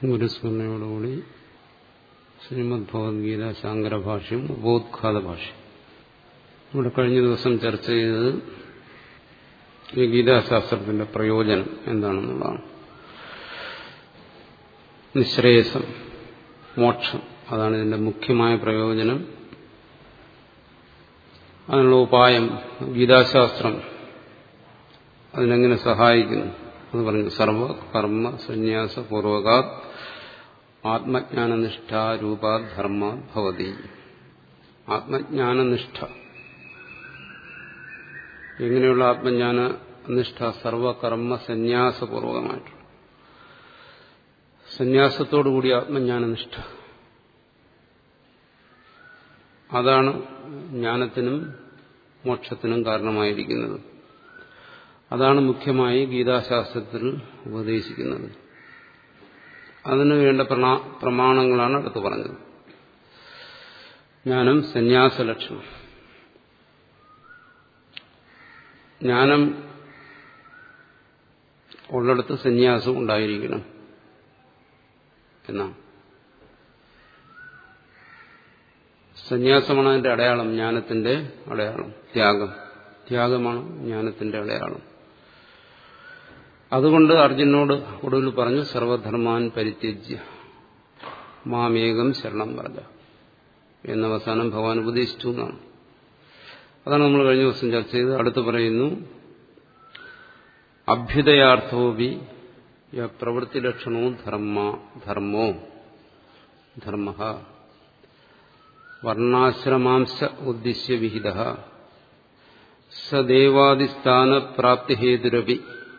ഗുരുസ്മരണയോടുകൂടി ശ്രീമദ് ഭഗവത്ഗീത ശാങ്കര ഭാഷ്യം ഉപോദ്ഘാത ഭാഷ്യം ഇവിടെ കഴിഞ്ഞ ദിവസം ചർച്ച ചെയ്തത് ഈ ഗീതാശാസ്ത്രത്തിന്റെ പ്രയോജനം എന്താണെന്നുള്ളതാണ് നിശ്രേയസം മോക്ഷം അതാണ് ഇതിന്റെ മുഖ്യമായ പ്രയോജനം അതിനുള്ള ഉപായം ഗീതാശാസ്ത്രം അതിനെങ്ങനെ സഹായിക്കുന്നു എന്ന് പറഞ്ഞു സർവ കർമ്മ സന്യാസ പൂർവകാത് ആത്മജ്ഞാനനിഷ്ഠാരൂപാ ധർമ്മ ഭവതി ആത്മജ്ഞാനനിഷ്ഠ എങ്ങനെയുള്ള ആത്മജ്ഞാന നിഷ്ഠ സർവകർമ്മ സന്യാസപൂർവകമായിട്ട് സന്യാസത്തോടുകൂടി ആത്മജ്ഞാനനിഷ്ഠ അതാണ് ജ്ഞാനത്തിനും മോക്ഷത്തിനും കാരണമായിരിക്കുന്നത് അതാണ് മുഖ്യമായി ഗീതാശാസ്ത്രത്തിൽ ഉപദേശിക്കുന്നത് അതിനു വേണ്ട പ്രമാണങ്ങളാണ് അടുത്ത് പറഞ്ഞത് ജ്ഞാനം സന്യാസ ലക്ഷണം ജ്ഞാനം ഉള്ളിടത്ത് സന്യാസം ഉണ്ടായിരിക്കണം എന്നാണ് സന്യാസമാണ് അതിന്റെ അടയാളം ജ്ഞാനത്തിന്റെ അടയാളം ത്യാഗം ത്യാഗമാണ് ജ്ഞാനത്തിന്റെ അടയാളം അതുകൊണ്ട് അർജുനോട് ഒടുവിൽ പറഞ്ഞു സർവധർമാൻ പരിത്യജ്യ മാമേകം ശരണം പറഞ്ഞ എന്ന അവസാനം ഭഗവാൻ ഉപദേശിച്ചു എന്നാണ് അതാണ് നമ്മൾ കഴിഞ്ഞ ദിവസം ചർച്ച ചെയ്ത് അടുത്ത് പറയുന്നു അഭ്യുദയാർത്ഥോപി പ്രവൃത്തിലക്ഷണോ ധർമ്മ ധർമ്മോ ധർമ്മ വർണ്ണാശ്രമാംശ ഉദ്ദേശ്യ വിഹിത സദേവാദിസ്ഥാന പ്രാപ്തിഹേതുരപി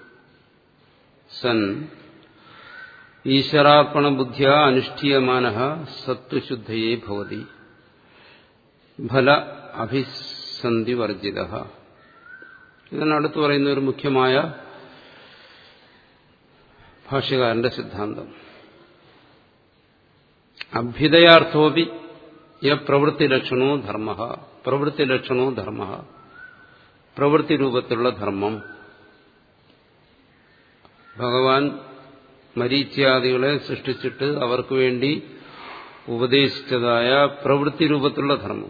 സൻ ഈശ്വരാർപ്പണ ബുദ്ധ്യ അനുഷ്ഠീയമാന സത്വശുദ്ധയേ ഭവതി ഫല അഭിസന്ധി വർജിത ഇതാണ് അടുത്ത് പറയുന്ന ഒരു മുഖ്യമായ ഭാഷ്യകാരന്റെ സിദ്ധാന്തം അഭ്യുദയാർത്ഥോപി യ പ്രവൃത്തി ലക്ഷണോ ധർമ്മ പ്രവൃത്തി ലക്ഷണോ ധർമ്മ പ്രവൃത്തി രൂപത്തിലുള്ള ധർമ്മം ഭഗവാൻ മരീച്യാദികളെ സൃഷ്ടിച്ചിട്ട് അവർക്ക് വേണ്ടി ഉപദേശിച്ചതായ പ്രവൃത്തി രൂപത്തിലുള്ള ധർമ്മം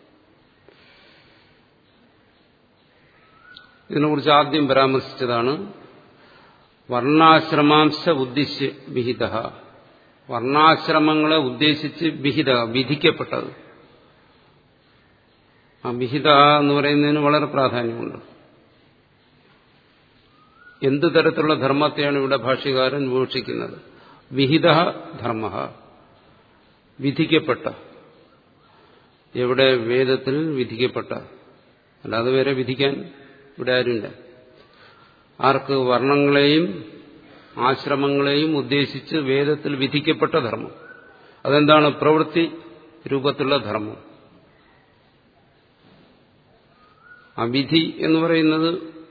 ഇതിനെക്കുറിച്ച് ആദ്യം പരാമർശിച്ചതാണ് വർണ്ണാശ്രമാംശ ഉദ്ദേശ്യ വിഹിത വർണ്ണാശ്രമങ്ങളെ ഉദ്ദേശിച്ച് വിഹിത വിധിക്കപ്പെട്ടത് ആ വിഹിത എന്ന് പറയുന്നതിന് വളരെ പ്രാധാന്യമുണ്ട് എന്ത് തരത്തിലുള്ള ധർമ്മത്തെയാണ് ഇവിടെ ഭാഷ്യകാരൻ വീക്ഷിക്കുന്നത് വിഹിത ധർമ്മ വിധിക്കപ്പെട്ട എവിടെ വേദത്തിൽ വിധിക്കപ്പെട്ട അല്ലാതെ വേറെ വിധിക്കാൻ ഇവിടെ ആരുമില്ല ആർക്ക് വർണ്ണങ്ങളെയും ആശ്രമങ്ങളെയും ഉദ്ദേശിച്ച് വേദത്തിൽ വിധിക്കപ്പെട്ട ധർമ്മം അതെന്താണ് പ്രവൃത്തി രൂപത്തിലുള്ള ധർമ്മം ആ വിധി എന്ന് പറയുന്നത്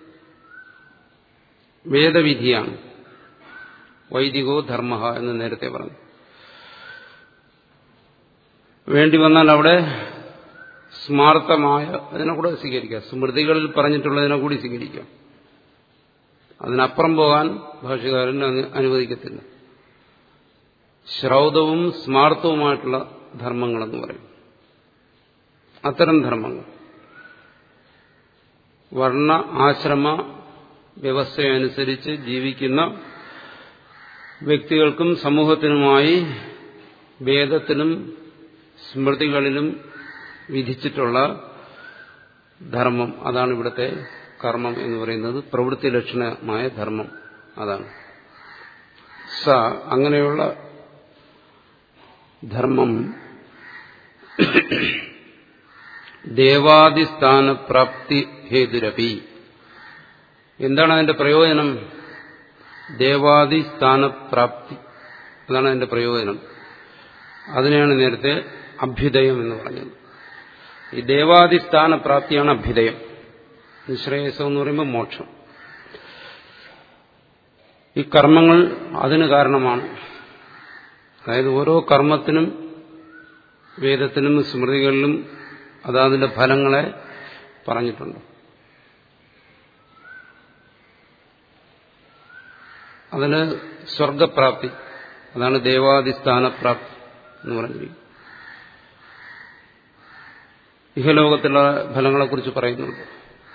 വേദവിധിയാണ് വൈദികോ ധർമ്മ എന്ന് നേരത്തെ പറഞ്ഞു വേണ്ടി വന്നാൽ അവിടെ സ്മാർത്ഥമായ അതിനെ കൂടെ സ്വീകരിക്കാം സ്മൃതികളിൽ പറഞ്ഞിട്ടുള്ളതിനെ കൂടി സ്വീകരിക്കാം അതിനപ്പുറം പോകാൻ ഭാഷകാരൻ അനുവദിക്കത്തില്ല ശ്രൗതവും സ്മാർത്ഥവുമായിട്ടുള്ള ധർമ്മങ്ങളെന്ന് പറയും അത്തരം ധർമ്മങ്ങൾ വർണ്ണ ആശ്രമ വ്യവസ്ഥയനുസരിച്ച് ജീവിക്കുന്ന വ്യക്തികൾക്കും സമൂഹത്തിനുമായി വേദത്തിലും സ്മൃതികളിലും വിധിച്ചിട്ടുള്ള ധർമ്മം അതാണ് ഇവിടുത്തെ കർമ്മം എന്ന് പറയുന്നത് പ്രവൃത്തി ലക്ഷണമായ ധർമ്മം അതാണ് സ അങ്ങനെയുള്ള ധർമ്മം ദേവാദിസ്ഥാനപ്രാപ്തി ഹേതുരപി എന്താണ് അതിന്റെ പ്രയോജനം ദേവാദിസ്ഥാനപ്രാപ്തി അതാണ് അതിന്റെ പ്രയോജനം അതിനെയാണ് നേരത്തെ അഭ്യുദയം എന്ന് പറഞ്ഞത് ഈ ദേവാദിസ്ഥാനപ്രാപ്തിയാണ് അഭ്യുദയം നിശ്രേയസം എന്ന് പറയുമ്പോൾ മോക്ഷം ഈ കർമ്മങ്ങൾ അതിന് കാരണമാണ് അതായത് ഓരോ കർമ്മത്തിനും വേദത്തിനും സ്മൃതികളിലും അതതിന്റെ ഫലങ്ങളെ പറഞ്ഞിട്ടുണ്ട് അതിന് സ്വർഗപ്രാപ്തി അതാണ് ദേവാദിസ്ഥാനപ്രാപ്തി എന്ന് പറഞ്ഞിരിക്കുന്നത് ഇഹലോകത്തിലുള്ള ഫലങ്ങളെക്കുറിച്ച് പറയുന്നുണ്ട്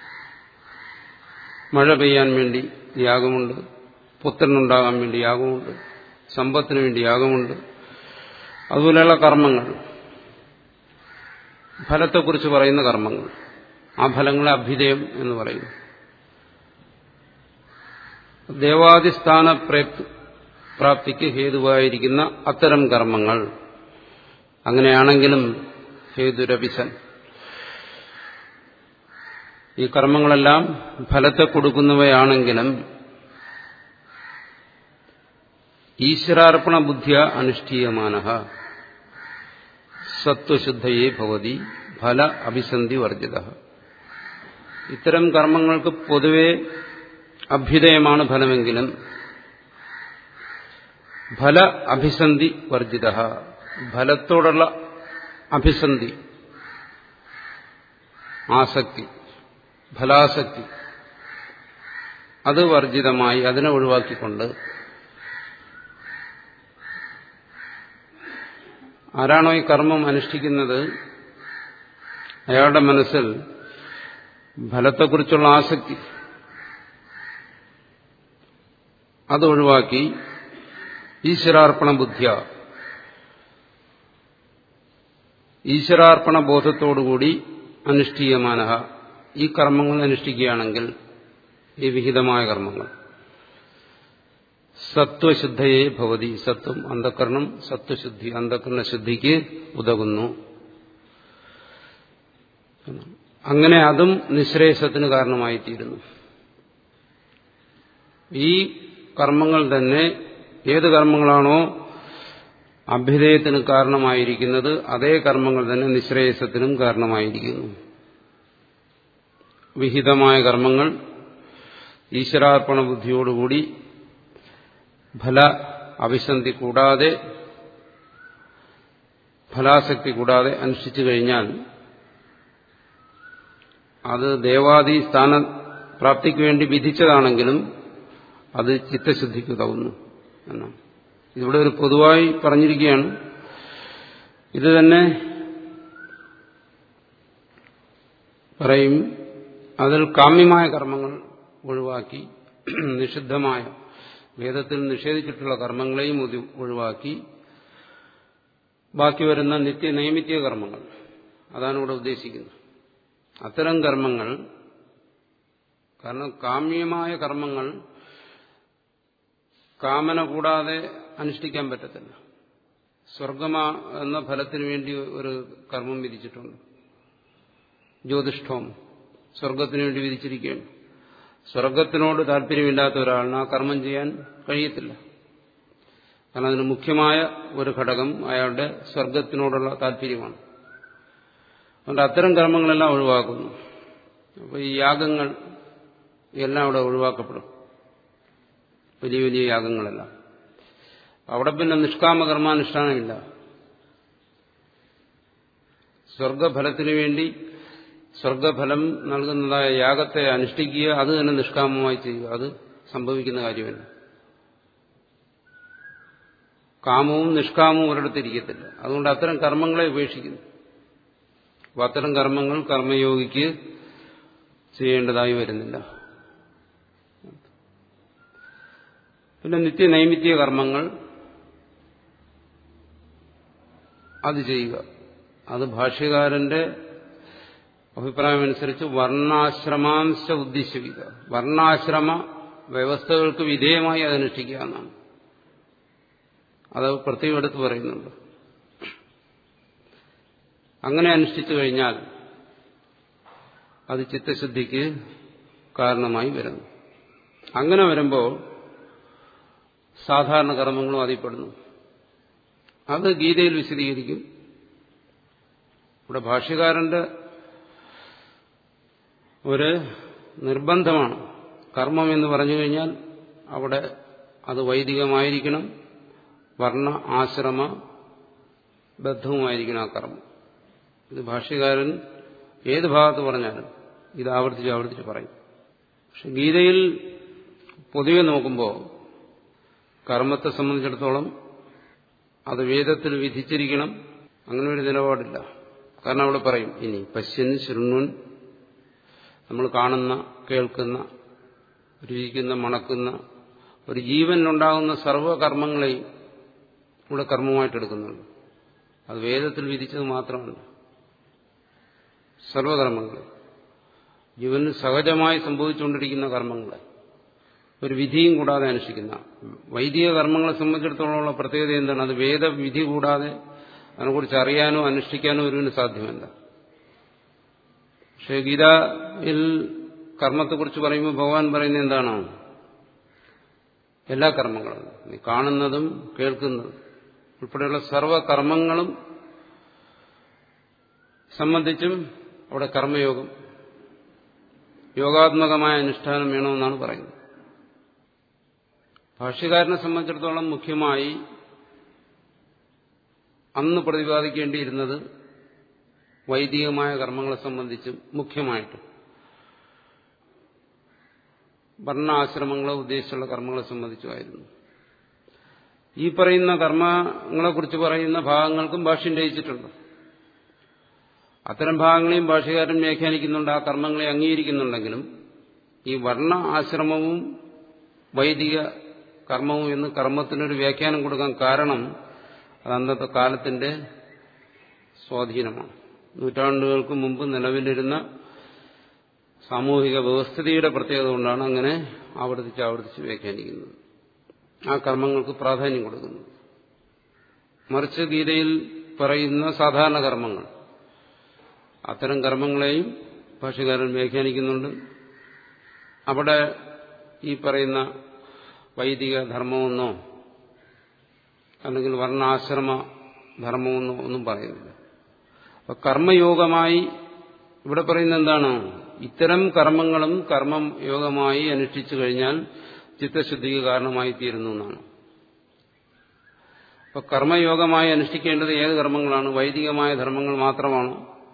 മഴ പെയ്യാൻ വേണ്ടി യാഗമുണ്ട് പുത്രനുണ്ടാകാൻ വേണ്ടി യാഗമുണ്ട് സമ്പത്തിന് വേണ്ടി യാഗമുണ്ട് അതുപോലെയുള്ള കർമ്മങ്ങൾ ഫലത്തെക്കുറിച്ച് പറയുന്ന കർമ്മങ്ങൾ ആ ഫലങ്ങളെ അഭ്യുദയം എന്ന് പറയുന്നു ദേവാദിസ്ഥാന പ്രാപ്തിക്ക് ഹേതുവായിരിക്കുന്ന അത്തരം കർമ്മങ്ങൾ അങ്ങനെയാണെങ്കിലും ഹേതുരപിസൻ ഈ കർമ്മങ്ങളെല്ലാം ഫലത്തെ കൊടുക്കുന്നവയാണെങ്കിലും ഈശ്വരാർപ്പണ ബുദ്ധിയ അനുഷ്ഠീയമാന സത്വശുദ്ധയെ ഭവതി ഫല അഭിസന്ധി വർജിത ഇത്തരം കർമ്മങ്ങൾക്ക് പൊതുവെ അഭ്യുദയമാണ് ഫലമെങ്കിലും ഫല അഭിസന്ധി വർജിത ഫലത്തോടുള്ള അഭിസന്ധി ആസക്തി ഫലാസക്തി അത് വർജിതമായി അതിനെ ഒഴിവാക്കിക്കൊണ്ട് ആരാണോ ഈ കർമ്മം അനുഷ്ഠിക്കുന്നത് അയാളുടെ മനസ്സിൽ ഫലത്തെക്കുറിച്ചുള്ള ആസക്തി അത് ഒഴിവാക്കി ഈശ്വരാർപ്പണ ബുദ്ധിയ ഈശ്വരാർപ്പണ ബോധത്തോടുകൂടി അനുഷ്ഠീയമാന ഈ കർമ്മങ്ങൾ അനുഷ്ഠിക്കുകയാണെങ്കിൽ ഈ വിഹിതമായ കർമ്മങ്ങൾ സത്വശുദ്ധയെ ഭവതി സത്വം അന്ധകരണം സത്വശുദ്ധി അന്ധകരണ ശുദ്ധിക്ക് ഉതകുന്നു അങ്ങനെ അതും നിശ്രേയസത്തിന് കാരണമായിത്തീരുന്നു ഈ കർമ്മങ്ങൾ തന്നെ ഏത് കർമ്മങ്ങളാണോ അഭ്യുദയത്തിന് കാരണമായിരിക്കുന്നത് അതേ കർമ്മങ്ങൾ തന്നെ നിശ്രേയസത്തിനും കാരണമായിരിക്കുന്നു വിഹിതമായ കർമ്മങ്ങൾ ഈശ്വരാർപ്പണ ബുദ്ധിയോടുകൂടി ഫല അഭിസന്ധി കൂടാതെ ഫലാസക്തി കൂടാതെ അനുഷ്ഠിച്ചു കഴിഞ്ഞാൽ അത് ദേവാദി സ്ഥാന പ്രാപ്തിക്ക് വേണ്ടി വിധിച്ചതാണെങ്കിലും അത് ചിത്തശുദ്ധിക്ക് ഉതകുന്നു എന്നാണ് ഇവിടെ ഒരു പൊതുവായി പറഞ്ഞിരിക്കുകയാണ് ഇത് തന്നെ പറയും അതിൽ കാമ്യമായ കർമ്മങ്ങൾ ഒഴിവാക്കി നിഷിദ്ധമായ വേദത്തിൽ നിഷേധിച്ചിട്ടുള്ള കർമ്മങ്ങളെയും ഒഴിവാക്കി ബാക്കി വരുന്ന നിത്യ നൈമിത്യ കർമ്മങ്ങൾ അതാണ് ഇവിടെ ഉദ്ദേശിക്കുന്നത് അത്തരം കർമ്മങ്ങൾ കാരണം കാമ്യമായ കർമ്മങ്ങൾ കാമന കൂടാതെ അനുഷ്ഠിക്കാൻ പറ്റത്തില്ല സ്വർഗമാ എന്ന ഫലത്തിന് വേണ്ടി ഒരു കർമ്മം വിധിച്ചിട്ടുണ്ട് ജ്യോതിഷ്ഠവും സ്വർഗത്തിന് വേണ്ടി വിധിച്ചിരിക്കുകയാണ് സ്വർഗത്തിനോട് താല്പര്യമില്ലാത്ത ഒരാളിന് ആ കർമ്മം ചെയ്യാൻ കഴിയത്തില്ല കാരണം അതിന് മുഖ്യമായ ഒരു ഘടകം അയാളുടെ സ്വർഗത്തിനോടുള്ള താല്പര്യമാണ് അതുകൊണ്ട് അത്തരം കർമ്മങ്ങളെല്ലാം ഒഴിവാക്കുന്നു അപ്പോൾ ഈ യാഗങ്ങൾ എല്ലാം അവിടെ ഒഴിവാക്കപ്പെടും വലിയ വലിയ യാഗങ്ങളെല്ലാം അവിടെ പിന്നെ നിഷ്കാമ കർമാനുഷ്ഠാനമില്ല സ്വർഗഫലത്തിനു വേണ്ടി സ്വർഗഫലം നൽകുന്നതായ യാഗത്തെ അനുഷ്ഠിക്കുക അത് തന്നെ നിഷ്കാമമായി ചെയ്യുക അത് സംഭവിക്കുന്ന കാര്യമല്ല കാമവും നിഷ്കാമവും ഒരിടത്തിരിക്കത്തില്ല അതുകൊണ്ട് അത്തരം കർമ്മങ്ങളെ ഉപേക്ഷിക്കുന്നു അപ്പോൾ അത്തരം കർമ്മങ്ങൾ കർമ്മയോഗിക്ക് ചെയ്യേണ്ടതായി വരുന്നില്ല പിന്നെ നിത്യ നൈമിത്യ കർമ്മങ്ങൾ അത് ചെയ്യുക അത് ഭാഷ്യകാരന്റെ അഭിപ്രായമനുസരിച്ച് വർണ്ണാശ്രമാംശ ഉദ്ദേശിക്കുക വർണ്ണാശ്രമ വ്യവസ്ഥകൾക്ക് വിധേയമായി അത് അനുഷ്ഠിക്കുക എന്നാണ് അത് പ്രത്യേകം എടുത്ത് പറയുന്നുണ്ട് അങ്ങനെ അനുഷ്ഠിച്ചു കഴിഞ്ഞാൽ അത് ചിത്തശുദ്ധിക്ക് കാരണമായി വരുന്നു അങ്ങനെ വരുമ്പോൾ സാധാരണ കർമ്മങ്ങളും അതിൽപ്പെടുന്നു അത് ഗീതയിൽ വിശദീകരിക്കും ഇവിടെ ഭാഷ്യകാരന്റെ ഒരു നിർബന്ധമാണ് കർമ്മം എന്ന് പറഞ്ഞു കഴിഞ്ഞാൽ അവിടെ അത് വൈദികമായിരിക്കണം വർണ്ണ ആശ്രമ ബദ്ധവുമായിരിക്കണം ആ കർമ്മം ഇത് ഭാഷ്യകാരൻ ഏത് ഭാഗത്ത് പറഞ്ഞാലും ഇത് ആവർത്തിച്ച് ആവർത്തിച്ച് പറയും പക്ഷെ ഗീതയിൽ പൊതുവെ നോക്കുമ്പോൾ കർമ്മത്തെ സംബന്ധിച്ചിടത്തോളം അത് വേദത്തിൽ വിധിച്ചിരിക്കണം അങ്ങനെ ഒരു നിലപാടില്ല കാരണം അവിടെ പറയും ഇനി പശ്യൻ ശൃണ്ണുൻ നമ്മൾ കാണുന്ന കേൾക്കുന്ന രുചിക്കുന്ന മണക്കുന്ന ഒരു ജീവനിലുണ്ടാകുന്ന സർവകർമ്മങ്ങളെയും ഇവിടെ കർമ്മമായിട്ട് എടുക്കുന്നുണ്ട് അത് വേദത്തിൽ വിധിച്ചത് മാത്രമല്ല സർവകർമ്മങ്ങളെ ജീവനിൽ സഹജമായി സംഭവിച്ചുകൊണ്ടിരിക്കുന്ന കർമ്മങ്ങളെ ഒരു വിധിയും കൂടാതെ അനുഷ്ഠിക്കുന്ന വൈദിക കർമ്മങ്ങളെ സംബന്ധിച്ചിടത്തോളമുള്ള പ്രത്യേകത എന്താണ് അത് വേദവിധി കൂടാതെ അതിനെക്കുറിച്ച് അറിയാനോ അനുഷ്ഠിക്കാനോ ഒരുവിന് സാധ്യമല്ല പക്ഷേ ഗീതയിൽ കർമ്മത്തെക്കുറിച്ച് പറയുമ്പോൾ ഭഗവാൻ പറയുന്നത് എന്താണ് എല്ലാ കർമ്മങ്ങളും നീ കാണുന്നതും കേൾക്കുന്നതും ഉൾപ്പെടെയുള്ള സർവകർമ്മങ്ങളും സംബന്ധിച്ചും അവിടെ കർമ്മയോഗം യോഗാത്മകമായ അനുഷ്ഠാനം വേണമെന്നാണ് പറയുന്നത് ഭാഷ്യകാരനെ സംബന്ധിച്ചിടത്തോളം മുഖ്യമായി അന്ന് പ്രതിപാദിക്കേണ്ടിയിരുന്നത് വൈദികമായ കർമ്മങ്ങളെ സംബന്ധിച്ചും മുഖ്യമായിട്ട് വർണ്ണാശ്രമങ്ങളെ ഉദ്ദേശിച്ചുള്ള കർമ്മങ്ങളെ സംബന്ധിച്ചുമായിരുന്നു ഈ പറയുന്ന കർമ്മങ്ങളെക്കുറിച്ച് പറയുന്ന ഭാഗങ്ങൾക്കും ഭാഷ്യം രചിച്ചിട്ടുണ്ട് അത്തരം ഭാഗങ്ങളെയും ഭാഷകാരൻ വ്യാഖ്യാനിക്കുന്നുണ്ട് ആ കർമ്മങ്ങളെ അംഗീകരിക്കുന്നുണ്ടെങ്കിലും ഈ വർണ്ണ ആശ്രമവും വൈദിക കർമ്മവും എന്ന് കർമ്മത്തിനൊരു വ്യാഖ്യാനം കൊടുക്കാൻ കാരണം അത് അന്നത്തെ കാലത്തിന്റെ സ്വാധീനമാണ് നൂറ്റാണ്ടുകൾക്ക് മുമ്പ് നിലവിലിരുന്ന സാമൂഹിക വ്യവസ്ഥിതിയുടെ പ്രത്യേകത കൊണ്ടാണ് അങ്ങനെ ആവർത്തിച്ച് ആവർത്തിച്ച് വ്യാഖ്യാനിക്കുന്നത് ആ കർമ്മങ്ങൾക്ക് പ്രാധാന്യം കൊടുക്കുന്നത് മറിച്ച് ഗീതയിൽ പറയുന്ന സാധാരണ കർമ്മങ്ങൾ അത്തരം കർമ്മങ്ങളെയും ഭാഷകാരൻ വ്യാഖ്യാനിക്കുന്നുണ്ട് അവിടെ ഈ പറയുന്ന വൈദിക ധർമ്മമെന്നോ അല്ലെങ്കിൽ വർണ്ണാശ്രമ ധർമ്മമെന്നോ ഒന്നും പറയുന്നില്ല അപ്പൊ കർമ്മയോഗമായി ഇവിടെ പറയുന്നത് എന്താണ് ഇത്തരം കർമ്മങ്ങളും കർമ്മം യോഗമായി അനുഷ്ഠിച്ചു കഴിഞ്ഞാൽ ചിത്തശുദ്ധിക്ക് കാരണമായി തീരുന്നു എന്നാണ് അപ്പൊ കർമ്മയോഗമായി അനുഷ്ഠിക്കേണ്ടത് ഏത് കർമ്മങ്ങളാണ് വൈദികമായ ധർമ്മങ്ങൾ മാത്രമാണോ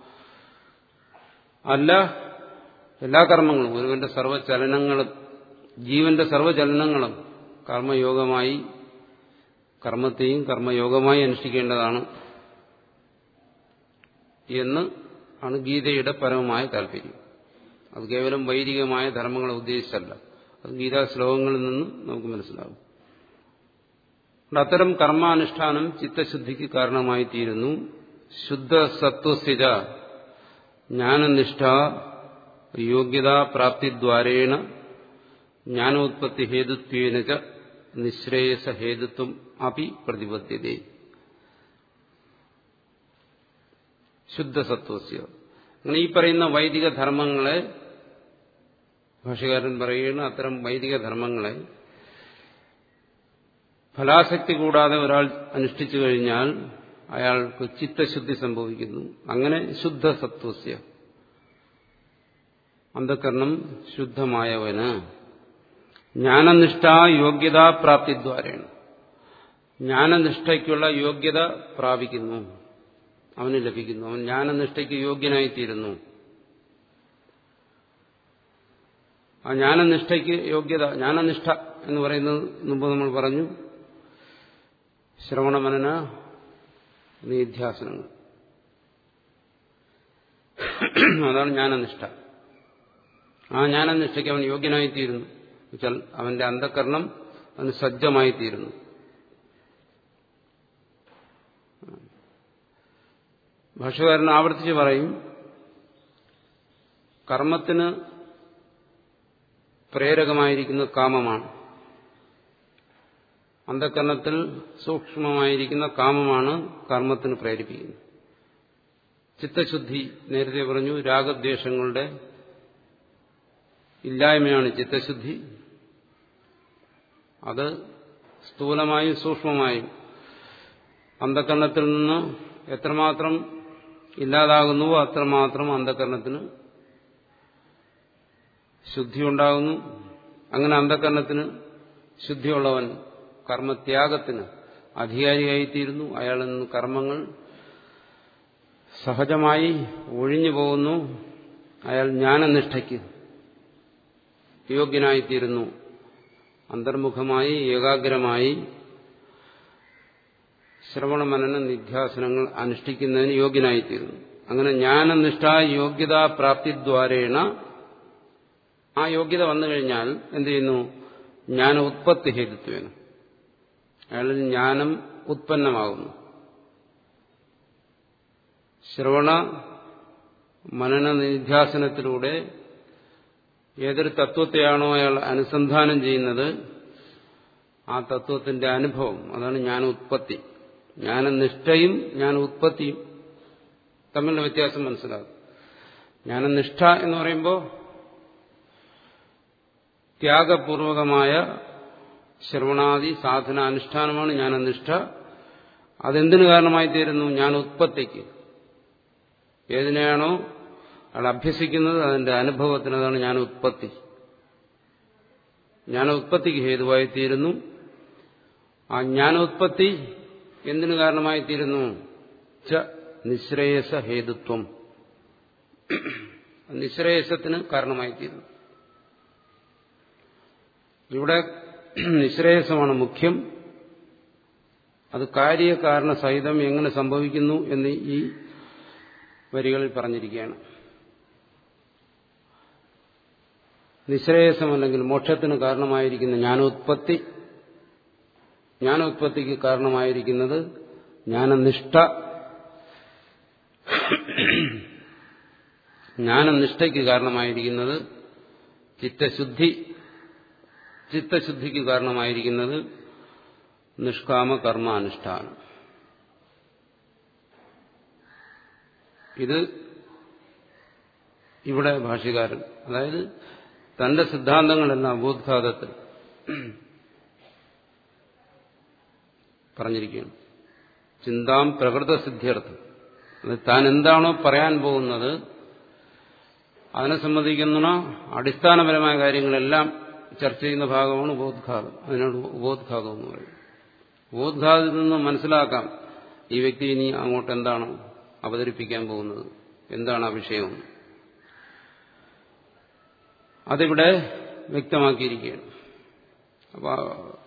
അല്ല എല്ലാ കർമ്മങ്ങളും ഒരുവന്റെ സർവ്വചലനങ്ങളും ജീവന്റെ സർവ്വചലനങ്ങളും കർമ്മയോഗമായി കർമ്മത്തെയും കർമ്മയോഗമായി അനുഷ്ഠിക്കേണ്ടതാണ് എന്ന് ആണ് ഗീതയുടെ പരമമായ താല്പര്യം അത് കേവലം വൈദികമായ ധർമ്മങ്ങളെ ഉദ്ദേശിച്ചല്ല അത് ഗീതാ ശ്ലോകങ്ങളിൽ നിന്ന് നമുക്ക് മനസ്സിലാകും അത്തരം കർമാനുഷ്ഠാനം ചിത്തശുദ്ധിക്ക് കാരണമായി തീരുന്നു ശുദ്ധ സത്വസ്ഥിത ജ്ഞാനനിഷ്ഠ യോഗ്യതാപ്രാപ്തിദ്വാരേണ ജ്ഞാനോത്പത്തി ഹേതുത്വേന നിശ്രേയസ ഹേതുത്വം അപി പ്രതിപദ്ധ്യത ശുദ്ധസത്വസ്യ അങ്ങനെ ഈ പറയുന്ന വൈദിക ധർമ്മങ്ങളെ ഭാഷകാരൻ പറയുന്ന അത്തരം വൈദിക ധർമ്മങ്ങളെ ഫലാസക്തി കൂടാതെ ഒരാൾ അനുഷ്ഠിച്ചു കഴിഞ്ഞാൽ അയാൾക്ക് ചിത്തശുദ്ധി സംഭവിക്കുന്നു അങ്ങനെ ശുദ്ധസത്വസ്യ അന്ധകരണം ശുദ്ധമായവന് ജ്ഞാനനിഷ്ഠ യോഗ്യതാപ്രാപ്തിദ്വാരേണ ജ്ഞാനനിഷ്ഠയ്ക്കുള്ള യോഗ്യത പ്രാപിക്കുന്നു അവന് ലഭിക്കുന്നു അവൻ ജ്ഞാനനിഷ്ഠയ്ക്ക് യോഗ്യനായിത്തീരുന്നു ആ ജ്ഞാനനിഷ്ഠയ്ക്ക് യോഗ്യത ജ്ഞാനനിഷ്ഠ എന്ന് പറയുന്നത് മുമ്പ് നമ്മൾ പറഞ്ഞു ശ്രവണമനന നിധ്യാസനങ്ങൾ അതാണ് ജ്ഞാനനിഷ്ഠ ആ ജ്ഞാനനിഷ്ഠയ്ക്ക് അവൻ യോഗ്യനായിത്തീരുന്നു വെച്ചാൽ അവന്റെ അന്ധകരണം അവന് സജ്ജമായിത്തീരുന്നു ഭാഷകാരൻ ആവർത്തിച്ച് പറയും കർമ്മത്തിന് പ്രേരകമായിരിക്കുന്ന കാമമാണ് അന്ധകരണത്തിൽ സൂക്ഷ്മമായിരിക്കുന്ന കാമമാണ് കർമ്മത്തിന് പ്രേരിപ്പിക്കുന്നത് ചിത്തശുദ്ധി നേരത്തെ പറഞ്ഞു രാഗദ്വേഷങ്ങളുടെ ഇല്ലായ്മയാണ് ചിത്തശുദ്ധി അത് സ്ഥൂലമായും സൂക്ഷ്മമായും അന്ധകരണത്തിൽ നിന്ന് എത്രമാത്രം ഇല്ലാതാകുന്നുവോ അത്രമാത്രം അന്ധകരണത്തിന് ശുദ്ധി ഉണ്ടാകുന്നു അങ്ങനെ അന്ധകരണത്തിന് ശുദ്ധിയുള്ളവൻ കർമ്മത്യാഗത്തിന് അധികാരിയായിത്തീരുന്നു അയാളിൽ നിന്ന് കർമ്മങ്ങൾ സഹജമായി ഒഴിഞ്ഞു പോകുന്നു അയാൾ ജ്ഞാനനിഷ്ഠയ്ക്ക് യോഗ്യനായിത്തീരുന്നു അന്തർമുഖമായി ഏകാഗ്രമായി ശ്രവണ മനന നിധ്യാസനങ്ങൾ അനുഷ്ഠിക്കുന്നതിന് യോഗ്യനായിത്തീരുന്നു അങ്ങനെ ജ്ഞാനനിഷ്ഠ യോഗ്യതാ പ്രാപ്തിദ്വാരേണ ആ യോഗ്യത വന്നു കഴിഞ്ഞാൽ എന്ത് ചെയ്യുന്നു ജ്ഞാന ഉത്പത്തി ഹേതുത്വേന അയാളിൽ ജ്ഞാനം ഉത്പന്നമാകുന്നു ശ്രവണ മനന നിധ്യാസനത്തിലൂടെ ഏതൊരു തത്വത്തെയാണോ അയാൾ അനുസന്ധാനം ചെയ്യുന്നത് ആ തത്വത്തിന്റെ അനുഭവം അതാണ് ജ്ഞാന ഉത്പത്തി ജ്ഞാനനിഷ്ഠയും ജ്ഞാന ഉത്പത്തിയും തമ്മിലുള്ള വ്യത്യാസം മനസ്സിലാകും ജ്ഞാനനിഷ്ഠ എന്ന് പറയുമ്പോൾ ത്യാഗപൂർവകമായ ശ്രവണാദി സാധന അനുഷ്ഠാനമാണ് ജ്ഞാനനിഷ്ഠ അതെന്തിനു കാരണമായി തീരുന്നു ജ്ഞാന ഉത്പത്തിക്ക് ഏതിനെയാണോ അയാൾ അഭ്യസിക്കുന്നത് അതിന്റെ അനുഭവത്തിന് അതാണ് ജ്ഞാന ഉത്പത്തി ജ്ഞാന ഉത്പത്തിക്ക് ഹേതുവായി തീരുന്നു ആ ജ്ഞാനോത്പത്തി എന്തിനു കാരണമായി തീരുന്നു ച നിശ്രേയസ ഹേതുത്വം നിശ്രേയസത്തിന് കാരണമായി തീരുന്നു ഇവിടെ നിശ്രേയസമാണ് മുഖ്യം അത് കാര്യകാരണ സഹിതം എങ്ങനെ സംഭവിക്കുന്നു എന്ന് ഈ വരികളിൽ പറഞ്ഞിരിക്കുകയാണ് നിശ്രേയസം അല്ലെങ്കിൽ മോക്ഷത്തിന് കാരണമായിരിക്കുന്ന ജ്ഞാനോത്പത്തി ജ്ഞാനോത്പത്തിക്ക് കാരണമായിരിക്കുന്നത് ജ്ഞാനനിഷ്ഠ ജ്ഞാനനിഷ്ഠയ്ക്ക് കാരണമായിരിക്കുന്നത് ചിത്തശുദ്ധി ചിത്തശുദ്ധിക്ക് കാരണമായിരിക്കുന്നത് നിഷ്കാമ കർമാനുഷ്ഠാനം ഇത് ഇവിടെ ഭാഷ്യകാരൻ അതായത് തന്റെ സിദ്ധാന്തങ്ങളെല്ലാം ബോദ്ഘാതത്തിൽ പറഞ്ഞിരിക്കുകയാണ് ചിന്താം പ്രകൃതസിദ്ധിയർത്ഥം അത് താൻ എന്താണോ പറയാൻ പോകുന്നത് അതിനെ സംബന്ധിക്കുന്ന അടിസ്ഥാനപരമായ കാര്യങ്ങളെല്ലാം ചർച്ച ചെയ്യുന്ന ഭാഗമാണ് ഉപോദ്ഘാതം അതിനോട് ഉപോദ്ഘാതം എന്ന് പറയും ഉപോദ്ഘാതത്തിൽ നിന്ന് മനസ്സിലാക്കാം ഈ വ്യക്തി ഇനി അങ്ങോട്ട് എന്താണ് അവതരിപ്പിക്കാൻ പോകുന്നത് എന്താണ് ആ വിഷയം അതിവിടെ വ്യക്തമാക്കിയിരിക്കുകയാണ് അപ്പോൾ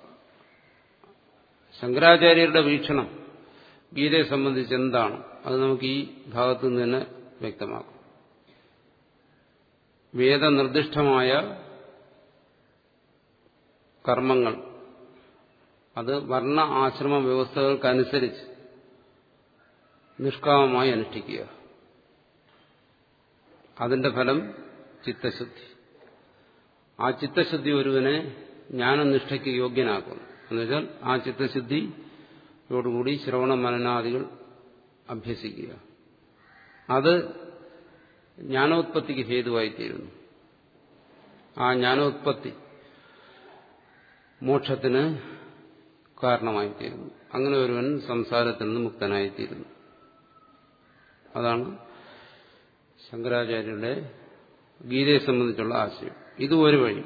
ശങ്കരാചാര്യരുടെ വീക്ഷണം ഗീതയെ സംബന്ധിച്ച് എന്താണ് അത് നമുക്ക് ഈ ഭാഗത്തു നിന്ന് തന്നെ വ്യക്തമാക്കും വേദനിർദ്ദിഷ്ടമായ കർമ്മങ്ങൾ അത് വർണ്ണ ആശ്രമ വ്യവസ്ഥകൾക്കനുസരിച്ച് നിഷ്കാമമായി അനുഷ്ഠിക്കുക അതിന്റെ ഫലം ചിത്തശുദ്ധി ആ ചിത്തശുദ്ധി ഒരുവനെ ജ്ഞാനനിഷ്ഠയ്ക്ക് യോഗ്യനാക്കുന്നു എന്നുവെച്ചാൽ ആ ചിത്തശുദ്ധിയോടുകൂടി ശ്രവണ മനനാദികൾ അഭ്യസിക്കുക അത് ജ്ഞാനോത്പത്തിക്ക് ഹേതുവായിത്തീരുന്നു ആ ജ്ഞാനോത്പത്തി മോക്ഷത്തിന് കാരണമായിത്തീരുന്നു അങ്ങനെ ഒരുവൻ സംസാരത്തിൽ നിന്ന് മുക്തനായിത്തീരുന്നു അതാണ് ശങ്കരാചാര്യരുടെ ഗീതയെ സംബന്ധിച്ചുള്ള ആശയം ഇത് ഒരു വഴി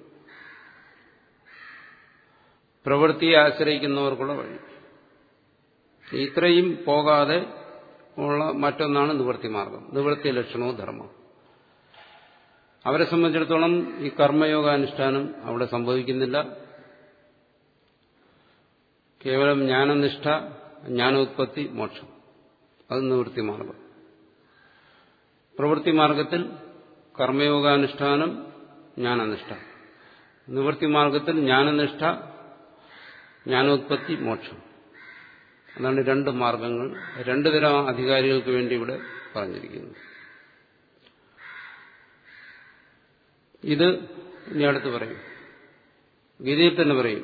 പ്രവൃത്തിയെ ആശ്രയിക്കുന്നവർക്കുള്ള വഴി ഇത്രയും പോകാതെ ഉള്ള മറ്റൊന്നാണ് നിവൃത്തി മാർഗം നിവൃത്തി ലക്ഷണവും ധർമ്മം അവരെ സംബന്ധിച്ചിടത്തോളം ഈ കർമ്മയോഗാനുഷ്ഠാനം അവിടെ സംഭവിക്കുന്നില്ല കേവലം ജ്ഞാനനിഷ്ഠ ജ്ഞാനോത്പത്തി മോക്ഷം അത് നിവൃത്തി മാർഗം പ്രവൃത്തി മാർഗത്തിൽ കർമ്മയോഗാനുഷ്ഠാനം ജ്ഞാനനിഷ്ഠ നിവൃത്തി മാർഗത്തിൽ ജ്ഞാനനിഷ്ഠ ജ്ഞാനോത്പത്തി മോക്ഷം അതാണ് രണ്ട് മാർഗങ്ങൾ രണ്ടു തരം അധികാരികൾക്ക് വേണ്ടി ഇവിടെ പറഞ്ഞിരിക്കുന്നു ഇത് ഇനി അടുത്ത് പറയും ഗീതയിൽ തന്നെ പറയും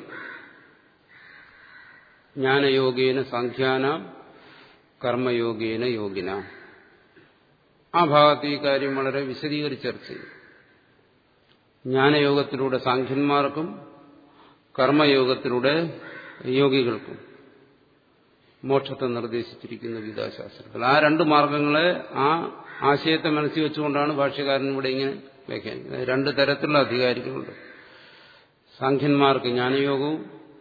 ജ്ഞാനയോഗേന സാഖ്യാന കർമ്മയോഗേന യോഗിന ആ ഭാഗത്ത് ഈ കാര്യം വളരെ വിശദീകരിച്ച് ചർച്ച ചെയ്യും ജ്ഞാനയോഗത്തിലൂടെ സാഖ്യന്മാർക്കും കർമ്മയോഗത്തിലൂടെ യോഗികൾക്കും മോക്ഷത്തെ നിർദ്ദേശിച്ചിരിക്കുന്ന ഗീതാശാസ്ത്രത്തിൽ ആ രണ്ട് മാർഗങ്ങളെ ആ ആശയത്തെ മനസ്സിൽ വെച്ചുകൊണ്ടാണ് ഭാഷ്യകാരൻ ഇവിടെ ഇങ്ങനെ വ്യാഖ്യാനിക്കുന്നത് രണ്ട് തരത്തിലുള്ള അധികാരികളുണ്ട് സാഖ്യന്മാർക്ക് ജ്ഞാനയോഗവും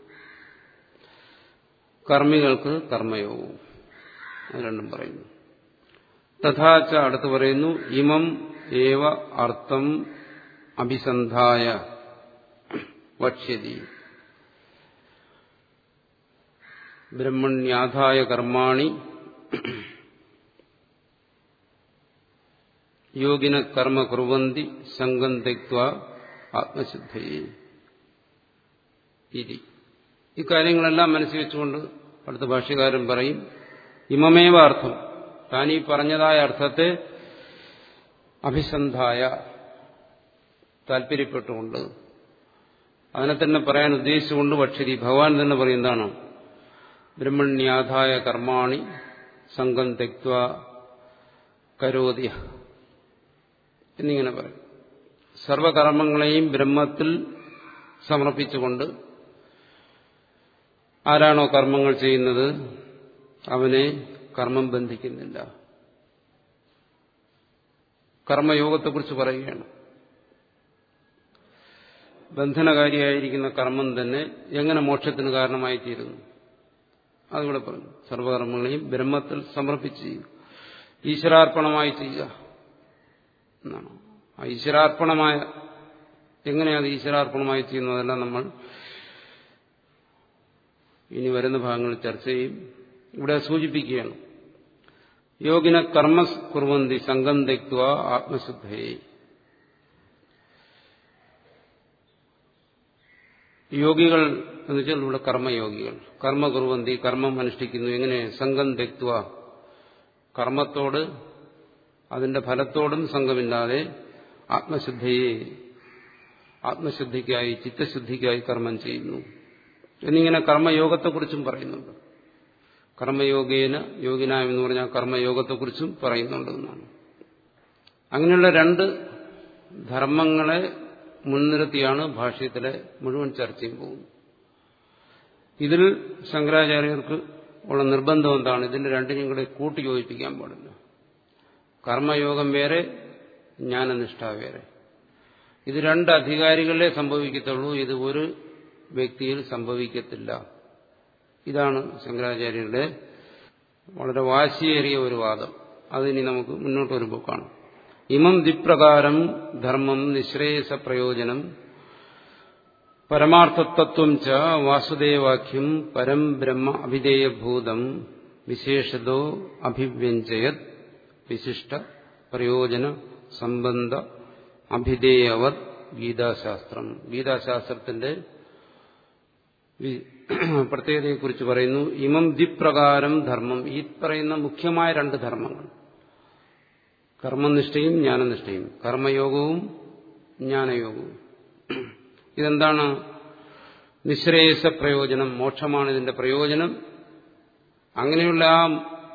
കർമ്മികൾക്ക് കർമ്മയോഗവും അത് രണ്ടും പറയുന്നു തഥാച്ച അടുത്ത് പറയുന്നു ഇമം ഏവ അർത്ഥം അഭിസന്ധായ വക്ഷ്യതി ബ്രഹ്മണ്യാധായ കർമാണി യോഗിന കർമ്മ കുറുവന്തി സംഘം തെക്വ ആത്മശുദ്ധയെ ഇരി ഈ കാര്യങ്ങളെല്ലാം മനസ്സിൽ വെച്ചുകൊണ്ട് അടുത്ത ഭാഷ്യകാരൻ പറയും ഇമമേവ അർത്ഥം താൻ ഈ പറഞ്ഞതായ അർത്ഥത്തെ അഭിസന്ധായ താല്പര്യപ്പെട്ടുകൊണ്ട് അതിനെ തന്നെ പറയാൻ ഉദ്ദേശിച്ചുകൊണ്ട് പക്ഷരി ഭഗവാൻ തന്നെ പറയുന്നതാണ് ബ്രഹ്മണ്യാധായ കർമാണി സംഘം തെക്വ കരോതിയ എന്നിങ്ങനെ പറയും സർവകർമ്മങ്ങളെയും ബ്രഹ്മത്തിൽ സമർപ്പിച്ചുകൊണ്ട് ആരാണോ കർമ്മങ്ങൾ ചെയ്യുന്നത് അവനെ കർമ്മം ബന്ധിക്കുന്നില്ല കർമ്മയോഗത്തെക്കുറിച്ച് പറയുകയാണ് ബന്ധനകാരിയായിരിക്കുന്ന കർമ്മം തന്നെ എങ്ങനെ മോക്ഷത്തിന് കാരണമായി തീരുന്നു അതിവിടെ പറഞ്ഞു സർവകർമ്മങ്ങളെയും ബ്രഹ്മത്തിൽ സമർപ്പിച്ച് ചെയ്യുക ഈശ്വരാർപ്പണമായി ചെയ്യുക എന്നാണ് ആ ഈശ്വരാർപ്പണമായ എങ്ങനെയാണ് ഈശ്വരാർപ്പണമായി ചെയ്യുന്നതെല്ലാം നമ്മൾ ഇനി വരുന്ന ഭാഗങ്ങളിൽ ചർച്ച ചെയ്യും ഇവിടെ സൂചിപ്പിക്കുകയാണ് യോഗിന കർമ്മ കുറുവന്തി സംഘം തെക്വ ആത്മശുദ്ധയെ യോഗികൾ എന്ന് വെച്ചാൽ ഇവിടെ കർമ്മയോഗികൾ കർമ്മ കുറുവന്തി കർമ്മം അനുഷ്ഠിക്കുന്നു എങ്ങനെ സംഘം തെക്വ കർമ്മത്തോട് അതിന്റെ ഫലത്തോടും സംഘമില്ലാതെ ആത്മശുദ്ധിയെ ആത്മശുദ്ധിക്കായി ചിത്തശുദ്ധിക്കായി കർമ്മം ചെയ്യുന്നു എന്നിങ്ങനെ കർമ്മയോഗത്തെക്കുറിച്ചും പറയുന്നുണ്ട് കർമ്മയോഗേന യോഗിന എന്ന് പറഞ്ഞാൽ കർമ്മയോഗത്തെക്കുറിച്ചും പറയുന്നുണ്ട് എന്നാണ് അങ്ങനെയുള്ള രണ്ട് ധർമ്മങ്ങളെ മുൻനിർത്തിയാണ് ഭാഷ്യത്തിലെ മുഴുവൻ ചർച്ചയും പോകുന്നത് ഇതിൽ ശങ്കരാചാര്യർക്ക് ഉള്ള നിർബന്ധം എന്താണ് ഇതിന്റെ രണ്ടിനെയും കൂടെ കൂട്ടി യോജിപ്പിക്കാൻ പാടില്ല കർമ്മയോഗം വേറെ ജ്ഞാനനിഷ്ഠ വേറെ ഇത് രണ്ട് അധികാരികളെ സംഭവിക്കത്തുള്ളൂ ഇത് ഒരു വ്യക്തിയിൽ സംഭവിക്കത്തില്ല ഇതാണ് ശങ്കരാചാര്യരുടെ വളരെ വാശിയേറിയ ഒരു വാദം അതിനി നമുക്ക് മുന്നോട്ട് വരുമ്പോൾ കാണാം ഇമം ദിപ്രകാരം ധർമ്മം നിശ്രേയസ പ്രയോജനം പരമാർത്ഥതത്വം ച വാസുദേവാഖ്യം പരം ബ്രഹ്മ അഭിധേയഭൂതം വിശേഷതോ അഭിവ്യഞ്ജയത് വിശിഷ്ട പ്രയോജന സംബന്ധ അഭിധേയവത് ഗീതാശാസ്ത്രം ഗീതാശാസ്ത്രത്തിന്റെ പ്രത്യേകതയെക്കുറിച്ച് പറയുന്നു ഇമം ദിപ്രകാരം ധർമ്മം ഈ പറയുന്ന മുഖ്യമായ രണ്ട് ധർമ്മങ്ങൾ കർമ്മനിഷ്ഠയും ജ്ഞാനനിഷ്ഠയും കർമ്മയോഗവും ജ്ഞാനയോഗവും ഇതെന്താണ് നിശ്രേയസ പ്രയോജനം മോക്ഷമാണ് ഇതിന്റെ പ്രയോജനം അങ്ങനെയുള്ള ആ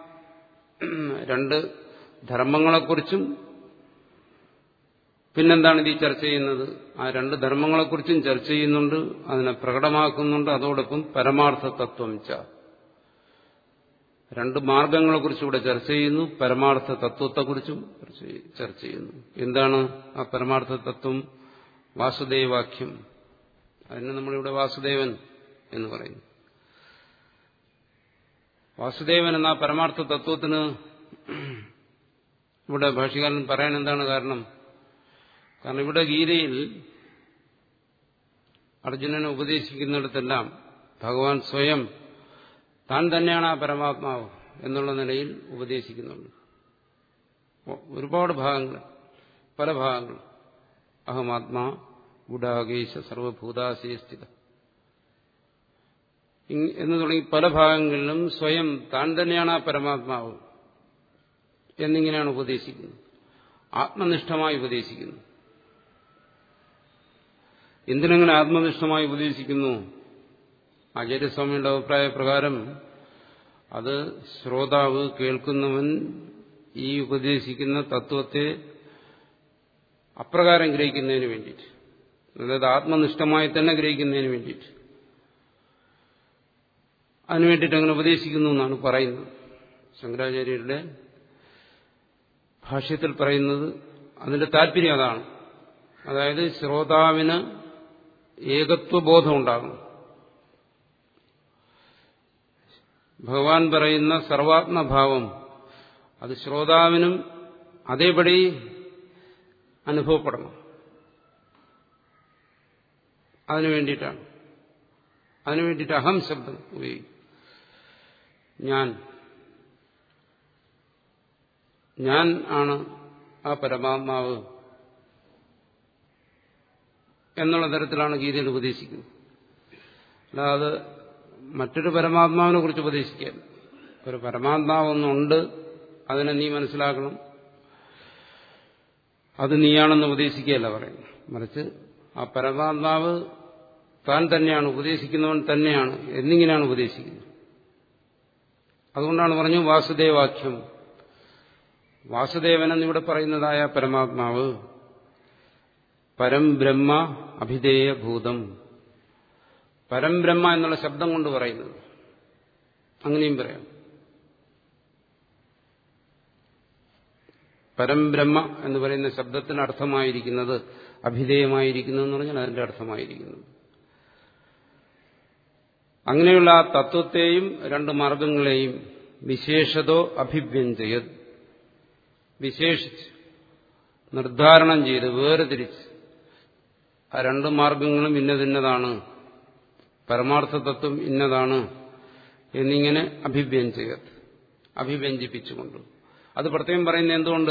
രണ്ട് ധർമ്മങ്ങളെക്കുറിച്ചും പിന്നെന്താണ് ഇത് ഈ ചർച്ച ചെയ്യുന്നത് ആ രണ്ട് ധർമ്മങ്ങളെക്കുറിച്ചും ചർച്ച ചെയ്യുന്നുണ്ട് അതിനെ പ്രകടമാക്കുന്നുണ്ട് അതോടൊപ്പം പരമാർത്ഥ തത്വം ച രണ്ട് മാർഗങ്ങളെക്കുറിച്ച് ഇവിടെ ചർച്ച ചെയ്യുന്നു പരമാർത്ഥ തത്വത്തെക്കുറിച്ചും ചർച്ച ചെയ്യുന്നു എന്താണ് ആ പരമാർത്ഥ തത്വം വാസുദേവാഖ്യം അതിന് നമ്മളിവിടെ വാസുദേവൻ എന്ന് പറയുന്നു വാസുദേവൻ എന്ന പരമാർത്ഥ തത്വത്തിന് ഇവിടെ ഭാഷകാരൻ പറയാൻ എന്താണ് കാരണം കാരണം ഇവിടെ ഗീതയിൽ അർജുനനെ ഉപദേശിക്കുന്നിടത്തെല്ലാം ഭഗവാൻ സ്വയം താൻ തന്നെയാണ് ആ പരമാത്മാവ് എന്നുള്ള നിലയിൽ ഉപദേശിക്കുന്നുണ്ട് ഒരുപാട് ഭാഗങ്ങൾ പല ഭാഗങ്ങൾ അഹമാത്മാ ഗുഡാകേശ സർവഭൂതാശയസ്ഥിത എന്ന് തുടങ്ങി പല ഭാഗങ്ങളിലും സ്വയം താൻ തന്നെയാണ് ആ പരമാത്മാവ് എന്നിങ്ങനെയാണ് ഉപദേശിക്കുന്നത് ആത്മനിഷ്ഠമായി ഉപദേശിക്കുന്നു എന്തിനങ്ങനെ ആത്മനിഷ്ഠമായി ഉപദേശിക്കുന്നു ആചാര്യസ്വാമിയുടെ അഭിപ്രായ പ്രകാരം അത് ശ്രോതാവ് കേൾക്കുന്നവൻ ഈ ഉപദേശിക്കുന്ന തത്വത്തെ അപ്രകാരം ഗ്രഹിക്കുന്നതിന് വേണ്ടിയിട്ട് അതായത് ആത്മനിഷ്ഠമായി തന്നെ ഗ്രഹിക്കുന്നതിന് വേണ്ടിയിട്ട് അതിനു വേണ്ടിയിട്ട് അങ്ങനെ ഉപദേശിക്കുന്നു എന്നാണ് പറയുന്നത് ശങ്കരാചാര്യരുടെ ഭാഷ്യത്തിൽ പറയുന്നത് അതിന്റെ താല്പര്യം അതാണ് അതായത് ശ്രോതാവിന് ഏകത്വബോധം ഉണ്ടാകും ഭഗവാൻ പറയുന്ന സർവാത്മഭാവം അത് ശ്രോതാവിനും അതേപടി അനുഭവപ്പെടണം അതിനു വേണ്ടിയിട്ടാണ് അതിനു വേണ്ടിയിട്ട് അഹം ശബ്ദം ഉപയോഗിക്കും ഞാൻ ഞാൻ ആണ് ആ പരമാത്മാവ് എന്നുള്ള തരത്തിലാണ് ഗീതയിൽ ഉപദേശിക്കുന്നത് അല്ലാതെ മറ്റൊരു പരമാത്മാവിനെ കുറിച്ച് ഉപദേശിക്കാൻ ഒരു പരമാത്മാവൊന്നുണ്ട് അതിനെ നീ മനസ്സിലാക്കണം അത് നീയാണെന്ന് ഉപദേശിക്കുകയല്ല പറയുന്നത് മറിച്ച് ആ പരമാത്മാവ് താൻ തന്നെയാണ് ഉപദേശിക്കുന്നവൻ തന്നെയാണ് എന്നിങ്ങനെയാണ് ഉപദേശിക്കുന്നത് അതുകൊണ്ടാണ് പറഞ്ഞു വാസുദേവാഖ്യം വാസുദേവൻ എന്നിവിടെ പറയുന്നതായ പരമാത്മാവ് പരംബ്രഹ്മ അഭിധേയ ഭൂതം പരംബ്രഹ്മ എന്നുള്ള ശബ്ദം കൊണ്ട് പറയുന്നത് അങ്ങനെയും പറയാം പരംബ്രഹ്മ എന്ന് പറയുന്ന ശബ്ദത്തിന് അർത്ഥമായിരിക്കുന്നത് അഭിധേയമായിരിക്കുന്നു എന്ന് പറഞ്ഞാൽ അതിന്റെ അർത്ഥമായിരിക്കുന്നത് അങ്ങനെയുള്ള ആ തത്വത്തെയും രണ്ട് മാർഗങ്ങളെയും വിശേഷതോ അഭിവ്യഞ്ജയ വിശേഷിച്ച് നിർദ്ധാരണം ചെയ്ത് വേർതിരിച്ച് ആ രണ്ട് മാർഗങ്ങളും ഇന്നതിന്നതാണ് പരമാർത്ഥ തത്വം ഇന്നതാണ് എന്നിങ്ങനെ അഭിവ്യഞ്ജയ അഭിവ്യഞ്ജിപ്പിച്ചുകൊണ്ട് അത് പ്രത്യേകം പറയുന്നത് എന്തുകൊണ്ട്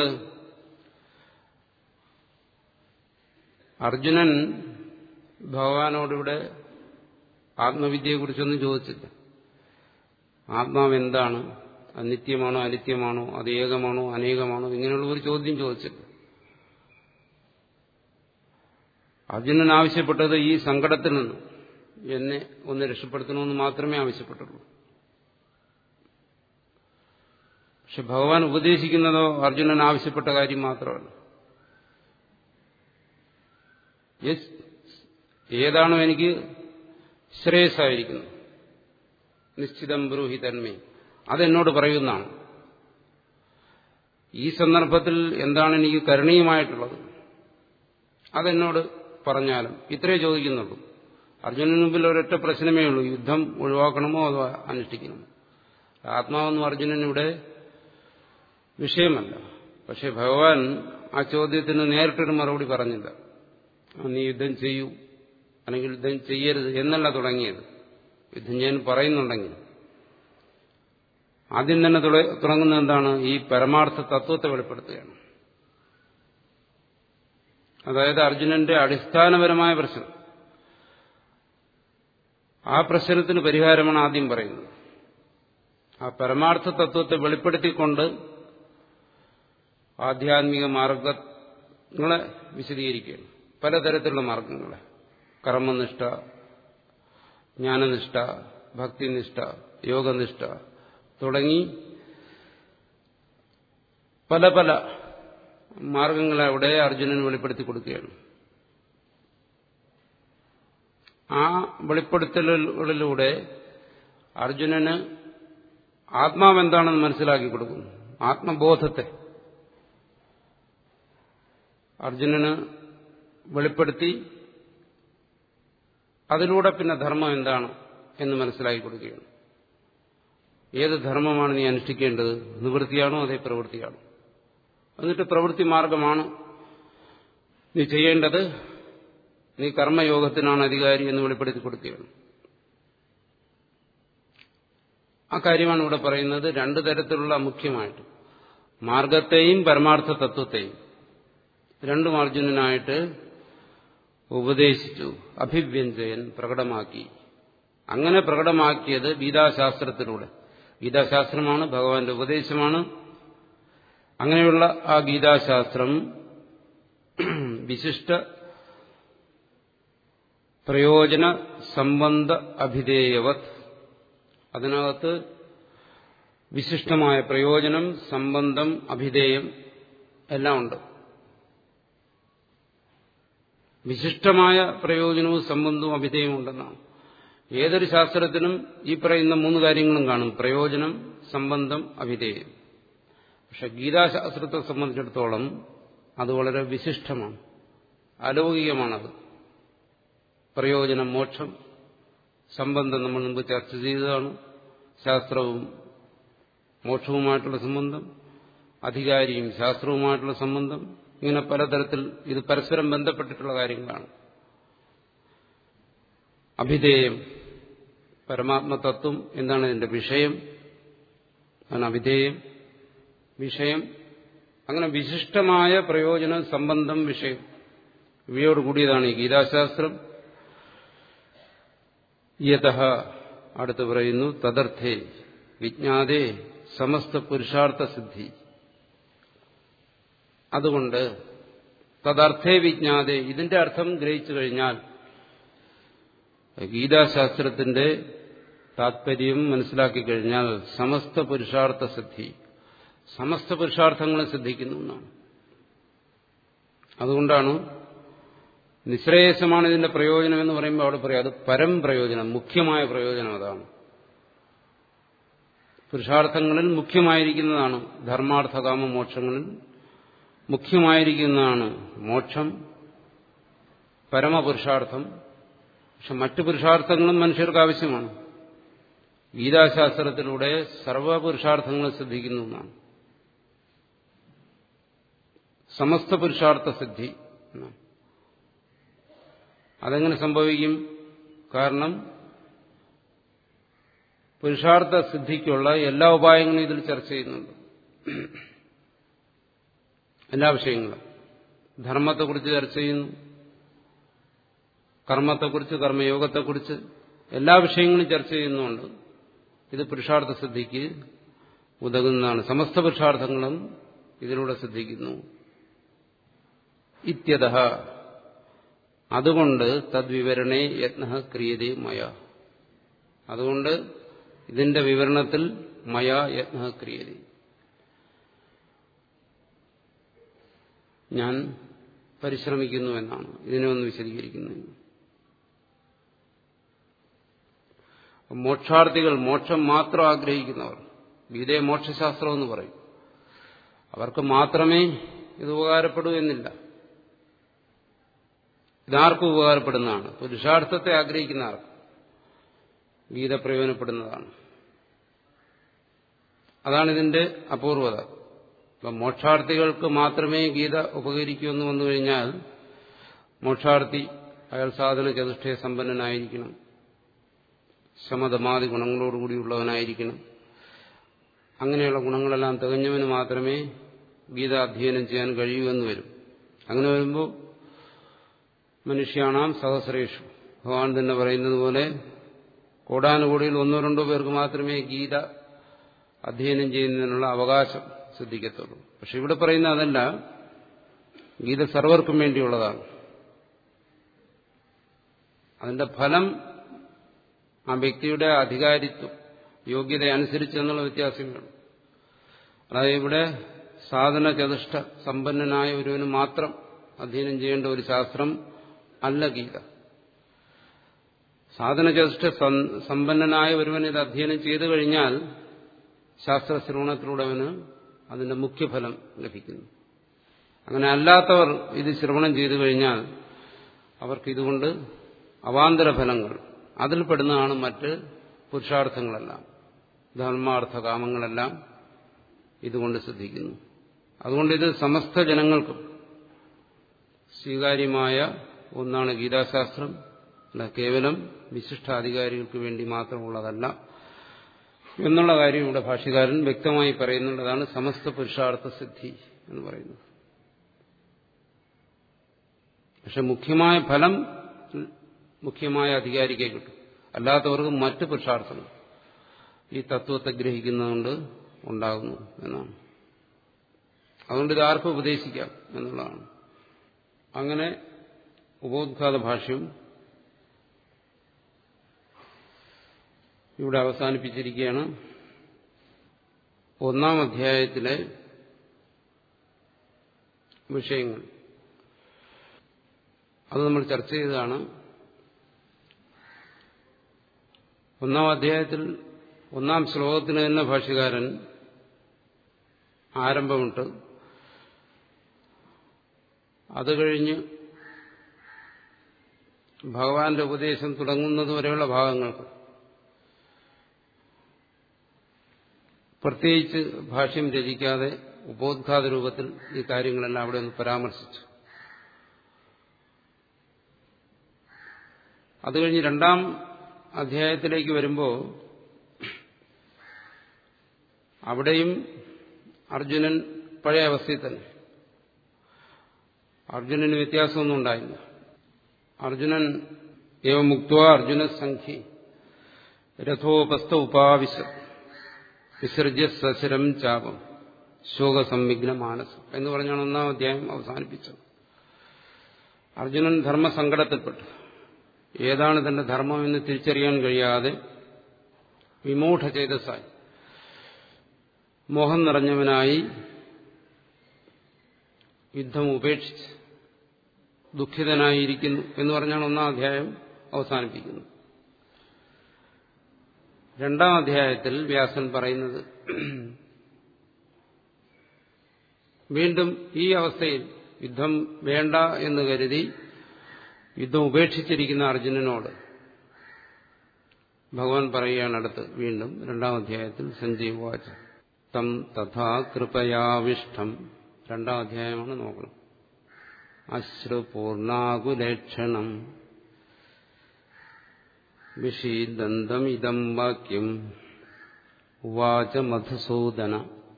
അർജുനൻ ഭഗവാനോടിവിടെ ആത്മവിദ്യയെക്കുറിച്ചൊന്നും ചോദിച്ചില്ല ആത്മാവ് എന്താണ് അത് നിത്യമാണോ അനിത്യമാണോ അത് ഏകമാണോ അനേകമാണോ ഇങ്ങനെയുള്ള ഒരു ചോദ്യം ചോദിച്ചില്ല അർജുനൻ ആവശ്യപ്പെട്ടത് ഈ സങ്കടത്തിൽ നിന്ന് എന്നെ ഒന്ന് രക്ഷപ്പെടുത്തണമെന്ന് മാത്രമേ ആവശ്യപ്പെട്ടുള്ളൂ പക്ഷെ ഭഗവാൻ ഉപദേശിക്കുന്നതോ അർജുനൻ ആവശ്യപ്പെട്ട കാര്യം മാത്രമല്ല ഏതാണോ എനിക്ക് ശ്രേയസ്സായിരിക്കുന്നത് നിശ്ചിതം ബ്രൂഹി തന്മേ അതെന്നോട് പറയുന്നതാണ് ഈ സന്ദർഭത്തിൽ എന്താണ് എനിക്ക് കരണീയമായിട്ടുള്ളത് അതെന്നോട് പറഞ്ഞാലും ഇത്രേ ചോദിക്കുന്നുള്ളൂ അർജുനന് മുമ്പിൽ ഒരൊറ്റ പ്രശ്നമേ ഉള്ളൂ യുദ്ധം ഒഴിവാക്കണമോ അതോ അനുഷ്ഠിക്കണമോ ആത്മാവെന്നും അർജുനനിവിടെ വിഷയമല്ല പക്ഷെ ഭഗവാൻ ആ ചോദ്യത്തിന് നേരിട്ടൊരു മറുപടി പറഞ്ഞില്ല നീ യുദ്ധം ചെയ്യൂ അല്ലെങ്കിൽ യുദ്ധം ചെയ്യരുത് എന്നല്ല തുടങ്ങിയത് യുദ്ധം ചെയ്യാൻ പറയുന്നുണ്ടെങ്കിൽ ആദ്യം തന്നെ തുടങ്ങുന്നത് എന്താണ് ഈ പരമാർത്ഥ തത്വത്തെ വെളിപ്പെടുത്തുകയാണ് അതായത് അർജുനന്റെ അടിസ്ഥാനപരമായ പ്രശ്നം ആ പ്രശ്നത്തിന് പരിഹാരമാണ് ആദ്യം പറയുന്നത് ആ പരമാർത്ഥ തത്വത്തെ വെളിപ്പെടുത്തിക്കൊണ്ട് ആധ്യാത്മിക മാർഗങ്ങളെ വിശദീകരിക്കുകയാണ് പലതരത്തിലുള്ള മാർഗങ്ങളെ കർമ്മനിഷ്ഠ ജ്ഞാനനിഷ്ഠ ഭക്തിനിഷ്ഠ യോഗനിഷ്ഠ തുടങ്ങി പല പല മാർഗങ്ങളെ അവിടെ അർജുനൻ വെളിപ്പെടുത്തി കൊടുക്കുകയാണ് ആ വെളിപ്പെടുത്തലുകളിലൂടെ അർജുനന് ആത്മാവെന്താണെന്ന് മനസ്സിലാക്കി കൊടുക്കുന്നു ആത്മബോധത്തെ അർജുനന് വെളിപ്പെടുത്തി അതിലൂടെ പിന്നെ ധർമ്മം എന്താണ് എന്ന് മനസ്സിലാക്കി കൊടുക്കുകയാണ് ഏത് ധർമ്മമാണ് നീ അനുഷ്ഠിക്കേണ്ടത് നിവൃത്തിയാണോ അതേ പ്രവൃത്തിയാണോ എന്നിട്ട് പ്രവൃത്തി മാർഗമാണ് നീ ചെയ്യേണ്ടത് നീ കർമ്മയോഗത്തിനാണ് അധികാരി എന്ന് വെളിപ്പെടുത്തി കൊടുക്കുകയാണ് ആ കാര്യമാണ് ഇവിടെ പറയുന്നത് രണ്ടു തരത്തിലുള്ള മുഖ്യമായിട്ട് മാർഗത്തെയും പരമാർത്ഥ തത്വത്തെയും രണ്ടും അർജുനനായിട്ട് ഉപദേശിച്ചു അഭിവ്യഞ്ജയൻ പ്രകടമാക്കി അങ്ങനെ പ്രകടമാക്കിയത് ഗീതാശാസ്ത്രത്തിലൂടെ ഗീതാശാസ്ത്രമാണ് ഭഗവാന്റെ ഉപദേശമാണ് അങ്ങനെയുള്ള ആ ഗീതാശാസ്ത്രം വിശിഷ്ട പ്രയോജന സംബന്ധ അഭിധേയവത് അതിനകത്ത് വിശിഷ്ടമായ പ്രയോജനം സംബന്ധം അഭിധേയം എല്ലാം ഉണ്ട് വിശിഷ്ടമായ പ്രയോജനവും സംബന്ധവും അഭിധേയവും ഉണ്ടെന്നാണ് ഏതൊരു ശാസ്ത്രത്തിനും ഈ പറയുന്ന മൂന്ന് കാര്യങ്ങളും കാണും പ്രയോജനം സംബന്ധം അഭിധേയം പക്ഷെ ഗീതാശാസ്ത്രത്തെ സംബന്ധിച്ചിടത്തോളം അത് വളരെ വിശിഷ്ടമാണ് അലൗകികമാണത് പ്രയോജനം മോക്ഷം സംബന്ധം നമ്മൾ മുമ്പ് ചർച്ച ചെയ്തതാണ് ശാസ്ത്രവും മോക്ഷവുമായിട്ടുള്ള സംബന്ധം അധികാരിയും ശാസ്ത്രവുമായിട്ടുള്ള സംബന്ധം ഇങ്ങനെ പലതരത്തിൽ ഇത് പരസ്പരം ബന്ധപ്പെട്ടിട്ടുള്ള കാര്യങ്ങളാണ് അഭിധേയം പരമാത്മതത്വം എന്താണ് ഇതിന്റെ വിഷയം അതാണ് അവിധേയം വിഷയം അങ്ങനെ വിശിഷ്ടമായ പ്രയോജനം സംബന്ധം വിഷയം ഇവയോട് കൂടിയതാണ് ഈ ഗീതാശാസ്ത്രം യഥ അടുത്ത് പറയുന്നു തദർത്ഥേ വിജ്ഞാതേ സമസ്ത പുരുഷാർത്ഥ സിദ്ധി അതുകൊണ്ട് തദർത്ഥേ വിജ്ഞാതേ ഇതിന്റെ അർത്ഥം ഗ്രഹിച്ചു കഴിഞ്ഞാൽ ഗീതാശാസ്ത്രത്തിന്റെ താത്പര്യം മനസ്സിലാക്കി കഴിഞ്ഞാൽ സമസ്ത പുരുഷാർത്ഥ സിദ്ധി സമസ്ത പുരുഷാർത്ഥങ്ങളും സിദ്ധിക്കുന്നു എന്നാണ് അതുകൊണ്ടാണ് നിശ്രേയസമാണ് ഇതിന്റെ പ്രയോജനം എന്ന് പറയുമ്പോൾ അവിടെ പറയാം അത് പരം പ്രയോജനം മുഖ്യമായ പ്രയോജനം അതാണ് പുരുഷാർത്ഥങ്ങളിൽ മുഖ്യമായിരിക്കുന്നതാണ് ധർമാർത്ഥകാമ മോക്ഷങ്ങളിൽ മുഖ്യമായിരിക്കുന്നതാണ് മോക്ഷം പരമപുരുഷാർത്ഥം പക്ഷെ മറ്റു പുരുഷാർത്ഥങ്ങളും മനുഷ്യർക്ക് ആവശ്യമാണ് ഗീതാശാസ്ത്രത്തിലൂടെ സർവപുരുഷാർത്ഥങ്ങളും സിദ്ധിക്കുന്നു എന്നാണ് സമസ്ത പുരുഷാർത്ഥ സിദ്ധി എന്നാണ് അതെങ്ങനെ സംഭവിക്കും കാരണം പുരുഷാർത്ഥ സിദ്ധിക്കുള്ള എല്ലാ ഉപായങ്ങളും ഇതിൽ ചർച്ച ചെയ്യുന്നുണ്ട് എല്ലാ വിഷയങ്ങളും ധർമ്മത്തെക്കുറിച്ച് ചർച്ച ചെയ്യുന്നു കർമ്മത്തെക്കുറിച്ച് കർമ്മയോഗത്തെക്കുറിച്ച് എല്ലാ വിഷയങ്ങളും ചർച്ച ചെയ്യുന്നുണ്ട് ഇത് പുരുഷാർത്ഥ സിദ്ധിക്ക് ഉതകുന്നതാണ് സമസ്ത പുരുഷാർത്ഥങ്ങളും ഇതിലൂടെ സിദ്ധിക്കുന്നു ഇത്യത അതുകൊണ്ട് തദ്വിവരണേ യത്ന ക്രിയതേ മയ അതുകൊണ്ട് ഇതിന്റെ വിവരണത്തിൽ മയ യത്ന ക്രിയതേ ഞാൻ പരിശ്രമിക്കുന്നു എന്നാണ് ഇതിനെ ഒന്ന് വിശദീകരിക്കുന്നത് മോക്ഷാർത്ഥികൾ മോക്ഷം മാത്രം ആഗ്രഹിക്കുന്നവർ ഗീതയെ മോക്ഷശാസ്ത്രം എന്ന് പറയും അവർക്ക് മാത്രമേ ഇത് ഉപകാരപ്പെടൂ എന്നില്ല ഇതാർക്കും ഉപകാരപ്പെടുന്നതാണ് പുരുഷാർത്ഥത്തെ ആഗ്രഹിക്കുന്ന ആർക്ക് ഗീത പ്രയോജനപ്പെടുന്നതാണ് അതാണ് ഇതിന്റെ അപൂർവത ഇപ്പം മോക്ഷാർത്ഥികൾക്ക് മാത്രമേ ഗീത ഉപകരിക്കൂ എന്ന് വന്നു കഴിഞ്ഞാൽ മോക്ഷാർത്ഥി അയാൾ സാധന ചതുഷ്ടയ സമ്പന്നനായിരിക്കണം ശമതമാതി ഗുണങ്ങളോടുകൂടിയുള്ളവനായിരിക്കണം അങ്ങനെയുള്ള ഗുണങ്ങളെല്ലാം തികഞ്ഞവന് മാത്രമേ ഗീത അധ്യയനം ചെയ്യാൻ കഴിയൂ എന്ന് വരും അങ്ങനെ വരുമ്പോൾ മനുഷ്യാണാം സഹസ്രേഷു ഭഗവാൻ തന്നെ പറയുന്നത് പോലെ കോടാനുകൂടിയിൽ ഒന്നോ രണ്ടോ പേർക്ക് മാത്രമേ ഗീത അധ്യയനം ചെയ്യുന്നതിനുള്ള അവകാശം സിദ്ധിക്കത്തുള്ളൂ പക്ഷെ ഇവിടെ പറയുന്ന അതല്ല ഗീത സർവർക്കും വേണ്ടിയുള്ളതാണ് അതിന്റെ ഫലം ആ വ്യക്തിയുടെ അധികാരിത്വം യോഗ്യത അനുസരിച്ച് എന്നുള്ള വ്യത്യാസങ്ങളുണ്ട് അതായത് ഇവിടെ സാധന ചതുഷ്ട സമ്പന്നനായ ഒരുവന് മാത്രം അധ്യയനം ചെയ്യേണ്ട ഒരു ശാസ്ത്രം അല്ല ഗീത സാധന ചതുഷ്ട സമ്പന്നനായ ഒരുവൻ ഇത് അധ്യയനം ചെയ്തു കഴിഞ്ഞാൽ ശാസ്ത്രശ്രവണത്തിലൂടെ അവന് അതിന്റെ മുഖ്യഫലം ലഭിക്കുന്നു അങ്ങനെ അല്ലാത്തവർ ഇത് ശ്രവണം ചെയ്തു കഴിഞ്ഞാൽ അവർക്ക് ഇതുകൊണ്ട് അവാന്തര ഫലങ്ങൾ അതിൽപ്പെടുന്നതാണ് മറ്റ് പുരുഷാർത്ഥങ്ങളെല്ലാം ധർമാർത്ഥ കാമങ്ങളെല്ലാം ഇതുകൊണ്ട് ശ്രദ്ധിക്കുന്നു അതുകൊണ്ട് ഇത് സമസ്ത ജനങ്ങൾക്കും സ്വീകാര്യമായ ഒന്നാണ് ഗീതാശാസ്ത്രം അല്ല കേവലം വിശിഷ്ടാധികാരികൾക്ക് വേണ്ടി മാത്രമുള്ളതല്ല എന്നുള്ള കാര്യം ഇവിടെ ഭാഷ്യകാരൻ വ്യക്തമായി പറയുന്നുള്ളതാണ് സമസ്ത പുരുഷാർത്ഥ സിദ്ധി എന്ന് പറയുന്നത് പക്ഷെ മുഖ്യമായ ഫലം മുഖ്യമായ അധികാരിക്ക് കിട്ടും അല്ലാത്തവർക്ക് മറ്റ് പുരുഷാർത്ഥങ്ങൾ ഈ തത്വത്തെ ഗ്രഹിക്കുന്നതുകൊണ്ട് ഉണ്ടാകുന്നു എന്നാണ് അതുകൊണ്ട് ഇത് ആർക്കും ഉപദേശിക്കാം എന്നുള്ളതാണ് അങ്ങനെ ഉപോദ്ഘാത ഭാഷ്യം ഇവിടെ അവസാനിപ്പിച്ചിരിക്കുകയാണ് ഒന്നാം അധ്യായത്തിലെ വിഷയങ്ങൾ അത് നമ്മൾ ചർച്ച ചെയ്തതാണ് ഒന്നാം അധ്യായത്തിൽ ഒന്നാം ശ്ലോകത്തിന് തന്നെ ഭാഷ്യകാരൻ ആരംഭമുണ്ട് അത് കഴിഞ്ഞ് ഭഗവാന്റെ ഉപദേശം തുടങ്ങുന്നത് വരെയുള്ള ഭാഗങ്ങൾക്ക് പ്രത്യേകിച്ച് ഭാഷ്യം രചിക്കാതെ ഉപോദ്ഘാത രൂപത്തിൽ ഈ കാര്യങ്ങളെല്ലാം അവിടെ ഒന്ന് പരാമർശിച്ചു അത് കഴിഞ്ഞ് രണ്ടാം അധ്യായത്തിലേക്ക് വരുമ്പോൾ അവിടെയും അർജുനൻ പഴയ അവസ്ഥയിൽ തന്നെ അർജുനന് വ്യത്യാസമൊന്നും ഉണ്ടായില്ല അർജുനൻ ഏവ മുക്ത അർജുന സംഖ്യ രഥോപസ്ഥ ഉപാവിശ വിസർജ്യ സശരം ചാപം ശോകസംവിഘ്ന മാനസം എന്ന് പറഞ്ഞാണ് ഒന്നാം അധ്യായം അവസാനിപ്പിച്ചത് അർജുനൻ ധർമ്മസങ്കടത്തിൽപ്പെട്ടു ഏതാണ് തന്റെ ധർമ്മം എന്ന് തിരിച്ചറിയാൻ കഴിയാതെ വിമൂഢ ചേതസായി മോഹം നിറഞ്ഞവനായി യുദ്ധം ഉപേക്ഷിച്ച് ദുഃഖിതനായിരിക്കുന്നു എന്ന് പറഞ്ഞാണ് ഒന്നാം അധ്യായം അവസാനിപ്പിക്കുന്നത് രണ്ടാം അധ്യായത്തിൽ വ്യാസൻ പറയുന്നത് വീണ്ടും ഈ അവസ്ഥയിൽ യുദ്ധം വേണ്ട എന്ന് കരുതി യുദ്ധം ഉപേക്ഷിച്ചിരിക്കുന്ന അർജുനനോട് ഭഗവാൻ പറയുകയാണ് അടുത്ത് വീണ്ടും രണ്ടാം അധ്യായത്തിൽ സഞ്ജീവ് വാച തം തഥാ കൃപയാവിഷ്ടം രണ്ടാം അധ്യായമാണ് നോക്കണം അശ്രുപൂർണാകുലേക്ഷണം വിഷീദന്തം ഇതം വാക്യം ഉവാച മധുസൂദന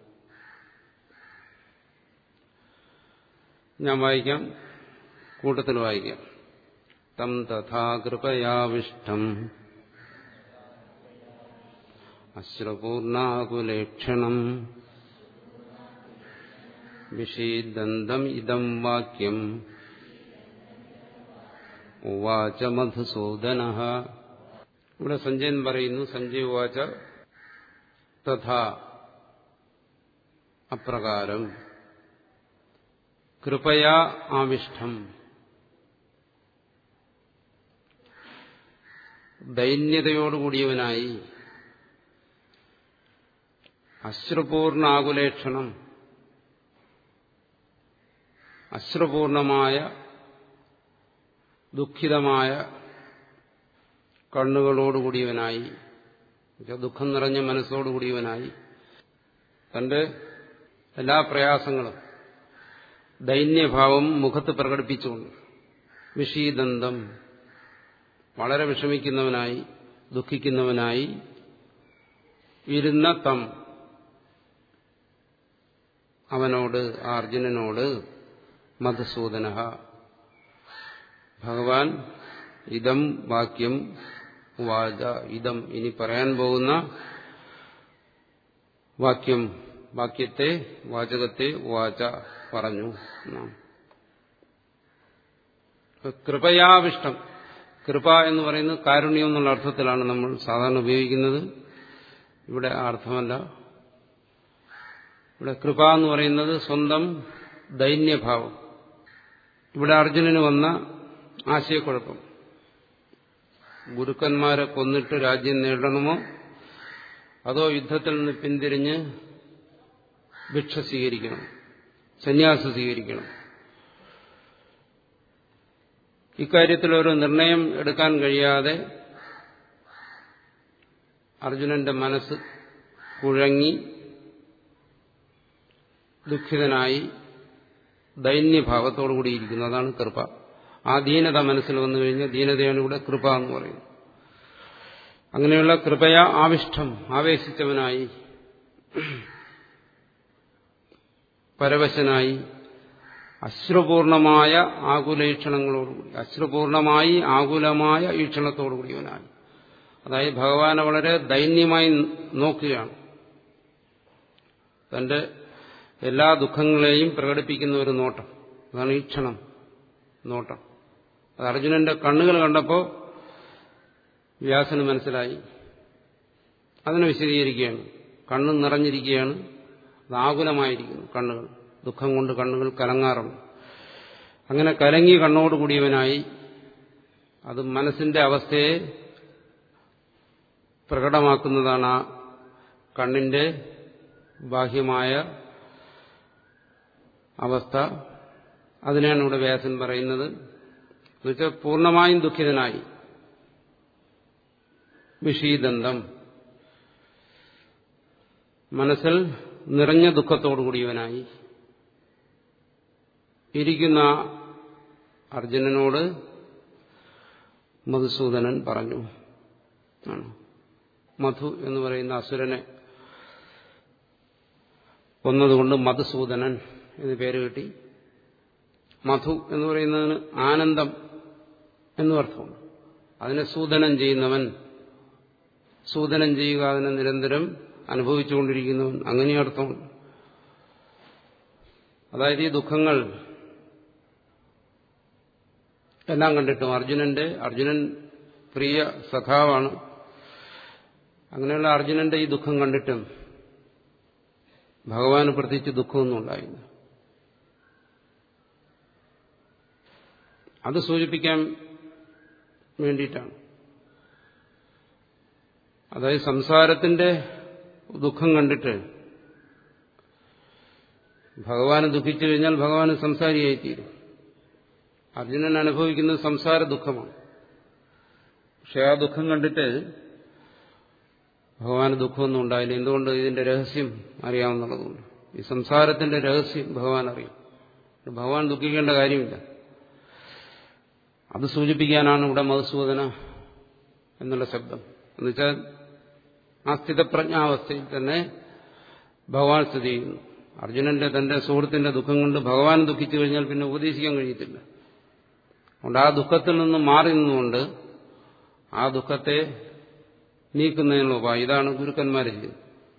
ഞാൻ വായിക്കാം കൂട്ടത്തിൽ വായിക്കാം തം തഥാ കൃപയാവിഷ്ടം അശ്രപൂർണാകുലേക്ഷണം വിഷീദന്തം ഇതം വാക്യം ഉവാച മധുസൂദന ഇവിടെ സഞ്ജയൻ പറയുന്നു സഞ്ജയ് ഉവാച തഥാ അപ്രകാരം കൃപയാ ആവിഷ്ടം ദൈന്യതയോടുകൂടിയവനായി അശ്രുപൂർണ ആകുലേക്ഷണം അശ്രുപൂർണമായ ദുഃഖിതമായ കണ്ണുകളോടുകൂടിയവനായി ദുഃഖം നിറഞ്ഞ മനസ്സോടുകൂടിയവനായി തന്റെ എല്ലാ പ്രയാസങ്ങളും ദൈന്യഭാവം മുഖത്ത് പ്രകടിപ്പിച്ചുകൊണ്ട് വിഷീദന്തം വളരെ വിഷമിക്കുന്നവനായി ദുഃഖിക്കുന്നവനായി ഇരുന്ന തം അവനോട് ആ അർജുനനോട് മധുസൂദന ഭഗവാൻ ഇതം വാക്യം വാച ഇതം ഇനി പറയാൻ പോകുന്ന വാക്യം വാക്യത്തെ വാചകത്തെ വാച പറഞ്ഞു കൃപയാവിഷ്ടം കൃപ എന്ന് പറയുന്നത് കാരുണ്യം എന്നുള്ള അർത്ഥത്തിലാണ് നമ്മൾ സാധാരണ ഉപയോഗിക്കുന്നത് ഇവിടെ ആ അർത്ഥമല്ല ഇവിടെ കൃപ എന്ന് പറയുന്നത് സ്വന്തം ദൈന്യഭാവം ഇവിടെ അർജുനന് വന്ന ആശയക്കുഴപ്പം ഗുരുക്കന്മാരെ കൊന്നിട്ട് രാജ്യം നേടണമോ അതോ യുദ്ധത്തിൽ നിന്ന് പിന്തിരിഞ്ഞ് ഭിക്ഷ സ്വീകരിക്കണം സന്യാസം സ്വീകരിക്കണം ഇക്കാര്യത്തിൽ ഒരു നിർണയം എടുക്കാൻ കഴിയാതെ അർജുനന്റെ മനസ്സ് കുഴങ്ങി ദുഃഖിതനായി ദൈന്യഭാവത്തോടുകൂടിയിരിക്കുന്നു അതാണ് കൃപ ആ ദീനത മനസ്സിൽ വന്നു കഴിഞ്ഞാൽ ദീനതയാണ് ഇവിടെ കൃപ എന്ന് പറയുന്നത് അങ്ങനെയുള്ള കൃപയ ആവിഷ്ടം ആവേശിച്ചവനായി പരവശനായി അശ്രുപൂർണമായ ആകുലീക്ഷണങ്ങളോടുകൂടി അശ്രുപൂർണമായി ആകുലമായ ഈക്ഷണത്തോടുകൂടിയവനായി അതായത് ഭഗവാനെ വളരെ ദൈന്യമായി നോക്കുകയാണ് തന്റെ എല്ലാ ദുഃഖങ്ങളെയും പ്രകടിപ്പിക്കുന്ന ഒരു നോട്ടം അതാണ് ഈക്ഷണം നോട്ടം അത് അർജുനന്റെ കണ്ണുകൾ കണ്ടപ്പോൾ വ്യാസന് മനസ്സിലായി അതിനെ വിശദീകരിക്കുകയാണ് കണ്ണ് നിറഞ്ഞിരിക്കുകയാണ് അത് ആകുലമായിരിക്കുന്നു കണ്ണുകൾ ദുഃഖം കൊണ്ട് കണ്ണുകൾ കലങ്ങാറുണ്ട് അങ്ങനെ കലങ്ങി കണ്ണോടുകൂടിയവനായി അത് മനസ്സിന്റെ അവസ്ഥയെ പ്രകടമാക്കുന്നതാണ് ആ കണ്ണിന്റെ ബാഹ്യമായ അവസ്ഥ അതിനാണ് ഇവിടെ വ്യാസൻ പറയുന്നത് എന്നുവെച്ചാൽ പൂർണ്ണമായും ദുഃഖിതനായി വിഷീദന്തം മനസ്സിൽ നിറഞ്ഞ ദുഃഖത്തോടുകൂടിയവനായി ഇരിക്കുന്ന അർജുനനോട് മധുസൂദനൻ പറഞ്ഞു ആണ് മധു എന്ന് പറയുന്ന അസുരനെ കൊന്നതുകൊണ്ട് മധുസൂദനൻ എന്ന് പേര് കിട്ടി മധു എന്ന് പറയുന്നതിന് ആനന്ദം എന്നും അർത്ഥമുണ്ട് അതിനെ സൂദനം ചെയ്യുന്നവൻ സൂദനം ചെയ്യുക അതിനെ നിരന്തരം അനുഭവിച്ചുകൊണ്ടിരിക്കുന്നവൻ അങ്ങനെ അർത്ഥമുണ്ട് അതായത് ഈ ദുഃഖങ്ങൾ എല്ലാം കണ്ടിട്ടും അർജുനന്റെ അർജുനൻ പ്രിയ സഖാവാണ് അങ്ങനെയുള്ള അർജുനന്റെ ഈ ദുഃഖം കണ്ടിട്ടും ഭഗവാന് പ്രത്യേകിച്ച് ദുഃഖമൊന്നും ഉണ്ടായില്ല അത് സൂചിപ്പിക്കാൻ വേണ്ടിയിട്ടാണ് അതായത് സംസാരത്തിന്റെ ദുഃഖം കണ്ടിട്ട് ഭഗവാന് ദുഃഖിച്ചു കഴിഞ്ഞാൽ ഭഗവാന് സംസാരിയായിത്തീരും അർജുനൻ അനുഭവിക്കുന്നത് സംസാര ദുഃഖമാണ് പക്ഷെ ആ ദുഃഖം കണ്ടിട്ട് ഭഗവാന് ദുഃഖമൊന്നും ഉണ്ടായില്ല എന്തുകൊണ്ട് ഇതിന്റെ രഹസ്യം അറിയാവുന്നതുകൊണ്ട് ഈ സംസാരത്തിന്റെ രഹസ്യം ഭഗവാൻ അറിയും ഭഗവാൻ ദുഃഖിക്കേണ്ട കാര്യമില്ല അത് സൂചിപ്പിക്കാനാണ് ഇവിടെ മധുസൂദന എന്നുള്ള ശബ്ദം എന്നുവെച്ചാൽ ആ സ്ഥിതപ്രജ്ഞാവസ്ഥയിൽ തന്നെ ഭഗവാൻ സ്ഥിതി ചെയ്യുന്നു അർജുനന്റെ തന്റെ സുഹൃത്തിന്റെ ദുഃഖം കൊണ്ട് ഭഗവാൻ ദുഃഖിച്ചു കഴിഞ്ഞാൽ പിന്നെ ഉപദേശിക്കാൻ കഴിയത്തില്ല അതുകൊണ്ട് ആ ദുഃഖത്തിൽ നിന്ന് മാറി നിന്നുകൊണ്ട് ആ ദുഃഖത്തെ നീക്കുന്നതിനുള്ള ഉപായം ഇതാണ് ഗുരുക്കന്മാർ ചെയ്യുന്നത്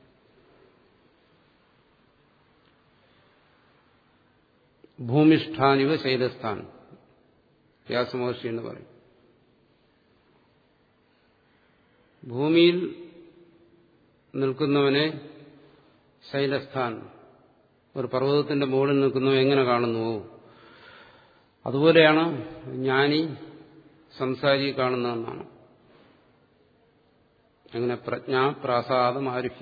ഭൂമിഷ്ഠാനിവ ശൈലസ്ഥാൻ വ്യാസമഹർഷി എന്ന് പറയും ഭൂമിയിൽ നിൽക്കുന്നവനെ ശൈലസ്ഥാൻ ഒരു പർവ്വതത്തിന്റെ മുകളിൽ നിൽക്കുന്നവൻ എങ്ങനെ കാണുന്നുവോ അതുപോലെയാണ് ജ്ഞാനി സംസാരി കാണുന്നതെന്നാണ് അങ്ങനെ പ്രജ്ഞാ പ്രാസാദം ആരുഹി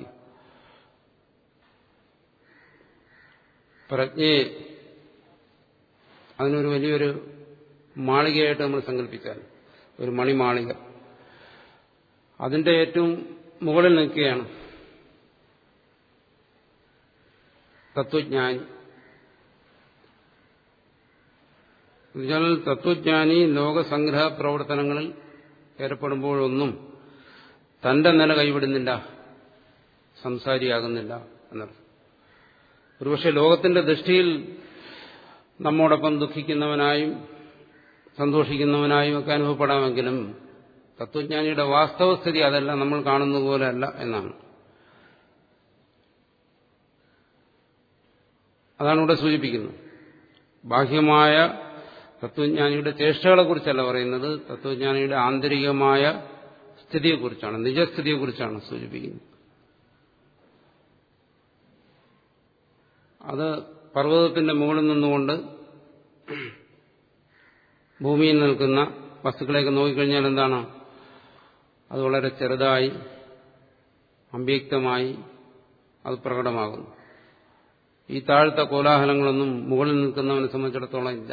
പ്രജ്ഞയെ അതിനൊരു വലിയൊരു മാളികയായിട്ട് നമ്മൾ സങ്കല്പിച്ചാൽ ഒരു മണിമാളിക അതിന്റെ ഏറ്റവും മുകളിൽ നിൽക്കുകയാണ് തത്വജ്ഞാനി എന്നുവെച്ചാൽ തത്വജ്ഞാനി ലോകസംഗ്രഹ പ്രവർത്തനങ്ങളിൽ ഏർപ്പെടുമ്പോഴൊന്നും തന്റെ നില കൈവിടുന്നില്ല സംസാരിയാകുന്നില്ല എന്നർത്ഥം ഒരുപക്ഷെ ലോകത്തിന്റെ ദൃഷ്ടിയിൽ നമ്മോടൊപ്പം ദുഃഖിക്കുന്നവനായും സന്തോഷിക്കുന്നവനായും ഒക്കെ അനുഭവപ്പെടാമെങ്കിലും തത്വജ്ഞാനിയുടെ വാസ്തവസ്ഥിതി അതല്ല നമ്മൾ കാണുന്ന പോലെ അല്ല എന്നാണ് അതാണ് ഇവിടെ സൂചിപ്പിക്കുന്നത് ബാഹ്യമായ തത്വജ്ഞാനിയുടെ ചേഷ്ടകളെക്കുറിച്ചല്ല പറയുന്നത് തത്വജ്ഞാനിയുടെ ആന്തരികമായ സ്ഥിതിയെക്കുറിച്ചാണ് നിജസ്ഥിതിയെക്കുറിച്ചാണ് സൂചിപ്പിക്കുന്നത് അത് പർവ്വതത്തിന്റെ മുകളിൽ നിന്നുകൊണ്ട് ഭൂമിയിൽ നിൽക്കുന്ന വസ്തുക്കളെയൊക്കെ നോക്കിക്കഴിഞ്ഞാൽ എന്താണ് അത് വളരെ ചെറുതായി അമ്പ്യക്തമായി അത് പ്രകടമാകുന്നു ഈ താഴ്ത്ത കോലാഹലങ്ങളൊന്നും മുകളിൽ നിൽക്കുന്നവനെ സംബന്ധിച്ചിടത്തോളം ഇല്ല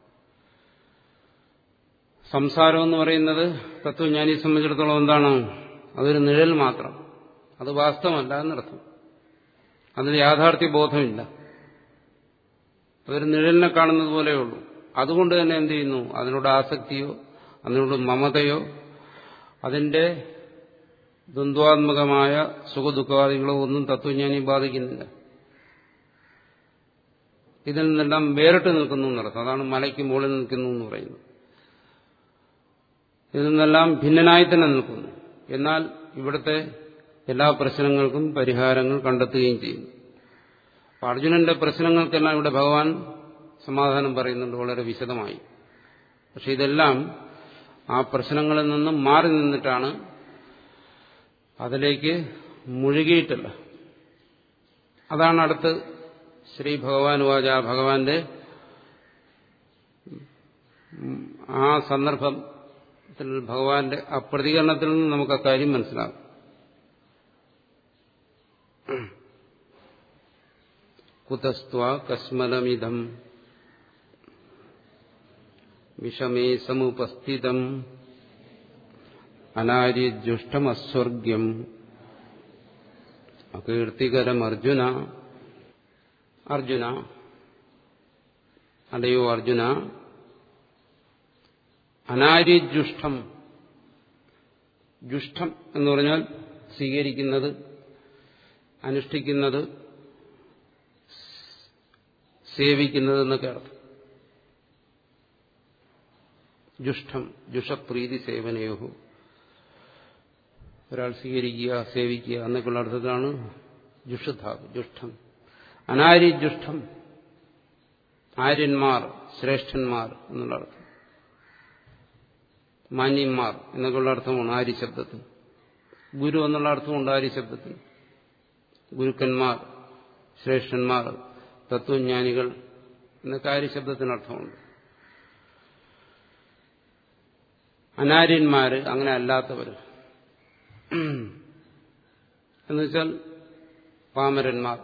സംസാരം എന്ന് പറയുന്നത് തത്വജ്ഞാനിയെ സംബന്ധിച്ചിടത്തോളം എന്താണ് അതൊരു നിഴൽ മാത്രം അത് വാസ്തവമല്ല എന്നർത്ഥം അതിന് യാഥാർത്ഥ്യ ബോധമില്ല അതൊരു നിഴലിനെ കാണുന്നത് പോലെയുള്ളൂ അതുകൊണ്ട് തന്നെ എന്ത് ചെയ്യുന്നു അതിനോട് ആസക്തിയോ അതിനോട് മമതയോ അതിന്റെ ദ്വന്ദ്വാത്മകമായ സുഖദുഃഖാദികളോ ഒന്നും തത്വജ്ഞാനി ബാധിക്കുന്നില്ല ഇതിൽ നിന്നെല്ലാം വേറിട്ട് നിൽക്കുന്നു എന്നർത്ഥം അതാണ് മലയ്ക്ക് മുകളിൽ നിൽക്കുന്നു എന്ന് പറയുന്നത് ഇതിൽ നിന്നെല്ലാം ഭിന്നനായി തന്നെ നിൽക്കുന്നു എന്നാൽ ഇവിടുത്തെ എല്ലാ പ്രശ്നങ്ങൾക്കും പരിഹാരങ്ങൾ കണ്ടെത്തുകയും ചെയ്യുന്നു അപ്പൊ അർജുനന്റെ പ്രശ്നങ്ങൾക്കെല്ലാം ഇവിടെ ഭഗവാൻ സമാധാനം പറയുന്നുണ്ട് വളരെ വിശദമായി പക്ഷെ ഇതെല്ലാം ആ പ്രശ്നങ്ങളിൽ നിന്നും മാറി നിന്നിട്ടാണ് അതിലേക്ക് മുഴുകിയിട്ടില്ല അതാണ് അടുത്ത് ശ്രീ ഭഗവാൻ വാച ഭഗവാന്റെ ആ സന്ദർഭത്തിൽ ഭഗവാന്റെ ആ പ്രതികരണത്തിൽ നിന്ന് നമുക്ക് അക്കാര്യം മനസ്സിലാകും കുതസ്ത്വ കസ്മലമിതം വിഷമേ സമുപസ്ഥിതം അനാര്യജുഷ്ടമസ്വർഗ്യം അകീർത്തികരം അർജുന അർജുന അല്ലയോ അർജുന അനാര്യജുഷ്ടം ജുഷ്ടം എന്ന് പറഞ്ഞാൽ സ്വീകരിക്കുന്നത് അനുഷ്ഠിക്കുന്നത് സേവിക്കുന്നത് എന്നൊക്കെ അർത്ഥം ജുഷ്ടം ജുഷപ്രീതി സേവനയോഹു ഒരാൾ സ്വീകരിക്കുക സേവിക്കുക എന്നൊക്കെയുള്ള അർത്ഥത്തിലാണ് ജുഷധാവ് ജുഷ്ടം അനാരി ജുഷ്ടം ആര്യന്മാർ ശ്രേഷ്ഠന്മാർ എന്നുള്ള അർത്ഥം മാന്യന്മാർ എന്നൊക്കെയുള്ള അർത്ഥമാണ് ആര്യ ശബ്ദത്തിൽ ഗുരു എന്നുള്ള അർത്ഥമുണ്ട് ആര്യ ശബ്ദത്തിൽ ഗുരുക്കന്മാർ ശ്രേഷ്ഠന്മാർ തത്വജ്ഞാനികൾ എന്നൊക്കെ ആര്യ ശബ്ദത്തിന് അർത്ഥമുണ്ട് അനാര്യന്മാര് അങ്ങനെ അല്ലാത്തവർ എന്നുവെച്ചാൽ പാമരന്മാർ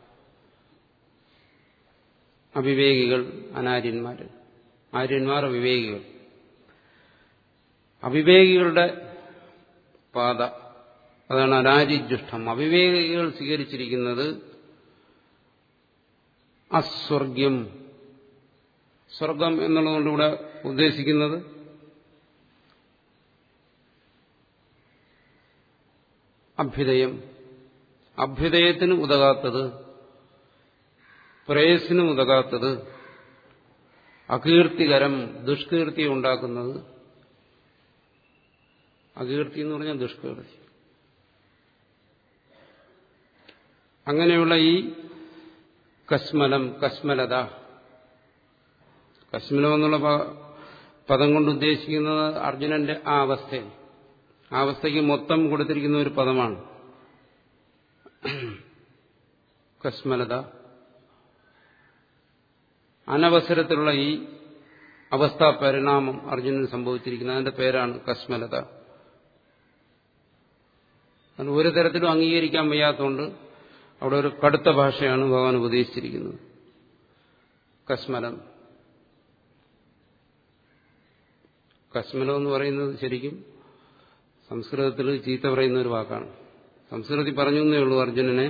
അവിവേകികൾ അനാര്യന്മാർ ആര്യന്മാർ അവിവേകികൾ അവിവേകികളുടെ പാത അതാണ് അനാര്യജുഷ്ടം അവിവേകികൾ സ്വീകരിച്ചിരിക്കുന്നത് അസ്വർഗ്യം സ്വർഗം എന്നുള്ളതുകൊണ്ടിവിടെ ഉദ്ദേശിക്കുന്നത് അഭ്യുദയം അഭ്യുദയത്തിന് ഉതകാത്തത് പ്രേയസിന് ഉതകാത്തത് അകീർത്തികരം ദുഷ്കീർത്തി ഉണ്ടാക്കുന്നത് അകീർത്തി എന്ന് പറഞ്ഞാൽ ദുഷ്കീർത്തി അങ്ങനെയുള്ള ഈ കശ്മലം കശ്മലത കശ്മലം എന്നുള്ള പദം കൊണ്ട് ഉദ്ദേശിക്കുന്നത് അർജുനന്റെ ആ അവസ്ഥയെ ആ അവസ്ഥയ്ക്ക് മൊത്തം കൊടുത്തിരിക്കുന്ന ഒരു പദമാണ് കശ്മലത അനവസരത്തിലുള്ള ഈ അവസ്ഥാ പരിണാമം അർജുനന് സംഭവിച്ചിരിക്കുന്നത് അതിന്റെ പേരാണ് കശ്മലത അത് ഒരു തരത്തിലും അംഗീകരിക്കാൻ വയ്യാത്തതുകൊണ്ട് അവിടെ ഒരു കടുത്ത ഭാഷയാണ് ഭഗവാൻ ഉപദേശിച്ചിരിക്കുന്നത് കശ്മലം കശ്മലം എന്ന് പറയുന്നത് ശരിക്കും സംസ്കൃതത്തിൽ ചീത്ത പറയുന്ന ഒരു വാക്കാണ് സംസ്കൃതത്തിൽ പറഞ്ഞു എന്നേ ഉള്ളൂ അർജുനനെ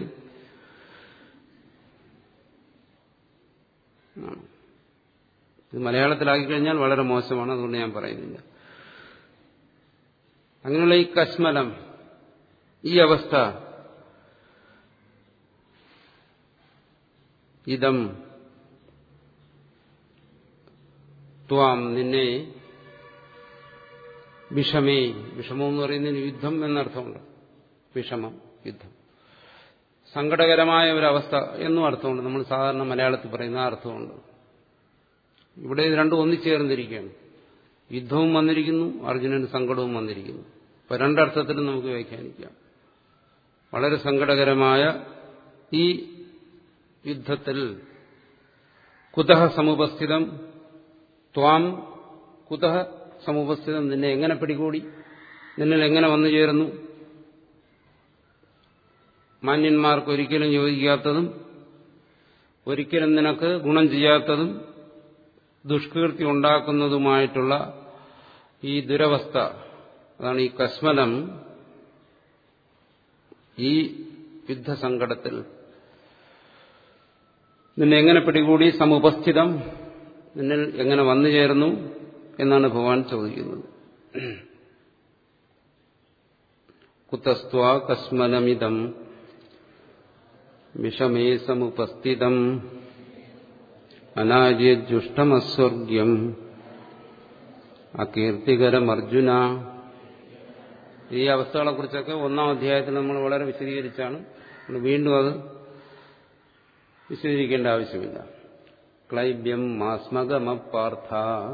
ഇത് മലയാളത്തിലാക്കി കഴിഞ്ഞാൽ വളരെ മോശമാണ് അതുകൊണ്ട് ഞാൻ പറയുന്നില്ല അങ്ങനെയുള്ള ഈ കശ്മലം ഈ അവസ്ഥ ഇതം ത്വാം നിന്നെ വിഷമേ വിഷമം എന്ന് പറയുന്നതിന് യുദ്ധം എന്നർത്ഥമുണ്ട് വിഷമം യുദ്ധം സങ്കടകരമായ ഒരവസ്ഥ എന്നും അർത്ഥമുണ്ട് നമ്മൾ സാധാരണ മലയാളത്തിൽ പറയുന്ന ആ അർത്ഥമുണ്ട് ഇവിടെ ഇത് രണ്ടും ഒന്നിച്ചേർന്നിരിക്കുകയാണ് യുദ്ധവും വന്നിരിക്കുന്നു അർജുനന് സങ്കടവും വന്നിരിക്കുന്നു ഇപ്പൊ രണ്ടർത്ഥത്തിലും നമുക്ക് വ്യാഖ്യാനിക്കാം വളരെ സങ്കടകരമായ ഈ യുദ്ധത്തിൽ കുതഹ സമുപസ്ഥിതം ത്വാം കുതഹ സമുപസ്ഥിതം നിന്നെ എങ്ങനെ പിടികൂടി നിന്നിൽ എങ്ങനെ വന്നു ചേർന്നു മാന്യന്മാർക്ക് ഒരിക്കലും യോജിക്കാത്തതും ഒരിക്കലും നിനക്ക് ഗുണം ചെയ്യാത്തതും ദുഷ്കീർത്തി ഉണ്ടാക്കുന്നതുമായിട്ടുള്ള ഈ ദുരവസ്ഥ അതാണ് ഈ കസ്മലം ഈ യുദ്ധസങ്കടത്തിൽ നിന്നെ എങ്ങനെ പിടികൂടി സമുപസ്ഥിതം നിന്നിൽ എങ്ങനെ വന്നു ചേർന്നു എന്നാണ് ഭഗവാൻ ചോദിക്കുന്നത് കുതസ്ത്വാ കസ്മലമിതം വിഷമേ സമുപസ്ഥിതം അനാര്യുഷ്ടമസ്വർഗ്യം അകീർത്തികരമർജുന ഈ അവസ്ഥകളെക്കുറിച്ചൊക്കെ ഒന്നാം അധ്യായത്തിൽ നമ്മൾ വളരെ വിശദീകരിച്ചാണ് വീണ്ടും അത് വിശദീകരിക്കേണ്ട ആവശ്യമില്ല ക്ലൈബ്യം മാസ്മകമപാർത്ഥ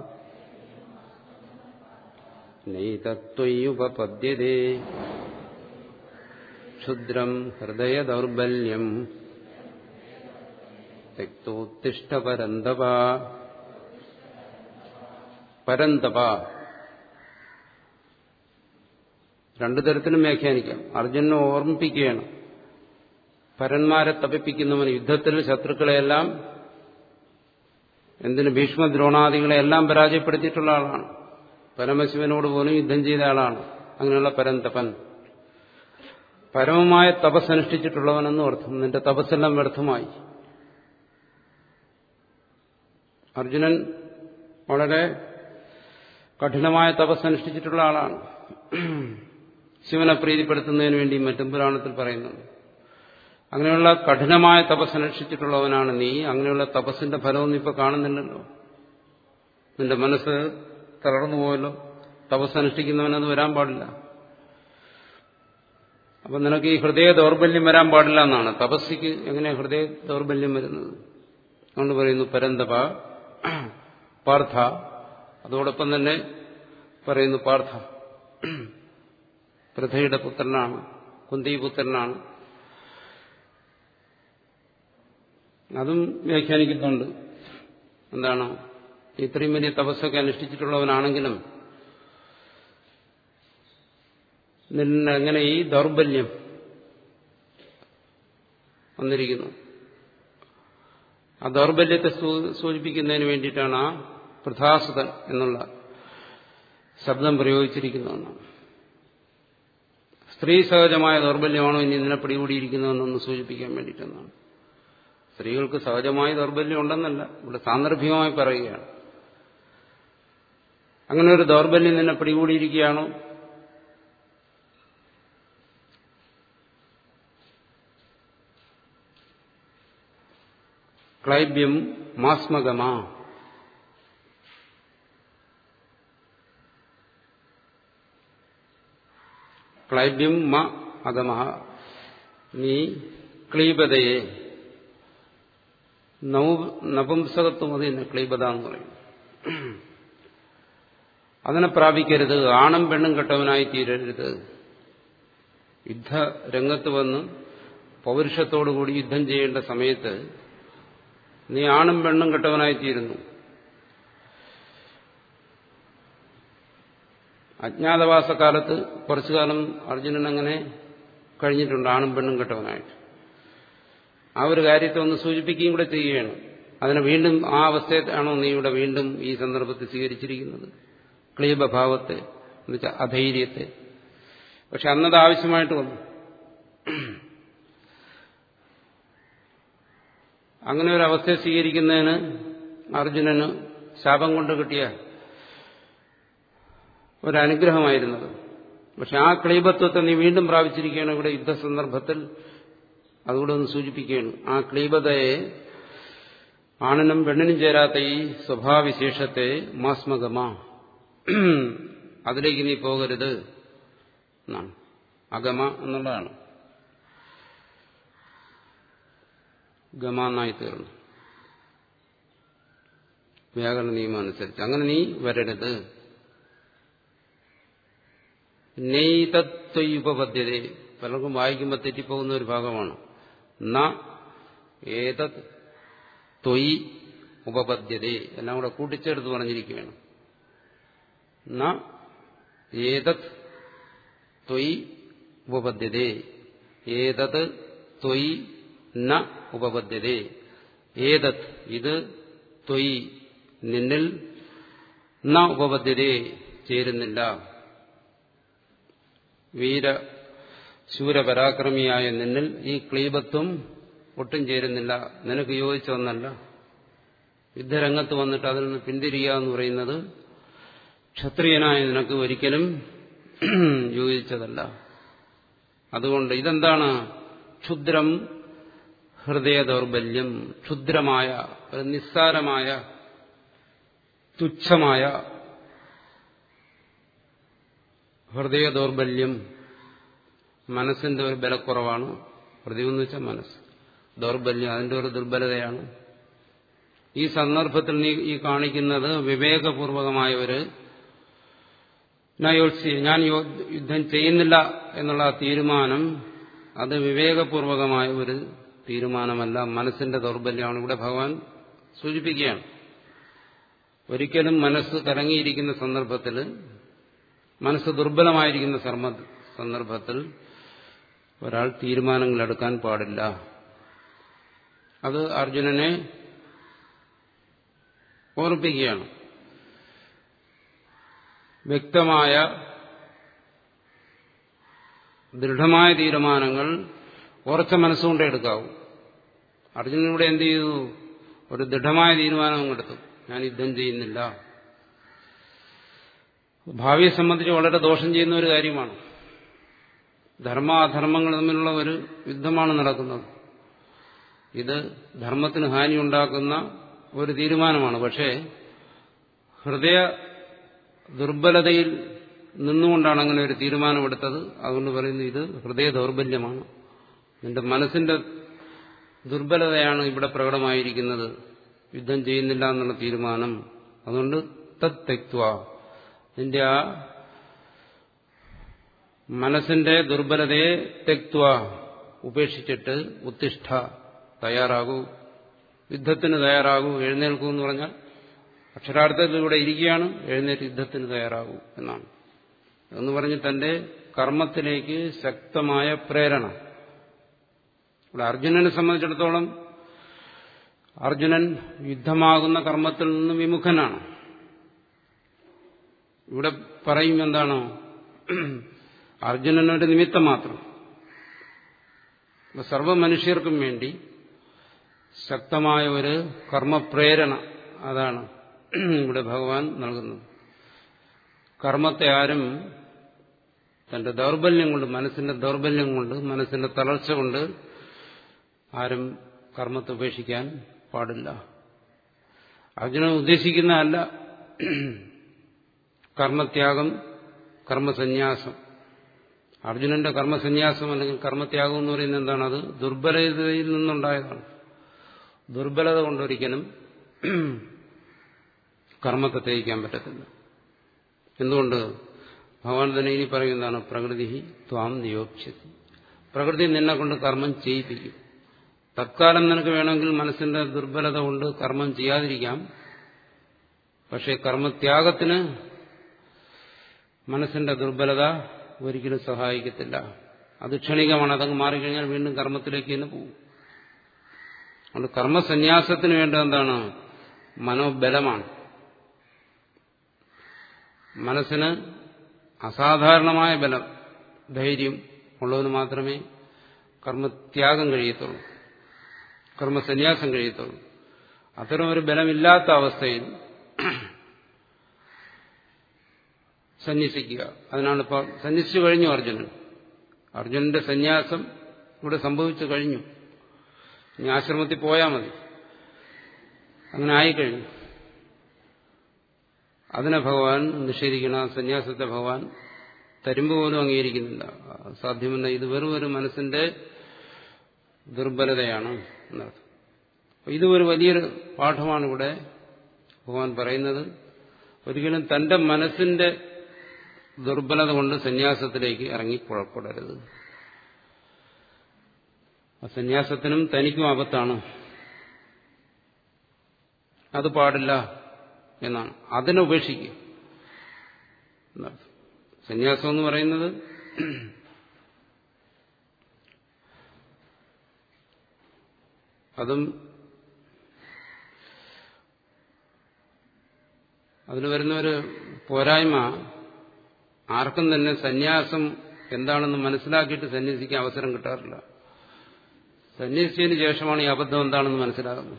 നൈതത്വയുപപദ്യതേ ക്ഷുദ്രം ഹൃദയദൗർബല്യം തെക്തോത്തിഷ്ട പരന്തപ പരന്തപ രണ്ടു തരത്തിലും വ്യാഖ്യാനിക്കാം അർജുനെ ഓർമ്മിപ്പിക്കുകയാണ് പരന്മാരെ തപിപ്പിക്കുന്നവൻ യുദ്ധത്തിൽ ശത്രുക്കളെയെല്ലാം എന്തിന് ഭീഷ്മദ്രോണാദികളെല്ലാം പരാജയപ്പെടുത്തിയിട്ടുള്ള ആളാണ് പരമശിവനോട് പോലും യുദ്ധം ചെയ്ത ആളാണ് അങ്ങനെയുള്ള പരന്തപൻ പരമമായ തപസ് അനുഷ്ഠിച്ചിട്ടുള്ളവനെന്നും അർത്ഥം നിന്റെ തപസ്സെല്ലാം വ്യർത്ഥമായി അർജുനൻ വളരെ കഠിനമായ തപസ് അനുഷ്ഠിച്ചിട്ടുള്ള ആളാണ് ശിവനെ പ്രീതിപ്പെടുത്തുന്നതിന് വേണ്ടി മറ്റും പുരാണത്തിൽ പറയുന്നുണ്ട് അങ്ങനെയുള്ള കഠിനമായ തപസ് അനുഷ്ഠിച്ചിട്ടുള്ളവനാണ് നീ അങ്ങനെയുള്ള തപസ്സിന്റെ ഫലമൊന്നും ഇപ്പൊ കാണുന്നില്ലല്ലോ നിന്റെ മനസ്സ് തളർന്നു പോയല്ലോ തപസ് അനുഷ്ഠിക്കുന്നവനത് വരാൻ പാടില്ല അപ്പൊ നിനക്ക് ഈ ഹൃദയ ദൗർബല്യം വരാൻ പാടില്ല എന്നാണ് തപസ്സിക്ക് എങ്ങനെയാ ഹൃദയ ദൗർബല്യം വരുന്നത് അതുകൊണ്ട് പറയുന്നു പരന്തപ പാർത്ഥ അതോടൊപ്പം തന്നെ പറയുന്നു പാർത്ഥ പൃഥയുടെ പുത്രനാണ് കുന്തി പുത്രനാണ് അതും വ്യാഖ്യാനിക്കുന്നുണ്ട് എന്താണ് ഇത്രയും വലിയ തപസ്സൊക്കെ അനുഷ്ഠിച്ചിട്ടുള്ളവനാണെങ്കിലും നിന്നെ എങ്ങനെ ഈ ദൗർബല്യം വന്നിരിക്കുന്നു ആ ദൗർബല്യത്തെ സൂചിപ്പിക്കുന്നതിന് വേണ്ടിയിട്ടാണ് ആ പ്രധാസുതൻ എന്നുള്ള ശബ്ദം പ്രയോഗിച്ചിരിക്കുന്നതെന്നാണ് സ്ത്രീ സഹജമായ ദൗർബല്യമാണോ ഇനി ഇതിനെ പിടികൂടിയിരിക്കുന്നതെന്നൊന്ന് സൂചിപ്പിക്കാൻ വേണ്ടിയിട്ടെന്നാണ് സ്ത്രീകൾക്ക് സഹജമായ ദൗർബല്യം ഉണ്ടെന്നല്ല ഇവിടെ സാന്ദർഭികമായി പറയുകയാണ് അങ്ങനെ ഒരു ദൗർബല്യം നിന്നെ പിടികൂടിയിരിക്കുകയാണോ ക്ലൈബ്യം മാസ്മഗമാ ക്ലൈബ്യം മ അഗമ നീ ക്ലീബതയെ നപുംസകത്വം അത് തന്നെ ക്ലീബത എന്ന് പറയും അതിനെ പ്രാപിക്കരുത് ആണും പെണ്ണും കെട്ടവനായി തീരരുത് യുദ്ധരംഗത്ത് വന്ന് പൗരുഷത്തോടുകൂടി യുദ്ധം ചെയ്യേണ്ട സമയത്ത് നീ ആണും പെണ്ണും കെട്ടവനായി തീരുന്നു അജ്ഞാതവാസകാലത്ത് കുറച്ചു കാലം അർജുനൻ അങ്ങനെ കഴിഞ്ഞിട്ടുണ്ട് ആണും പെണ്ണും കെട്ടവനായിട്ട് ആ ഒരു കാര്യത്തെ ഒന്ന് സൂചിപ്പിക്കുകയും കൂടെ ചെയ്യുകയാണ് അതിനെ വീണ്ടും ആ അവസ്ഥയാണോ നീ ഇവിടെ വീണ്ടും ഈ സന്ദർഭത്തിൽ സ്വീകരിച്ചിരിക്കുന്നത് ക്ലീബഭാവത്തെ എന്നുവെച്ചാൽ അധൈര്യത്തെ പക്ഷെ അന്നത് ആവശ്യമായിട്ട് വന്നു അങ്ങനെ ഒരു അവസ്ഥയെ സ്വീകരിക്കുന്നതിന് അർജുനന് ശാപം കൊണ്ട് കിട്ടിയ ഒരനുഗ്രഹമായിരുന്നത് പക്ഷെ ആ ക്ലീബത്വത്തെ നീ വീണ്ടും പ്രാപിച്ചിരിക്കുകയാണ് ഇവിടെ യുദ്ധസന്ദർഭത്തിൽ അതുകൂടെ ഒന്ന് സൂചിപ്പിക്കുകയാണ് ആ ക്ലീബതയെ ആണിനും പെണ്ണിനും ചേരാത്ത ഈ സ്വഭാവവിശേഷത്തെ മാസ്മഗമ അതിലേക്ക് നീ പോകരുത് എന്നാണ് അഗമ എന്നുള്ളതാണ് ഗമ എന്നായി തീർന്നു വ്യാകരണ നിയമം അനുസരിച്ച് അങ്ങനെ നീ വരരുത് നെയ്തത്വയുപപദ്ധ്യത പലർക്കും വായിക്കുമ്പോൾ തെറ്റിപ്പോകുന്ന ഒരു ഭാഗമാണ് ന ഏതത് ത്വയി ഉപപദ്ധ്യത എല്ലാം കൂടെ കൂട്ടിച്ചേർത്ത് പറഞ്ഞിരിക്കുകയാണ് ന ഏതത് ത്വയി ഉപപദ്ധ്യത ഏതത് ത്വയി ന ഉപപദ്ധ്യത ഏതത് ഇത് ത്വയി നിന്നിൽ ന ഉപപദ്ധ്യത ചേരുന്നില്ല വീര ശൂരപരാക്രമിയായ നിന്നിൽ ഈ ക്ലീബത്വം ഒട്ടും ചേരുന്നില്ല നിനക്ക് യോജിച്ച ഒന്നല്ല യുദ്ധരംഗത്ത് വന്നിട്ട് അതിൽ നിന്ന് പിന്തിരിയുക എന്ന് പറയുന്നത് ക്ഷത്രിയനായ നിനക്ക് ഒരിക്കലും യോജിച്ചതല്ല അതുകൊണ്ട് ഇതെന്താണ് ക്ഷുദ്രം ഹൃദയ ദൗർബല്യം ക്ഷുദ്രമായ ഒരു നിസ്സാരമായ തുച്ഛമായ ഹൃദയ ദൗർബല്യം മനസ്സിന്റെ ഒരു ബലക്കുറവാണ് ഹൃദയം എന്ന് വെച്ചാൽ മനസ്സ് ദൗർബല്യം അതിന്റെ ഒരു ദുർബലതയാണ് ഈ സന്ദർഭത്തിൽ നീ ഈ കാണിക്കുന്നത് വിവേകപൂർവകമായ ഒരു നയോത്സി ഞാൻ യുദ്ധം ചെയ്യുന്നില്ല എന്നുള്ള തീരുമാനം അത് വിവേകപൂർവകമായ ഒരു തീരുമാനമല്ല മനസ്സിന്റെ ദൗർബല്യമാണ് ഇവിടെ ഭഗവാൻ സൂചിപ്പിക്കുകയാണ് ഒരിക്കലും മനസ്സ് കലങ്ങിയിരിക്കുന്ന സന്ദർഭത്തിൽ മനസ്സ് ദുർബലമായിരിക്കുന്ന സന്ദർഭത്തിൽ ഒരാൾ തീരുമാനങ്ങൾ എടുക്കാൻ പാടില്ല അത് അർജുനനെ ഓർപ്പിക്കുകയാണ് വ്യക്തമായ ദൃഢമായ തീരുമാനങ്ങൾ ഉറച്ച മനസ്സുകൊണ്ടേ എടുക്കാവൂ അർജുനൻ ഇവിടെ എന്ത് ചെയ്തു ഒരു ദൃഢമായ തീരുമാനം എടുത്തു ഞാൻ യുദ്ധം ചെയ്യുന്നില്ല ഭാവിയെ സംബന്ധിച്ച് വളരെ ദോഷം ചെയ്യുന്ന ഒരു കാര്യമാണ് ധർമാധർമ്മങ്ങൾ തമ്മിലുള്ള ഒരു യുദ്ധമാണ് നടക്കുന്നത് ഇത് ധർമ്മത്തിന് ഹാനി ഉണ്ടാക്കുന്ന ഒരു തീരുമാനമാണ് പക്ഷേ ഹൃദയ ദുർബലതയിൽ നിന്നുകൊണ്ടാണ് അങ്ങനെ ഒരു തീരുമാനമെടുത്തത് അതുകൊണ്ട് പറയുന്നു ഇത് ഹൃദയ ദൗർബല്യമാണ് നിന്റെ മനസ്സിന്റെ ദുർബലതയാണ് ഇവിടെ പ്രകടമായിരിക്കുന്നത് യുദ്ധം ചെയ്യുന്നില്ല എന്നുള്ള തീരുമാനം അതുകൊണ്ട് തത് തെക്വ നിന്റെ ആ മനസ്സിന്റെ ദുർബലതയെ തെക്വ ഉപേക്ഷിച്ചിട്ട് ഉത്തിഷ്ഠ തയ്യാറാകൂ യുദ്ധത്തിന് തയ്യാറാകൂ എഴുന്നേൽക്കൂ എന്ന് പറഞ്ഞാൽ അക്ഷരാർത്ഥത്തിൽ ഇവിടെ ഇരിക്കുകയാണ് എഴുന്നേറ്റ് യുദ്ധത്തിന് തയ്യാറാകൂ എന്നാണ് എന്ന് പറഞ്ഞ് തന്റെ കർമ്മത്തിലേക്ക് ശക്തമായ പ്രേരണ ഇവിടെ അർജുനനെ സംബന്ധിച്ചിടത്തോളം അർജുനൻ യുദ്ധമാകുന്ന കർമ്മത്തിൽ നിന്ന് വിമുഖനാണ് ഇവിടെ പറയും എന്താണ് അർജുനനൊരു നിമിത്തം മാത്രം സർവ മനുഷ്യർക്കും വേണ്ടി ശക്തമായ ഒരു കർമ്മപ്രേരണ അതാണ് ഇവിടെ ഭഗവാൻ നൽകുന്നത് കർമ്മത്തെ ആരും തന്റെ ദൗർബല്യം കൊണ്ട് മനസ്സിന്റെ ദൗർബല്യം കൊണ്ട് മനസ്സിന്റെ തളർച്ച കൊണ്ട് ആരും കർമ്മത്തെ ഉപേക്ഷിക്കാൻ പാടില്ല അർജുനൻ ഉദ്ദേശിക്കുന്നതല്ല കർമ്മത്യാഗം കർമ്മസന്യാസം അർജുനന്റെ കർമ്മസന്യാസം അല്ലെങ്കിൽ കർമ്മത്യാഗം എന്ന് പറയുന്നത് എന്താണ് അത് ദുർബലതയിൽ നിന്നുണ്ടായതാണ് ദുർബലത കൊണ്ടൊരിക്കലും കർമ്മത്തെ തേയിക്കാൻ പറ്റത്തില്ല എന്തുകൊണ്ട് ഭഗവാൻ തന്നെ ഇനി പറയുന്നതാണ് പ്രകൃതി ത്വാം നിയോക്ഷ്യതി പ്രകൃതി നിന്നെ കൊണ്ട് കർമ്മം ചെയ്യിപ്പിക്കും തത്കാലം നിനക്ക് വേണമെങ്കിൽ മനസ്സിന്റെ ദുർബലത കൊണ്ട് കർമ്മം ചെയ്യാതിരിക്കാം പക്ഷേ കർമ്മത്യാഗത്തിന് മനസ്സിന്റെ ദുർബലത ഒരിക്കലും സഹായിക്കത്തില്ല അത് ക്ഷണികമാണ് അതങ്ങ് മാറിക്കഴിഞ്ഞാൽ വീണ്ടും കർമ്മത്തിലേക്ക് തന്നെ പോകും അതുകൊണ്ട് കർമ്മസന്യാസത്തിന് വേണ്ടത് എന്താണ് മനോബലമാണ് മനസ്സിന് അസാധാരണമായ ബലം ധൈര്യം ഉള്ളവന് മാത്രമേ കർമ്മത്യാഗം കഴിയത്തുള്ളൂ കർമ്മസന്യാസം കഴിയത്തുള്ളൂ അത്തരം ഒരു ബലമില്ലാത്ത അവസ്ഥയിൽ സന്യസിക്കുക അതിനാണ് ഇപ്പോൾ സന്യസിച്ചു കഴിഞ്ഞു അർജുനൻ അർജുനന്റെ സന്യാസം ഇവിടെ സംഭവിച്ചു കഴിഞ്ഞു ഇനി ആശ്രമത്തിൽ പോയാൽ മതി അങ്ങനെ ആയിക്കഴിഞ്ഞു അതിനെ ഭഗവാൻ നിഷേധിക്കണം ആ സന്യാസത്തെ ഭഗവാൻ തരുമ്പ് പോലും അംഗീകരിക്കുന്നില്ല സാധ്യമല്ല ഇത് വെറും ഒരു മനസ്സിന്റെ ദുർബലതയാണ് എന്നർത്ഥം ഇത് ഒരു വലിയൊരു പാഠമാണ് ഇവിടെ ഭഗവാൻ പറയുന്നത് ഒരിക്കലും തന്റെ മനസ്സിന്റെ ദുർബലത കൊണ്ട് സന്യാസത്തിലേക്ക് ഇറങ്ങി പുറപ്പെടരുത് ആ സന്യാസത്തിനും തനിക്കും ആപത്താണ് അത് പാടില്ല എന്നാണ് അതിനെ ഉപേക്ഷിക്കുക എന്നർത്ഥം സന്യാസം എന്ന് പറയുന്നത് അതും അതിന് വരുന്ന ഒരു പോരായ്മ ആർക്കും തന്നെ സന്യാസം എന്താണെന്ന് മനസ്സിലാക്കിയിട്ട് സന്യസിക്കാൻ അവസരം കിട്ടാറില്ല സന്യസിച്ചതിന് ശേഷമാണ് ഈ അബദ്ധം എന്താണെന്ന് മനസ്സിലാകുന്നത്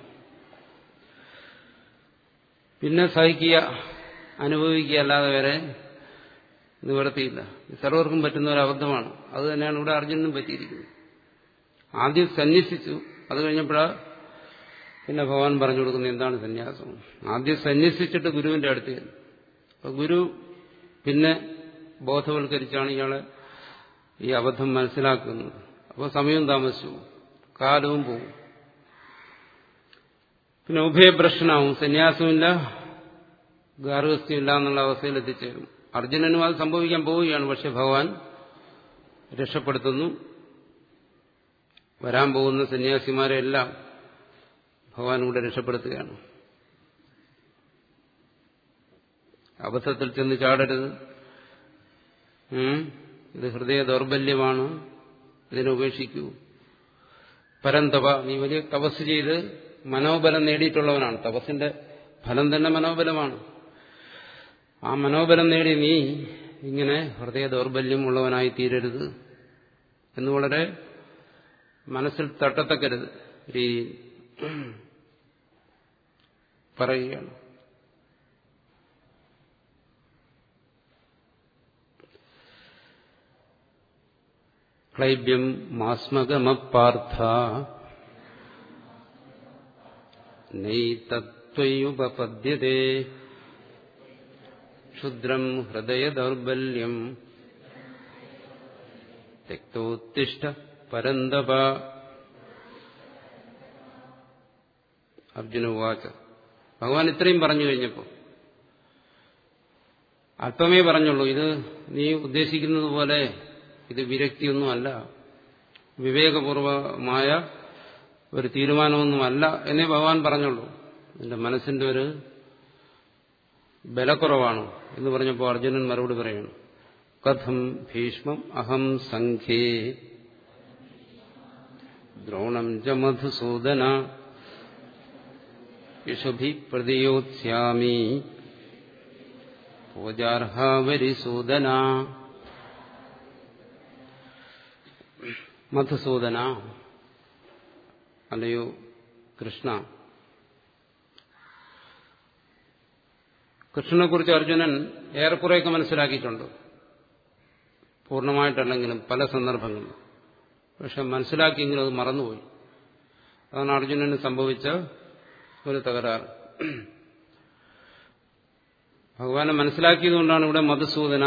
പിന്നെ സഹിക്കുക അനുഭവിക്കുക അല്ലാതെ വരെ നിവർത്തിയില്ല സർവർക്കും പറ്റുന്ന ഒരു അബദ്ധമാണ് അത് തന്നെയാണ് ഇവിടെ അർജുനും പറ്റിയിരിക്കുന്നത് ആദ്യം സന്യസിച്ചു അത് കഴിഞ്ഞപ്പോഴാ പിന്നെ ഭഗവാൻ പറഞ്ഞു കൊടുക്കുന്നത് എന്താണ് സന്യാസം ആദ്യം സന്യസിച്ചിട്ട് ഗുരുവിന്റെ അടുത്ത് ചെന്നു അപ്പൊ ഗുരു പിന്നെ ബോധവൽക്കരിച്ചാണ് ഇയാളെ ഈ അബദ്ധം മനസ്സിലാക്കുന്നത് അപ്പോൾ സമയവും താമസിച്ചു കാലവും പോകും പിന്നെ ഉഭയപ്രശ്നമാവും സന്യാസമില്ല ഗാർഹസ്ഥ്യമില്ല എന്നുള്ള അവസ്ഥയിൽ എത്തിച്ചേരും അർജുനനും അത് സംഭവിക്കാൻ പോവുകയാണ് പക്ഷെ ഭഗവാൻ രക്ഷപ്പെടുത്തുന്നു വരാൻ പോകുന്ന സന്യാസിമാരെ എല്ലാം ഭഗവാൻ കൂടെ രക്ഷപ്പെടുത്തുകയാണ് അബദ്ധത്തിൽ ചെന്ന് ചാടരുത് ഇത് ഹൃദയ ദൗർബല്യമാണ് ഇതിനെ ഉപേക്ഷിക്കൂ പരന്തപ നീ വലിയ തപസ് ചെയ്ത് മനോബലം നേടിയിട്ടുള്ളവനാണ് തപസ്സിന്റെ ഫലം തന്നെ മനോബലമാണ് ആ മനോബലം നേടി നീ ഇങ്ങനെ ഹൃദയ ദൗർബല്യം ഉള്ളവനായി തീരരുത് എന്ന് വളരെ മനസ്സിൽ തട്ടത്തക്കരുത് രീതിയിൽ പറയുകയാണ് ക്ലൈബ്യം മാസ്മകമപ്പാർത്ഥ നൈതത്വയുപപദ്യത്തെ ക്ഷുദ്രം ഹൃദയ ദൗർബല്യം തെക്തോത്തിഷ്ഠ പരന്തപ അർജുന വാച ഭഗവാൻ ഇത്രയും പറഞ്ഞു കഴിഞ്ഞപ്പോ അല്പമേ പറഞ്ഞുള്ളൂ ഇത് നീ ഉദ്ദേശിക്കുന്നത് പോലെ ഇത് വിരക്തിയൊന്നുമല്ല വിവേകപൂർവമായ ഒരു തീരുമാനമൊന്നുമല്ല എന്നേ ഭഗവാൻ പറഞ്ഞുള്ളൂ നിന്റെ മനസ്സിന്റെ ഒരു ബലക്കുറവാണ് എന്ന് പറഞ്ഞപ്പോൾ അർജുനൻ മറുപടി പറയണം കഥം ഭീഷ്മം അഹം സംഖ്യേ ദ്രോണം ച മധുസൂദന യശുഭി പ്രതിയോത്സ്യാമി പൂജാർഹാവരിസൂദന മധുസൂദന അല്ലയോ കൃഷ്ണ കൃഷ്ണനെക്കുറിച്ച് അർജുനൻ ഏറെക്കുറെയൊക്കെ മനസ്സിലാക്കിയിട്ടുണ്ട് പൂർണ്ണമായിട്ടല്ലെങ്കിലും പല സന്ദർഭങ്ങളിലും പക്ഷെ മനസ്സിലാക്കിയെങ്കിലും അത് മറന്നുപോയി അതാണ് അർജുനന് സംഭവിച്ച ഒരു തകരാറ് ഭഗവാനെ മനസ്സിലാക്കിയതുകൊണ്ടാണ് ഇവിടെ മധുസൂദന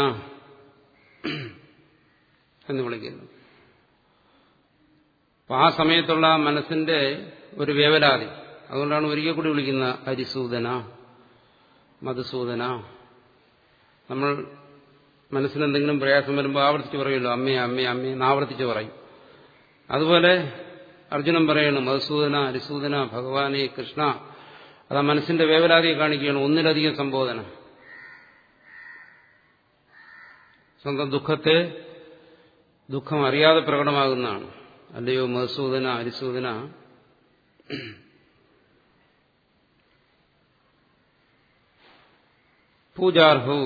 എന്ന് വിളിക്കുന്നത് അപ്പൊ ആ സമയത്തുള്ള മനസ്സിന്റെ ഒരു വേവലാതി അതുകൊണ്ടാണ് ഒരിക്കൽ കൂടി വിളിക്കുന്ന ഹരിസൂദന മധുസൂദന നമ്മൾ മനസ്സിനെന്തെങ്കിലും പ്രയാസം വരുമ്പോൾ ആവർത്തിച്ച് പറയുമല്ലോ അമ്മേ അമ്മേ അമ്മേ എന്നാവർത്തിച്ച് പറയും അതുപോലെ അർജുനൻ പറയണം മധുസൂദന ഹരിസൂദന ഭഗവാനെ കൃഷ്ണ അത് ആ മനസ്സിന്റെ വേവലാതിയെ കാണിക്കുകയാണ് ഒന്നിലധികം സംബോധന സ്വന്തം ദുഃഖത്തെ ദുഃഖം അറിയാതെ പ്രകടമാകുന്നതാണ് അല്ലയോ മധുസൂദന ഹരിസൂദന പൂജാർഹു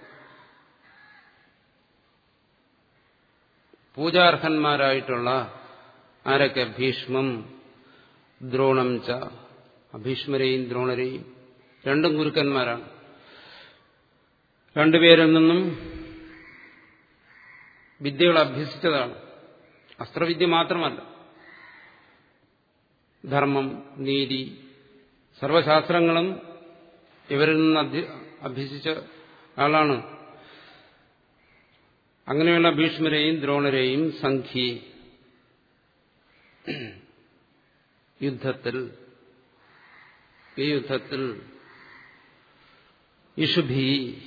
പൂജാർഹന്മാരായിട്ടുള്ള ആരൊക്കെ ഭീഷ്മം ദ്രോണം ച അഭീഷ്മരെയും ദ്രോണരെയും രണ്ടും ഗുരുക്കന്മാരാണ് രണ്ടുപേരിൽ നിന്നും വിദ്യകൾ അഭ്യസിച്ചതാണ് അസ്ത്രവിദ്യ മാത്രമല്ല ധർമ്മം നീതി സർവശാസ്ത്രങ്ങളും ഇവരിൽ നിന്ന് അഭ്യസിച്ച ആളാണ് അങ്ങനെയുള്ള ഭീഷ്മരെയും ദ്രോണരെയും സംഖ്യ യുദ്ധത്തിൽ ഈ യുദ്ധത്തിൽ ഇഷുഭി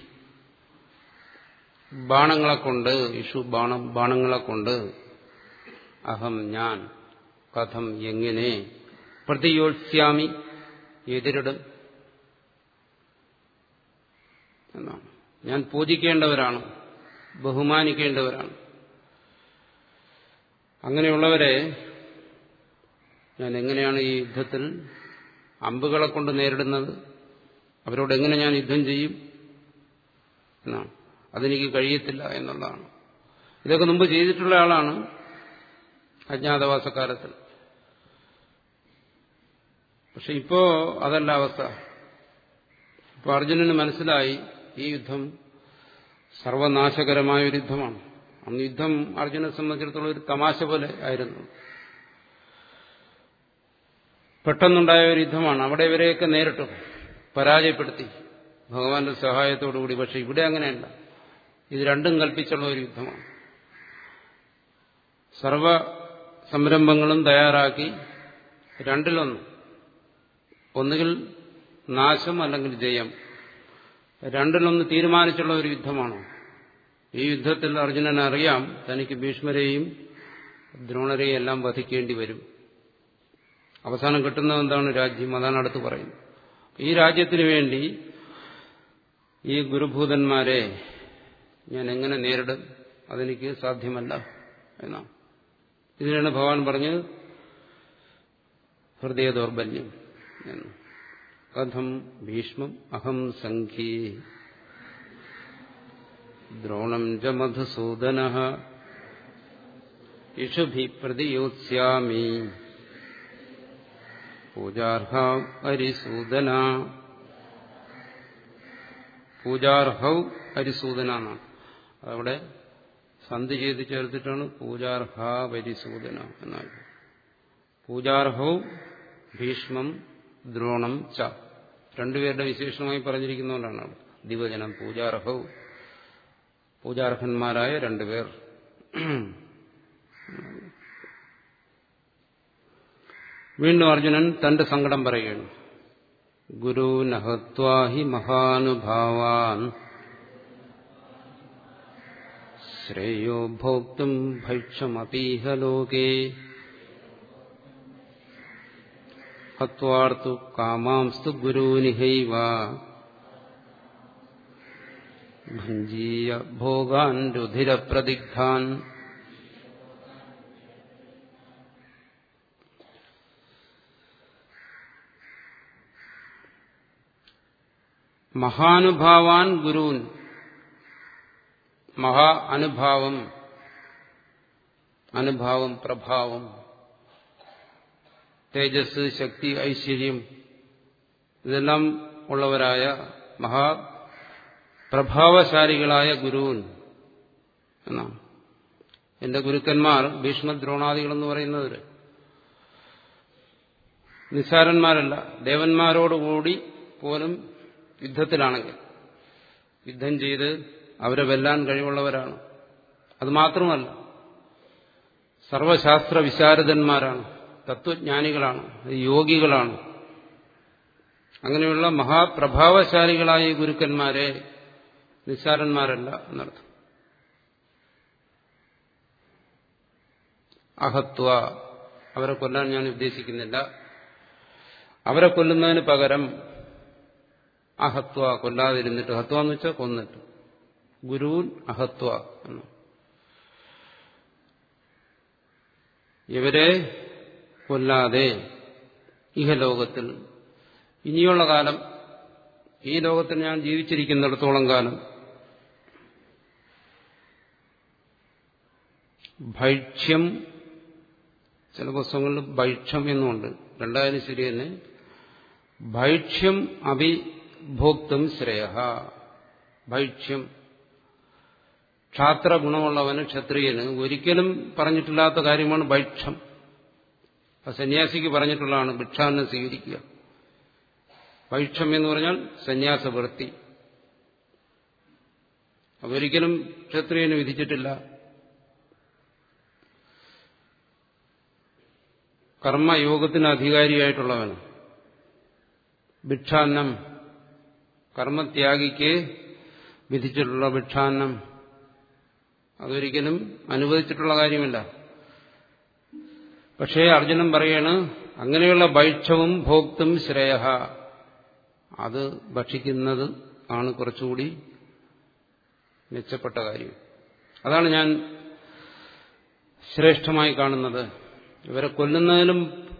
ബാണങ്ങളെ കൊണ്ട് ഇഷു ബാണം ബാണങ്ങളെ കൊണ്ട് അഹം ഞാൻ കഥം എങ്ങനെ പ്രതിയോത്സ്യാമി എതിരിടും എന്നാണ് ഞാൻ പൂജിക്കേണ്ടവരാണ് ബഹുമാനിക്കേണ്ടവരാണ് അങ്ങനെയുള്ളവരെ ഞാൻ എങ്ങനെയാണ് ഈ യുദ്ധത്തിൽ അമ്പുകളെ കൊണ്ട് നേരിടുന്നത് അവരോട് എങ്ങനെ ഞാൻ യുദ്ധം ചെയ്യും എന്നാണ് അതെനിക്ക് കഴിയത്തില്ല എന്നുള്ളതാണ് ഇതൊക്കെ മുമ്പ് ചെയ്തിട്ടുള്ള ആളാണ് അജ്ഞാതവാസക്കാലത്തിൽ പക്ഷെ ഇപ്പോ അതല്ല അവസ്ഥ ഇപ്പൊ അർജുനന് മനസ്സിലായി ഈ യുദ്ധം സർവനാശകരമായ ഒരു യുദ്ധമാണ് അന്ന് യുദ്ധം അർജുനെ സംബന്ധിച്ചിടത്തോളം ഒരു തമാശ പോലെ ആയിരുന്നു പെട്ടെന്നുണ്ടായ ഒരു യുദ്ധമാണ് അവിടെ ഇവരെയൊക്കെ നേരിട്ടു പരാജയപ്പെടുത്തി ഭഗവാന്റെ സഹായത്തോടുകൂടി പക്ഷെ ഇവിടെ അങ്ങനെയല്ല ഇത് രണ്ടും കൽപ്പിച്ചുള്ള ഒരു യുദ്ധമാണ് സർവ സംരംഭങ്ങളും തയ്യാറാക്കി രണ്ടിലൊന്ന് ഒന്നുകിൽ നാശം അല്ലെങ്കിൽ ജയം രണ്ടിലൊന്ന് തീരുമാനിച്ചുള്ള ഒരു യുദ്ധമാണ് ഈ യുദ്ധത്തിൽ അർജുനൻ അറിയാം തനിക്ക് ഭീഷ്മരെയും ദ്രോണരെയും എല്ലാം വധിക്കേണ്ടി വരും അവസാനം കിട്ടുന്നത് എന്താണ് രാജ്യം അതാണ് അടുത്ത് പറയുന്നത് ഈ രാജ്യത്തിന് വേണ്ടി ഈ ഗുരുഭൂതന്മാരെ ഞാൻ എങ്ങനെ നേരിടും അതെനിക്ക് സാധ്യമല്ല എന്നാണ് ഇതിനാണ് ഭഗവാൻ പറഞ്ഞത് ഹൃദയ ദൗർബല്യം എന്ന് കഥം ഭീഷ്മം അഹം സംഖ്യേ ദ്രോണം ച മധുസൂദന ഇഷുഭി പ്രതിയോത്സ്യാമി പൂജാർഹ ഹരിസൂദന പൂജാർഹൗ ഹരിസൂദന എന്നാണ് അതവിടെ സന്ധി ചെയ്ത് ചേർത്തിട്ടാണ് പൂജാർഹ പരിസൂദന എന്നാൽ പൂജാർഹൗ ഭീഷ്മം ദ്രോണം ച രണ്ടുപേരുടെ വിശേഷണമായി പറഞ്ഞിരിക്കുന്നതുകൊണ്ടാണ് അവിടെ ദിവചനം പൂജാർഹവും പൂജാർഹന്മാരായ രണ്ടുപേർ വീണ്ടും അർജുനൻ തന്റെ സങ്കടം പറയുകയാണ് ഗുരു നഹത്വാഹി മഹാനുഭാവാൻ ശ്രേയോ ഭോക്തും ഭൈക്ഷമപീഹ ലോകേ ഹത്വാർത്തു കാമാംസ്തു ഗുരൂനിഹൈവ ഭഞ്ജീയ ഭോഗാൻ രുധിരപ്രദിഗ്ധാൻ മഹാനുഭാവാൻ ഗുരുൻ മഹാ അനുഭാവം അനുഭാവം പ്രഭാവം തേജസ് ശക്തി ഐശ്വര്യം ഇതെല്ലാം ഉള്ളവരായ മഹാ പ്രഭാവശാലികളായ ഗുരുവൻ എന്നാണ് എന്റെ ഗുരുക്കന്മാർ ഭീഷ്മദ്രോണാദികളെന്ന് പറയുന്നവര് നിസ്സാരന്മാരല്ല ദേവന്മാരോടുകൂടി പോലും യുദ്ധത്തിലാണെങ്കിൽ യുദ്ധം ചെയ്ത് അവരെ വെല്ലാൻ കഴിവുള്ളവരാണ് അത് മാത്രമല്ല സർവശാസ്ത്ര വിശാരദന്മാരാണ് തത്വജ്ഞാനികളാണ് യോഗികളാണ് അങ്ങനെയുള്ള മഹാപ്രഭാവശാലികളായ ഗുരുക്കന്മാരെ നിസ്സാരന്മാരല്ല എന്നർത്ഥം അഹത്വ അവരെ കൊല്ലാൻ ഞാൻ ഉദ്ദേശിക്കുന്നില്ല അവരെ കൊല്ലുന്നതിന് പകരം അഹത്വ കൊല്ലാതിരുന്നിട്ട് ഹത്വ എന്ന് വെച്ചാൽ കൊന്നിട്ട് ഗുരുൻ അഹത്വ എന്ന് ഇവരെ കൊല്ലാതെ ഇഹലോകത്തിൽ ഇനിയുള്ള കാലം ഈ ലോകത്തിൽ ഞാൻ ജീവിച്ചിരിക്കുന്നിടത്തോളം കാലം ഭൈക്ഷ്യം ചില പുസ്തകങ്ങളിൽ ഭൈക്ഷ്യം എന്നുണ്ട് രണ്ടായാലും ശരി തന്നെ ഭൈക്ഷ്യം അഭിഭോക്തും ശ്രേയ ഭൈക്ഷ്യം ക്ഷാത്ര ഗുണമുള്ളവന് ക്ഷത്രിയന് ഒരിക്കലും പറഞ്ഞിട്ടില്ലാത്ത കാര്യമാണ് ഭൈക്ഷം അപ്പൊ സന്യാസിക്ക് പറഞ്ഞിട്ടുള്ളതാണ് ഭിക്ഷാന്നം സ്വീകരിക്കുക ഭൈക്ഷം എന്ന് പറഞ്ഞാൽ സന്യാസവൃത്തി അതൊരിക്കലും ക്ഷത്രിയന് വിധിച്ചിട്ടില്ല കർമ്മയോഗത്തിന് അധികാരിയായിട്ടുള്ളവന് ഭിക്ഷാന്നം കർമ്മത്യാഗിക്ക് വിധിച്ചിട്ടുള്ള ഭിക്ഷാന്നം അതൊരിക്കലും അനുവദിച്ചിട്ടുള്ള കാര്യമില്ല പക്ഷേ അർജുനൻ പറയാണ് അങ്ങനെയുള്ള ഭൈക്ഷവും ഭോക്തും ശ്രേയ അത് ഭക്ഷിക്കുന്നത് ആണ് കുറച്ചുകൂടി മെച്ചപ്പെട്ട കാര്യം അതാണ് ഞാൻ ശ്രേഷ്ഠമായി കാണുന്നത് ഇവരെ കൊല്ലുന്നതിലും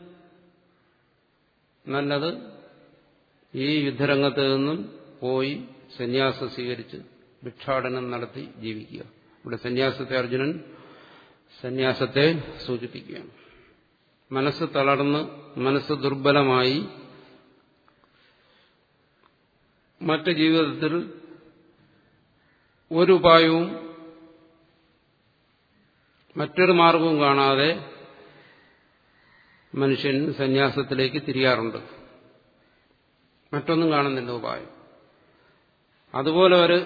നല്ലത് ഈ യുദ്ധരംഗത്ത് നിന്നും പോയി സന്യാസം സ്വീകരിച്ച് ഭിക്ഷാടനം നടത്തി ജീവിക്കുക ഇവിടെ സന്യാസത്തെ അർജുനൻ സന്യാസത്തെ സൂചിപ്പിക്കുകയാണ് മനസ്സ് തളർന്ന് മനസ്സ് ദുർബലമായി മറ്റ് ജീവിതത്തിൽ ഒരു ഉപായവും മറ്റൊരു മാർഗവും കാണാതെ മനുഷ്യൻ സന്യാസത്തിലേക്ക് തിരിയാറുണ്ട് മറ്റൊന്നും കാണുന്നില്ല ഉപായം അതുപോലെ ഒരു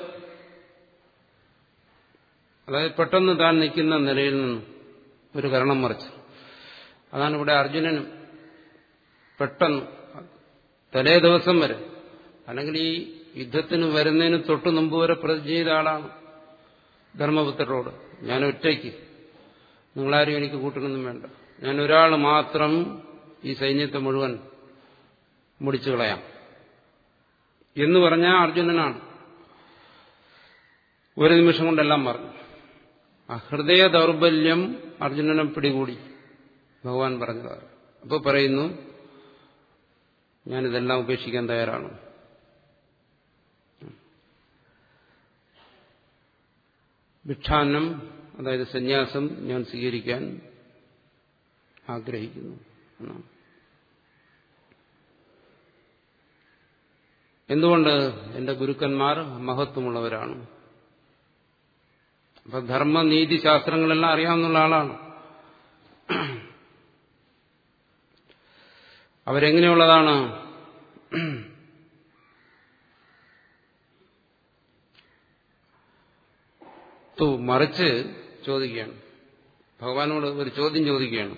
അതായത് പെട്ടെന്ന് താൻ നിൽക്കുന്ന നിലയിൽ നിന്നും ഒരു കരണം മറിച്ച് അതാണ് ഇവിടെ അർജുനനും പെട്ടെന്ന് തലേ ദിവസം വരെ അല്ലെങ്കിൽ ഈ യുദ്ധത്തിന് വരുന്നതിന് തൊട്ട് മുമ്പ് വരെ പ്രതിജ്ഞ ചെയ്ത ആളാണ് ധർമ്മപുത്രരോട് ഞാൻ ഒറ്റയ്ക്ക് നിങ്ങളാരും എനിക്ക് കൂട്ടണമെന്നും വേണ്ട ഞാൻ ഒരാൾ മാത്രം ഈ സൈന്യത്തെ മുഴുവൻ മുടിച്ചു കളയാം എന്ന് പറഞ്ഞ അർജുനനാണ് ഒരു നിമിഷം കൊണ്ടെല്ലാം പറഞ്ഞു ആ ഹൃദയ ദൗർബല്യം അർജുനനെ പിടികൂടി ഭഗവാൻ പറഞ്ഞതാണ് അപ്പോൾ പറയുന്നു ഞാനിതെല്ലാം ഉപേക്ഷിക്കാൻ തയ്യാറാണ് ഭിക്ഷാന്നം അതായത് സന്യാസം ഞാൻ സ്വീകരിക്കാൻ ആഗ്രഹിക്കുന്നു എന്നാണ് എന്തുകൊണ്ട് എന്റെ ഗുരുക്കന്മാർ മഹത്വമുള്ളവരാണ് അപ്പൊ ധർമ്മ നീതി ശാസ്ത്രങ്ങളെല്ലാം അറിയാവുന്ന ആളാണ് അവരെങ്ങനെയുള്ളതാണ് തു മറിച്ച് ചോദിക്കുകയാണ് ഭഗവാനോട് ഒരു ചോദ്യം ചോദിക്കുകയാണ്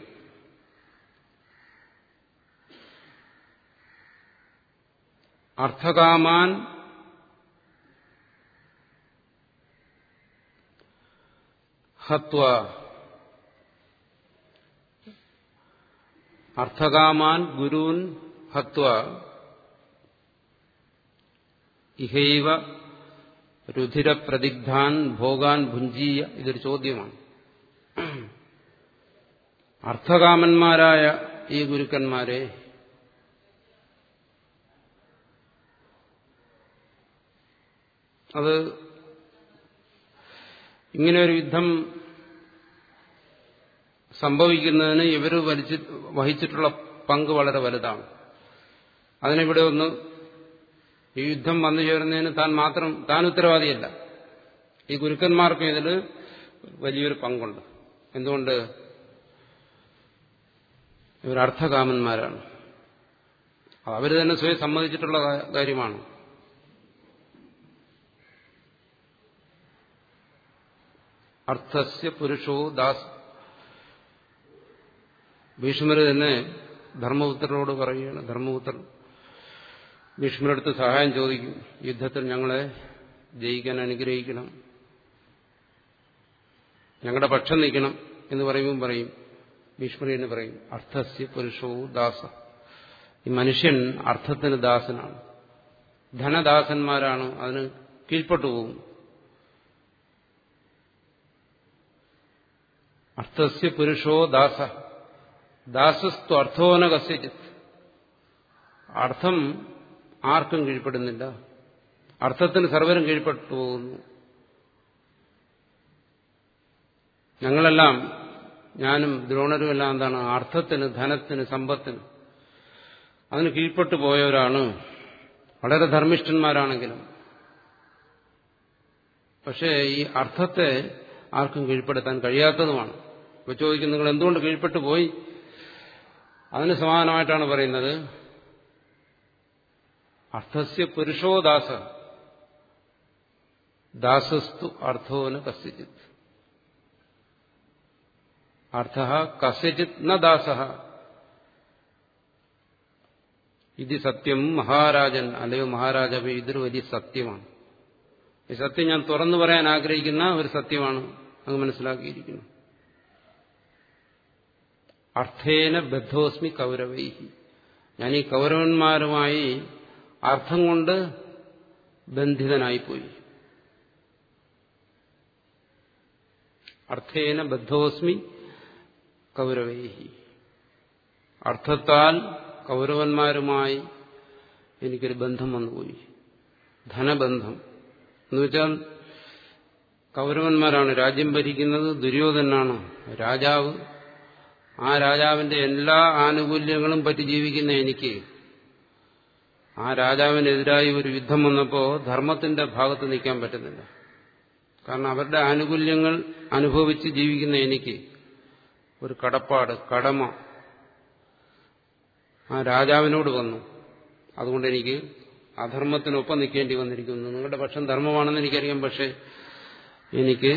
അർത്ഥകാമാൻ ഹത്വ അർത്ഥകാമാൻ ഗുരുൻ ഹത്വ ഇഹൈവ രുധിരപ്രതിഗ്ധാൻ ഭോഗാൻ ഭുഞ്ചീയ ഇതൊരു ചോദ്യമാണ് അർത്ഥകാമന്മാരായ ഈ ഗുരുക്കന്മാരെ അത് ഇങ്ങനെ ഒരു യുദ്ധം സംഭവിക്കുന്നതിന് ഇവർ വലിച്ച് വഹിച്ചിട്ടുള്ള പങ്ക് വളരെ വലുതാണ് അതിനിവിടെ ഒന്ന് ഈ യുദ്ധം വന്നു ചേരുന്നതിന് താൻ മാത്രം താൻ ഉത്തരവാദിയല്ല ഈ ഗുരുക്കന്മാർക്കും ഇതിൽ വലിയൊരു പങ്കുണ്ട് എന്തുകൊണ്ട് ഇവർ അർത്ഥകാമന്മാരാണ് അവർ തന്നെ സ്വയം സമ്മതിച്ചിട്ടുള്ള കാര്യമാണ് അർത്ഥസ്യ പുരുഷോ ദാസ് ഭീഷ്മര് തന്നെ ധർമ്മപുത്രനോട് പറയുകയാണ് ധർമ്മപുത്രൻ ഭീഷ്മരടുത്ത് സഹായം ചോദിക്കും യുദ്ധത്തിൽ ഞങ്ങളെ ജയിക്കാൻ അനുഗ്രഹിക്കണം ഞങ്ങളുടെ പക്ഷം നിൽക്കണം എന്ന് പറയുമ്പോൾ പറയും ഭീഷ്മരി എന്ന് പറയും അർത്ഥസ്യ പുരുഷോ ദാസ ഈ മനുഷ്യൻ അർത്ഥത്തിന് ദാസനാണ് ധനദാസന്മാരാണ് അതിന് കീഴ്പ്പെട്ടു പോകും അർത്ഥസ്യ പുരുഷോ ദാസ ദാസസ്തു അർത്ഥോന കസ്യജിത്ത് അർത്ഥം ആർക്കും കീഴ്പ്പെടുന്നില്ല അർത്ഥത്തിന് സർവരും കീഴ്പ്പെട്ടു പോകുന്നു ഞങ്ങളെല്ലാം ഞാനും ദ്രോണരും എല്ലാം എന്താണ് അർത്ഥത്തിന് ധനത്തിന് സമ്പത്തിന് അതിന് കീഴ്പ്പെട്ടു പോയവരാണ് വളരെ ധർമ്മിഷ്ഠന്മാരാണെങ്കിലും പക്ഷേ ഈ അർത്ഥത്തെ ആർക്കും കീഴ്പ്പെടുത്താൻ കഴിയാത്തതുമാണ് ഇപ്പൊ ചോദിക്കും നിങ്ങൾ എന്തുകൊണ്ട് കീഴ്പ്പെട്ടു പോയി അതിന് സമാനമായിട്ടാണ് പറയുന്നത് അർത്ഥസ്യ പുരുഷോ ദാസ ദാസസ്തു അർത്ഥോന കസ്യജിത് അർത്ഥ കസ്യജിത് ന ദാസ ഇത് സത്യം മഹാരാജൻ അല്ലയോ മഹാരാജാവ് ഇതൊരു വലിയ സത്യമാണ് ഈ സത്യം ഞാൻ തുറന്നു പറയാൻ ആഗ്രഹിക്കുന്ന ഒരു സത്യമാണ് അങ്ങ് മനസ്സിലാക്കിയിരിക്കുന്നു അർത്ഥേന ബദ്ധോസ്മി കൗരവൈഹി ഞാൻ ഈ കൗരവന്മാരുമായി അർത്ഥം കൊണ്ട് ബന്ധിതനായിപ്പോയി അർത്ഥേന ബദ്ധോസ്മി കൗരവൈഹി അർത്ഥത്താൽ കൗരവന്മാരുമായി എനിക്കൊരു ബന്ധം വന്നുപോയി ധനബന്ധം എന്നുവെച്ചാൽ കൗരവന്മാരാണ് രാജ്യം ഭരിക്കുന്നത് ദുര്യോധനാണ് രാജാവ് ആ രാജാവിന്റെ എല്ലാ ആനുകൂല്യങ്ങളും പറ്റി ജീവിക്കുന്ന എനിക്ക് ആ രാജാവിനെതിരായി ഒരു യുദ്ധം വന്നപ്പോൾ ധർമ്മത്തിന്റെ ഭാഗത്ത് നിൽക്കാൻ പറ്റുന്നില്ല കാരണം അവരുടെ ആനുകൂല്യങ്ങൾ അനുഭവിച്ച് ജീവിക്കുന്ന എനിക്ക് ഒരു കടപ്പാട് കടമ ആ രാജാവിനോട് വന്നു അതുകൊണ്ട് എനിക്ക് അധർമ്മത്തിനൊപ്പം നിൽക്കേണ്ടി വന്നിരിക്കുന്നു നിങ്ങളുടെ പക്ഷം ധർമ്മമാണെന്ന് എനിക്കറിയാം പക്ഷെ എനിക്ക്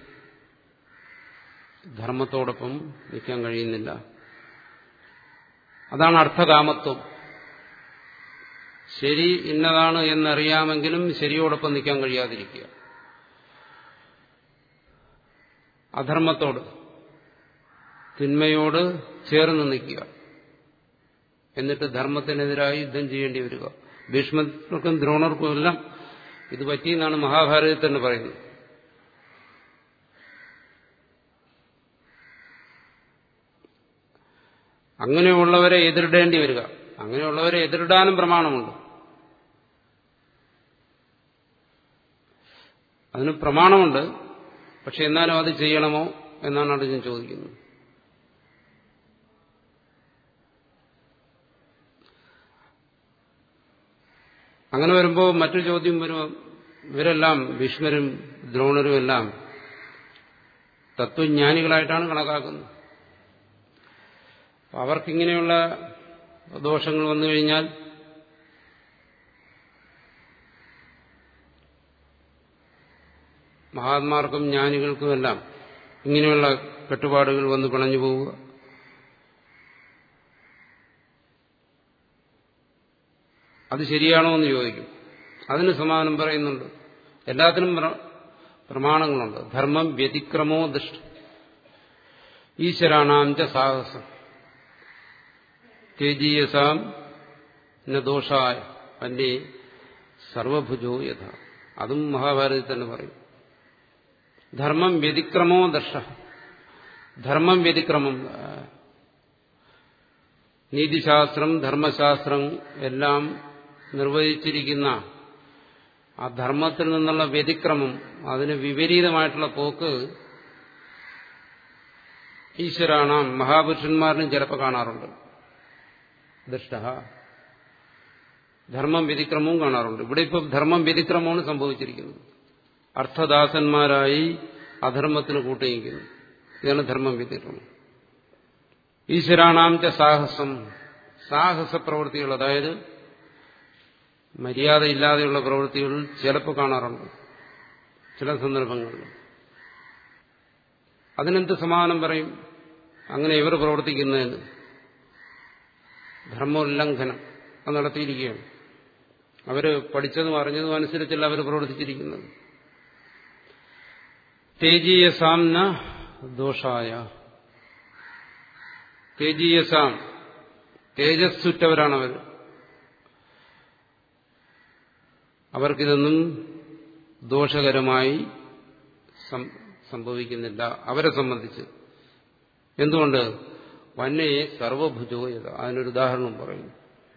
ധർമ്മത്തോടൊപ്പം നിൽക്കാൻ കഴിയുന്നില്ല അതാണ് അർത്ഥകാമത്വം ശരി ഇന്നതാണ് എന്നറിയാമെങ്കിലും ശരിയോടൊപ്പം നിൽക്കാൻ കഴിയാതിരിക്കുക അധർമ്മത്തോട് തിന്മയോട് ചേർന്ന് നിൽക്കുക എന്നിട്ട് ധർമ്മത്തിനെതിരായി യുദ്ധം ചെയ്യേണ്ടി വരിക ഭീഷ്മർക്കും ദ്രോണർക്കും എല്ലാം ഇത് പറ്റിയെന്നാണ് മഹാഭാരതത്തിൽ തന്നെ പറയുന്നത് അങ്ങനെയുള്ളവരെ എതിരിടേണ്ടി വരിക അങ്ങനെയുള്ളവരെ എതിരിടാനും പ്രമാണമുണ്ട് അതിന് പ്രമാണമുണ്ട് പക്ഷെ എന്നാലും അത് ചെയ്യണമോ എന്നാണ് അർജുൻ ചോദിക്കുന്നത് അങ്ങനെ വരുമ്പോൾ മറ്റൊരു ചോദ്യം വരുമ്പോൾ ഇവരെല്ലാം ഭീഷ്മരും ദ്രോണരും എല്ലാം തത്വജ്ഞാനികളായിട്ടാണ് കണക്കാക്കുന്നത് അവർക്കിങ്ങനെയുള്ള ദോഷങ്ങൾ വന്നു കഴിഞ്ഞാൽ മഹാത്മാർക്കും ജ്ഞാനികൾക്കുമെല്ലാം ഇങ്ങനെയുള്ള കെട്ടുപാടുകൾ വന്ന് പിണഞ്ഞു പോവുക അത് ശരിയാണോ എന്ന് ചോദിക്കും അതിന് സമാധാനം പറയുന്നുണ്ട് എല്ലാത്തിനും പ്രമാണങ്ങളുണ്ട് ധർമ്മം വ്യതിക്രമോ ദൃഷ്ട ഈശ്വരാണാം ച സാഹസം തേജീയസാം ദോഷായ വന്യേ സർവഭുജോ യഥ അതും മഹാഭാരതത്തിൽ തന്നെ പറയും ധർമ്മം വ്യതിക്രമോ ദർശ ധർമ്മം വ്യതിക്രമം നീതിശാസ്ത്രം ധർമ്മശാസ്ത്രം എല്ലാം നിർവഹിച്ചിരിക്കുന്ന ആ ധർമ്മത്തിൽ നിന്നുള്ള വ്യതിക്രമം അതിന് വിപരീതമായിട്ടുള്ള പോക്ക് ഈശ്വരാണാം മഹാപുരുഷന്മാരിലും ചിലപ്പോൾ കാണാറുണ്ട് ദുഷ്ട ധർമ്മം വ്യതിക്രമവും കാണാറുണ്ട് ഇവിടെ ഇപ്പം ധർമ്മം വ്യതിക്രമമാണ് സംഭവിച്ചിരിക്കുന്നത് അർത്ഥദാസന്മാരായി അധർമ്മത്തിന് കൂട്ടിയിരിക്കുന്നു ഇതാണ് ധർമ്മം വ്യതിക്രമം ഈശ്വരാണാം ച സാഹസം സാഹസ പ്രവൃത്തികൾ അതായത് മര്യാദയില്ലാതെയുള്ള പ്രവൃത്തികൾ ചിലപ്പോൾ കാണാറുണ്ട് ചില സന്ദർഭങ്ങളിൽ അതിനെന്ത് സമാനം പറയും അങ്ങനെ ഇവർ പ്രവർത്തിക്കുന്നതിന് ധർമ്മോല്ലംഘനം അത് നടത്തിയിരിക്കുകയാണ് അവര് പഠിച്ചതും അറിഞ്ഞതും അനുസരിച്ചല്ല അവർ പ്രവർത്തിച്ചിരിക്കുന്നത് തേജീയസാംന ദോഷായ തേജീയസാം തേജസ്സുറ്റവരാണവർ അവർക്കിതൊന്നും ദോഷകരമായി സംഭവിക്കുന്നില്ല അവരെ സംബന്ധിച്ച് എന്തുകൊണ്ട് വന്യയെ സർവഭുജോയത അതിനൊരു ഉദാഹരണം പറയുന്നു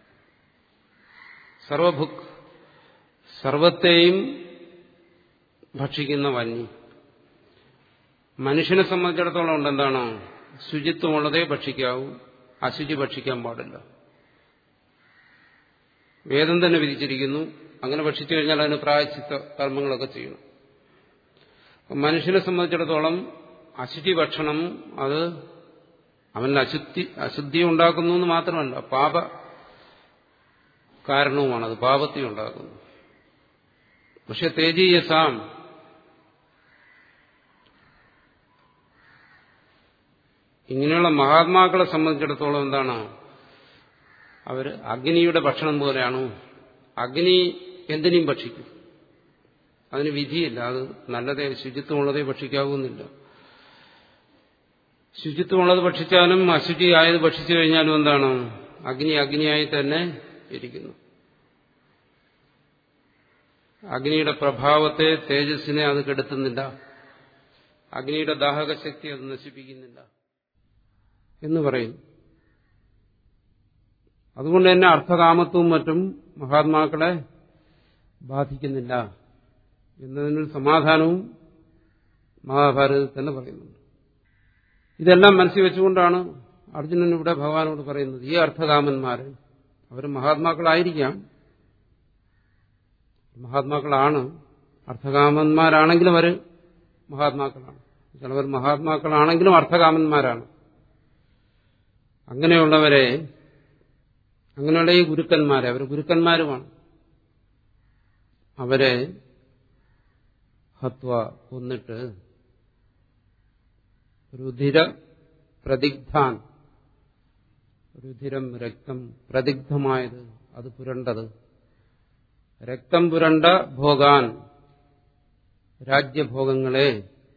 സർവഭുക് സർവത്തെയും ഭക്ഷിക്കുന്ന വന്നി മനുഷ്യനെ സംബന്ധിച്ചിടത്തോളം ഉണ്ട് എന്താണ് ശുചിത്വമുള്ളതേ ഭക്ഷിക്കാവൂ അശുചി ഭക്ഷിക്കാൻ പാടില്ല വേദം തന്നെ വിധിച്ചിരിക്കുന്നു അങ്ങനെ ഭക്ഷിച്ചു കഴിഞ്ഞാൽ അതിന് പ്രായച്ചിത്ത കർമ്മങ്ങളൊക്കെ ചെയ്യണം മനുഷ്യനെ സംബന്ധിച്ചിടത്തോളം അശുചി ഭക്ഷണം അത് അവന് അശുദ്ധി അശുദ്ധി ഉണ്ടാക്കുന്നു എന്ന് മാത്രമല്ല പാപ കാരണവുമാണ് അത് പാപത്തെ ഉണ്ടാക്കുന്നു പക്ഷെ തേജീയസാം ഇങ്ങനെയുള്ള മഹാത്മാക്കളെ സംബന്ധിച്ചിടത്തോളം എന്താണ് അവർ അഗ്നിയുടെ ഭക്ഷണം പോലെയാണോ അഗ്നി എന്തിനേയും ഭക്ഷിക്കും അതിന് വിധിയില്ല അത് നല്ലതേ ശുചിത്വമുള്ളതേ ഭക്ഷിക്കാവുന്നില്ല ശുചിത്വമുള്ളത് ഭക്ഷിച്ചാലും അശുചിയായത് ഭക്ഷിച്ചു കഴിഞ്ഞാലും എന്താണ് അഗ്നി അഗ്നിയായി തന്നെ ഇരിക്കുന്നു അഗ്നിയുടെ പ്രഭാവത്തെ തേജസ്സിനെ അത് കെടുത്തുന്നില്ല അഗ്നിയുടെ ദാഹകശക്തി അത് നശിപ്പിക്കുന്നില്ല എന്ന് പറയുന്നു അതുകൊണ്ട് തന്നെ അർത്ഥകാമത്വവും മറ്റും മഹാത്മാക്കളെ ബാധിക്കുന്നില്ല എന്നതിനൊരു സമാധാനവും മഹാഭാരതത്തിൽ തന്നെ പറയുന്നുണ്ട് ഇതെല്ലാം മനസ്സിൽ വെച്ചുകൊണ്ടാണ് അർജുനൻ ഇവിടെ ഭഗവാനോട് പറയുന്നത് ഈ അർത്ഥകാമന്മാര് അവർ മഹാത്മാക്കളായിരിക്കാം മഹാത്മാക്കളാണ് അർത്ഥകാമന്മാരാണെങ്കിലും അവർ മഹാത്മാക്കളാണ് ചിലവർ മഹാത്മാക്കളാണെങ്കിലും അർത്ഥകാമന്മാരാണ് അങ്ങനെയുള്ളവരെ അങ്ങനെയുള്ള ഈ ഗുരുക്കന്മാരെ അവർ ഗുരുക്കന്മാരുമാണ് അവരെ ഹത്വ കൊന്നിട്ട് രുധിര പ്രതിഗ്ധാൻ രുധിരം രക്തം പ്രതിഗ്ധമായത് അത് പുരണ്ടത് രക്തം പുരണ്ട ഭോഗാൻ രാജ്യഭോഗങ്ങളെ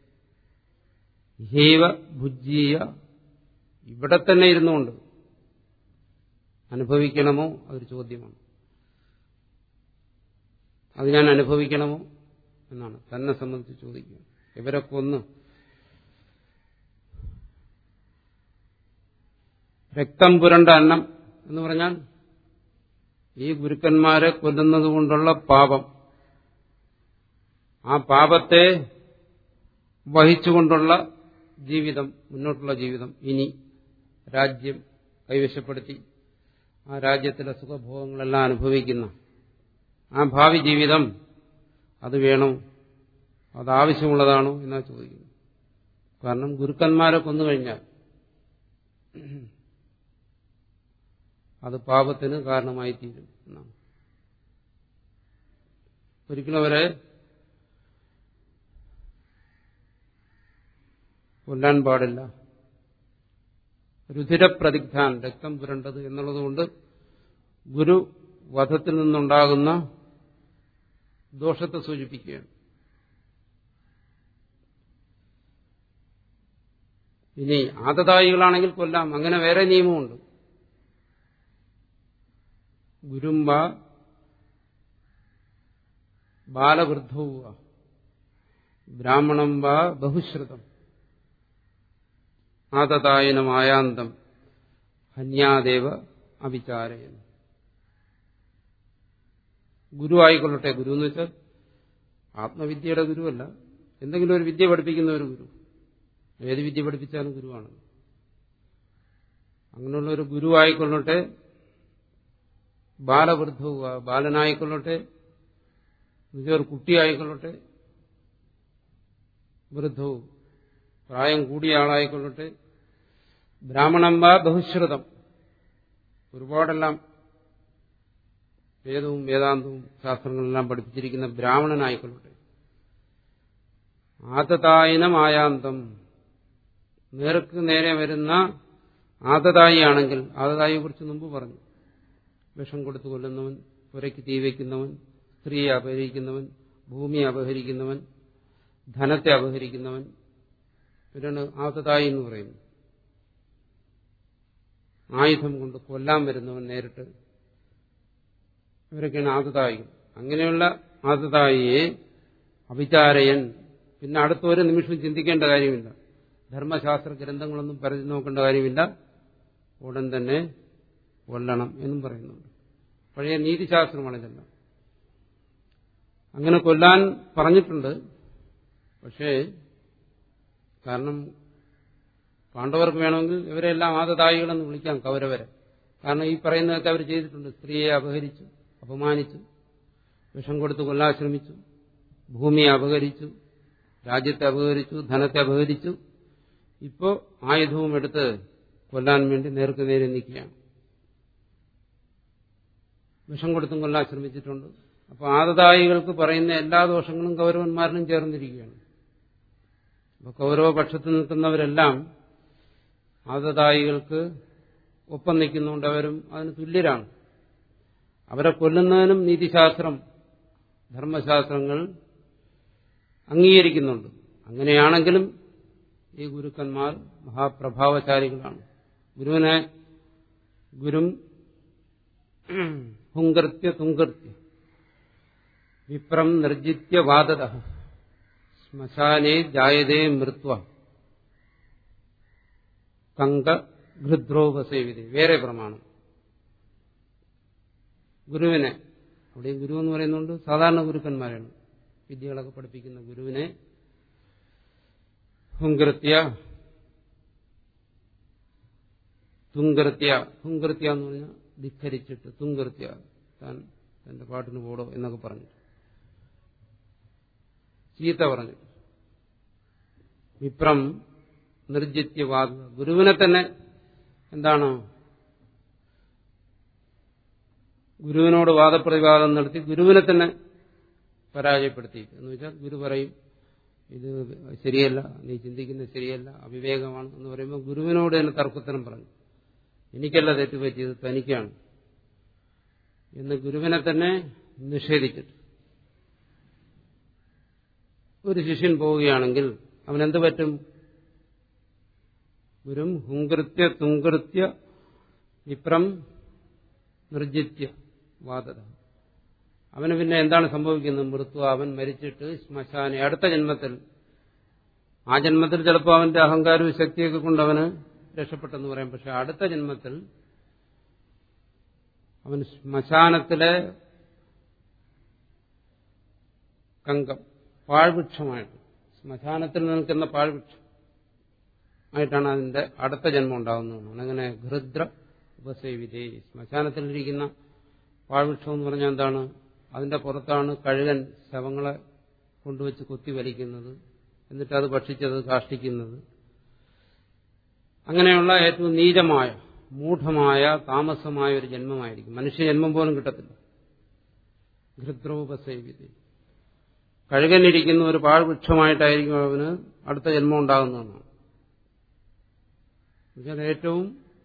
ഹേവ ഭുജീയ ഇവിടെ തന്നെ ഇരുന്നുകൊണ്ട് അനുഭവിക്കണമോ അതൊരു ചോദ്യമാണ് അത് ഞാൻ അനുഭവിക്കണമോ എന്നാണ് തന്നെ സംബന്ധിച്ച് ചോദിക്കുക ഇവരെ കൊന്ന് രക്തം പുരണ്ട അന്നം എന്ന് പറഞ്ഞാൽ ഈ ഗുരുക്കന്മാരെ കൊല്ലുന്നത് കൊണ്ടുള്ള പാപം ആ പാപത്തെ വഹിച്ചുകൊണ്ടുള്ള ജീവിതം മുന്നോട്ടുള്ള ജീവിതം ഇനി രാജ്യം കൈവശപ്പെടുത്തി ആ രാജ്യത്തിലെ സുഖഭോഗങ്ങളെല്ലാം അനുഭവിക്കുന്ന ആ ഭാവി ജീവിതം അത് വേണോ അത് ആവശ്യമുള്ളതാണോ എന്നാ ചോദിക്കുന്നു കാരണം ഗുരുക്കന്മാരെ കൊന്നുകഴിഞ്ഞാൽ അത് പാപത്തിന് കാരണമായി തീരും എന്നാണ് ഒരിക്കലും അവരെ കൊല്ലാൻ പാടില്ല രുധിരപ്രതിഗ്ധാൻ രക്തം പുരണ്ടത് എന്നുള്ളതുകൊണ്ട് ഗുരു വധത്തിൽ നിന്നുണ്ടാകുന്ന ദോഷത്തെ സൂചിപ്പിക്കുകയാണ് ഇനി ആതതായികളാണെങ്കിൽ കൊല്ലാം അങ്ങനെ വേറെ നിയമമുണ്ട് ഗുരുമ്പ ബാലവൃദ്ധവുവ ബ്രാഹ്മണം വാ ബഹുശ്രുതം ആതതായനമായാന്തം ഹന്യാദേവ അവിചാരയൻ ഗുരു ആയിക്കൊള്ളട്ടെ ഗുരു എന്ന് വെച്ചാൽ ആത്മവിദ്യയുടെ ഗുരുവല്ല എന്തെങ്കിലും ഒരു വിദ്യ പഠിപ്പിക്കുന്ന ഒരു ഗുരു ഏത് വിദ്യ പഠിപ്പിച്ചാലും ഗുരുവാണ് അങ്ങനെയുള്ള ഒരു ഗുരു ആയിക്കൊള്ളട്ടെ ബാലവൃദ്ധവുക ബാലനായിക്കൊള്ളട്ടെ ഒരു കുട്ടിയായിക്കൊള്ളട്ടെ വൃദ്ധവും പ്രായം കൂടിയ ആളായിക്കൊള്ളട്ടെ ബ്രാഹ്മണം വാ ബഹുശ്രുതം ഒരുപാടെല്ലാം വേദവും വേദാന്തവും ശാസ്ത്രങ്ങളെല്ലാം പഠിപ്പിച്ചിരിക്കുന്ന ബ്രാഹ്മണനായിക്കൊള്ളട്ടെ ആതതായനമായാന്തം നേർക്ക് നേരെ വരുന്ന ആതതായി ആണെങ്കിൽ ആതതായിയെ കുറിച്ച് മുമ്പ് പറഞ്ഞു വിഷം കൊടുത്തു കൊല്ലുന്നവൻ പുരയ്ക്ക് തീ വയ്ക്കുന്നവൻ സ്ത്രീയെ അപഹരിക്കുന്നവൻ ഭൂമിയെ അപഹരിക്കുന്നവൻ ധനത്തെ അപഹരിക്കുന്നവൻ ഇവരാണ് ആതതായി എന്ന് പറയുന്നത് ആയുധം കൊണ്ട് കൊല്ലാൻ വരുന്നവൻ നേരിട്ട് ഇവരൊക്കെയാണ് ആതതായികൾ അങ്ങനെയുള്ള ആതതായിയെ അവിചാരയൻ പിന്നെ അടുത്ത ഒരു നിമിഷം ചിന്തിക്കേണ്ട കാര്യമില്ല ധർമ്മശാസ്ത്ര ഗ്രന്ഥങ്ങളൊന്നും പരിധി നോക്കേണ്ട കാര്യമില്ല ഉടൻ തന്നെ കൊല്ലണം എന്നും പറയുന്നുണ്ട് പഴയ നീതിശാസ്ത്രമാണ് ഇതെല്ലാം അങ്ങനെ കൊല്ലാൻ പറഞ്ഞിട്ടുണ്ട് പക്ഷേ കാരണം പാണ്ഡവർക്ക് വേണമെങ്കിൽ ഇവരെല്ലാം ആദതായികളെന്ന് വിളിക്കാം കൗരവരെ കാരണം ഈ പറയുന്നതൊക്കെ അവർ ചെയ്തിട്ടുണ്ട് സ്ത്രീയെ അപഹരിച്ചു അപമാനിച്ചു വിഷം കൊടുത്ത് കൊല്ലാൻ ശ്രമിച്ചു ഭൂമിയെ അപഹരിച്ചു രാജ്യത്തെ അപഹരിച്ചു ധനത്തെ അപഹരിച്ചു ഇപ്പോ ആയുധവും എടുത്ത് കൊല്ലാൻ വേണ്ടി നേർക്ക് നേരെ നിൽക്കുകയാണ് വിഷം കൊടുത്തും കൊല്ലാൻ ശ്രമിച്ചിട്ടുണ്ട് അപ്പൊ ആദതായികൾക്ക് പറയുന്ന എല്ലാ ദോഷങ്ങളും കൗരവന്മാരിലും ചേർന്നിരിക്കുകയാണ് അപ്പൊ കൗരവപക്ഷത്ത് നിൽക്കുന്നവരെല്ലാം ആദതായികൾക്ക് ഒപ്പം നിൽക്കുന്നുണ്ട് അവരും അതിന് തുല്യരാണ് അവരെ കൊല്ലുന്നതിനും നീതിശാസ്ത്രം ധർമ്മശാസ്ത്രങ്ങൾ അംഗീകരിക്കുന്നുണ്ട് അങ്ങനെയാണെങ്കിലും ഈ ഗുരുക്കന്മാർ മഹാപ്രഭാവശാലികളാണ് ഗുരുവിനെ ഗുരും ഹുങ്കൃത്യ തുങ്കൃത്യ വിപ്രം നിർജിത്യ വാദത ശ്മശാനേ ജായതേ മൃത്വ കങ്ക ഘൃദ്രോപസേവിത വേറെ പ്രമാണം ഗുരുവിനെ അവിടെ ഗുരു എന്ന് പറയുന്നുണ്ട് സാധാരണ ഗുരുക്കന്മാരാണ് വിദ്യകളൊക്കെ പഠിപ്പിക്കുന്ന ഗുരുവിനെ ഹുങ്കൃത്യ തുങ്കൃത്യ തുങ്കൃത്യ എന്ന് പറഞ്ഞാൽ ധിഖരിച്ചിട്ട് തുങ്കൃത്യ താൻ തന്റെ പാട്ടിന് പോടോ എന്നൊക്കെ പറഞ്ഞു ചീത്ത പറഞ്ഞു വിപ്രം നിർജിത്യവാദ ഗുരുവിനെ തന്നെ എന്താണ് ഗുരുവിനോട് വാദപ്രതിവാദം നടത്തി ഗുരുവിനെ തന്നെ പരാജയപ്പെടുത്തി എന്ന് വെച്ചാൽ ഗുരു പറയും ഇത് ശരിയല്ല നീ ചിന്തിക്കുന്നത് ശരിയല്ല അവിവേകമാണ് എന്ന് പറയുമ്പോൾ ഗുരുവിനോട് തന്നെ തർക്കത്തരം പറഞ്ഞു എനിക്കല്ല തെറ്റുപറ്റിയത് തനിക്കാണ് എന്ന് ഗുരുവിനെ തന്നെ നിഷേധിച്ചിട്ട് ഒരു ശിഷ്യൻ പോവുകയാണെങ്കിൽ അവൻ എന്ത് പറ്റും ഗുരും ഹുങ്കൃത്യ തുങ്കൃത്യ വിപ്രം നിർജിത്യ വാദത അവന് പിന്നെ എന്താണ് സംഭവിക്കുന്നത് മൃത്യു അവൻ മരിച്ചിട്ട് ശ്മശാനെ അടുത്ത ജന്മത്തിൽ ആ ജന്മത്തിൽ ചിലപ്പോൾ അവന്റെ അഹങ്കാരവും ശക്തിയൊക്കെ കൊണ്ട് അവന് രക്ഷപ്പെട്ടെന്ന് പറയാം പക്ഷെ അടുത്ത ജന്മത്തിൽ അവൻ ശ്മശാനത്തിലെ കങ്കം പാഴ്വൃക്ഷമായിട്ട് ശ്മശാനത്തിൽ നിൽക്കുന്ന പാഴ്വൃക്ഷം ആയിട്ടാണ് അതിന്റെ അടുത്ത ജന്മം ഉണ്ടാകുന്നത് അങ്ങനെ ഘൃദ്ര ഉപസേവിതേ ശ്മശാനത്തിലിരിക്കുന്ന പാഴ്വൃക്ഷം എന്ന് പറഞ്ഞാൽ എന്താണ് അതിന്റെ പുറത്താണ് കഴുകൻ ശവങ്ങളെ കൊണ്ടുവച്ച് കുത്തി വലിക്കുന്നത് എന്നിട്ട് അത് ഭക്ഷിച്ചത് കാഷ്ടിക്കുന്നത് അങ്ങനെയുള്ള ഏറ്റവും നീചമായ മൂഢമായ താമസമായ ഒരു ജന്മമായിരിക്കും മനുഷ്യജന്മം പോലും കിട്ടത്തില്ല ഘൃദ്രോപസേവിത കഴുകനിരിക്കുന്ന ഒരു പാഴ്വൃക്ഷമായിട്ടായിരിക്കും അവന് അടുത്ത ജന്മം ഉണ്ടാകുന്നതെന്നാണ് എന്നുവെച്ചാൽ ഏറ്റവും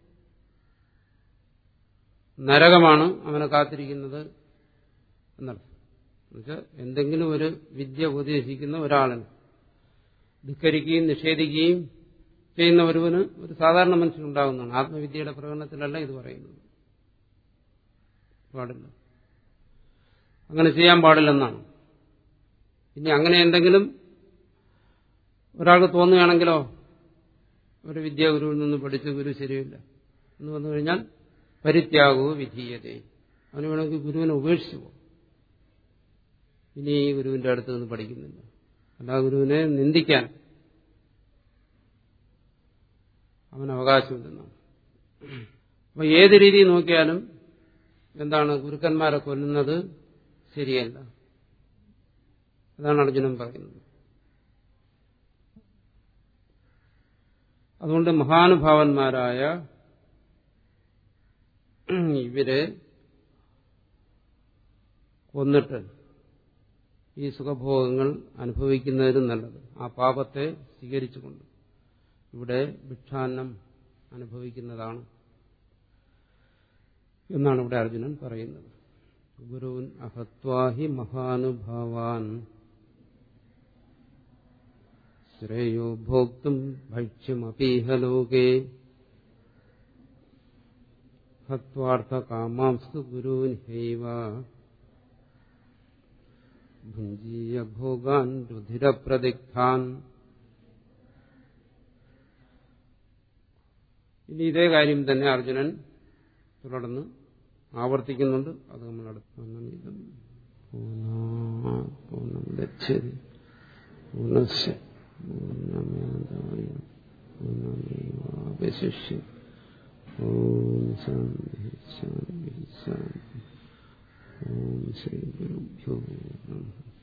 നരകമാണ് അവനെ കാത്തിരിക്കുന്നത് എന്നർത്ഥം എന്നുവെച്ചാൽ എന്തെങ്കിലും ഒരു വിദ്യ ഉപദേശിക്കുന്ന ഒരാളിന് ധിക്കരിക്കുകയും നിഷേധിക്കുകയും ചെയ്യുന്ന ഒരുവന് ഒരു സാധാരണ മനുഷ്യനുണ്ടാകുന്നതാണ് ആത്മവിദ്യയുടെ പ്രകടനത്തിലല്ല ഇത് പറയുന്നത് പാടില്ല അങ്ങനെ ചെയ്യാൻ പാടില്ലെന്നാണ് ഇനി അങ്ങനെ എന്തെങ്കിലും ഒരാൾക്ക് തോന്നുകയാണെങ്കിലോ ഒരു വിദ്യ ഗുരുവിൽ നിന്ന് പഠിച്ച ഗുരു ശരിയില്ല എന്ന് വന്നു കഴിഞ്ഞാൽ പരിത്യാഗവും വിധീയതേ അവന് വേണമെങ്കിൽ ഗുരുവിനെ ഉപേക്ഷിച്ചു പോകും ഇനി ഈ ഗുരുവിന്റെ അടുത്ത് നിന്ന് പഠിക്കുന്നില്ല അല്ല ഗുരുവിനെ നിന്ദിക്കാൻ അവന് അവകാശമില്ലെന്നാണ് അപ്പൊ ഏത് രീതി നോക്കിയാലും എന്താണ് ഗുരുക്കന്മാരെ കൊല്ലുന്നത് ശരിയല്ല അതാണ് അർജുനൻ പറയുന്നത് അതുകൊണ്ട് മഹാനുഭാവന്മാരായ ഇവരെ കൊന്നിട്ട് ഈ സുഖഭോഗങ്ങൾ അനുഭവിക്കുന്നതിനും നല്ലത് ആ പാപത്തെ സ്വീകരിച്ചുകൊണ്ട് ഇവിടെ ഭിക്ഷാന്നം അനുഭവിക്കുന്നതാണ് എന്നാണ് ഇവിടെ അർജുനൻ പറയുന്നത് ഗുരുവിൻ അഹത്വാഹി മഹാനുഭാവാൻ ശ്രേയോ ഭോക്തും ഭക്ഷ്യമപീഹ ലോകേ ഹത്വാർത്ഥ കാമാംസ്തു ഗുരുവിൻ ഹൈവ ഭുഞ്ജീയ ഭോഗാൻ രുധിരപ്രതിഗ്ധാൻ ഇനി ഇതേ കാര്യം തന്നെ അർജുനൻ തുടർന്ന് ആവർത്തിക്കുന്നുണ്ട് അത് നമ്മൾ അടുത്ത പൂർണ്ണം ലക്ഷ്യതി പൂർണ്ണസ്യ പൂർണ്ണമേതായ പൂർണ്ണമേവാവശിഷ്യ ഓം ശാന്തി ശാന്തി ശാന്തി ഓം ശ്രീ ഗുരുഭ്യോ നമഃ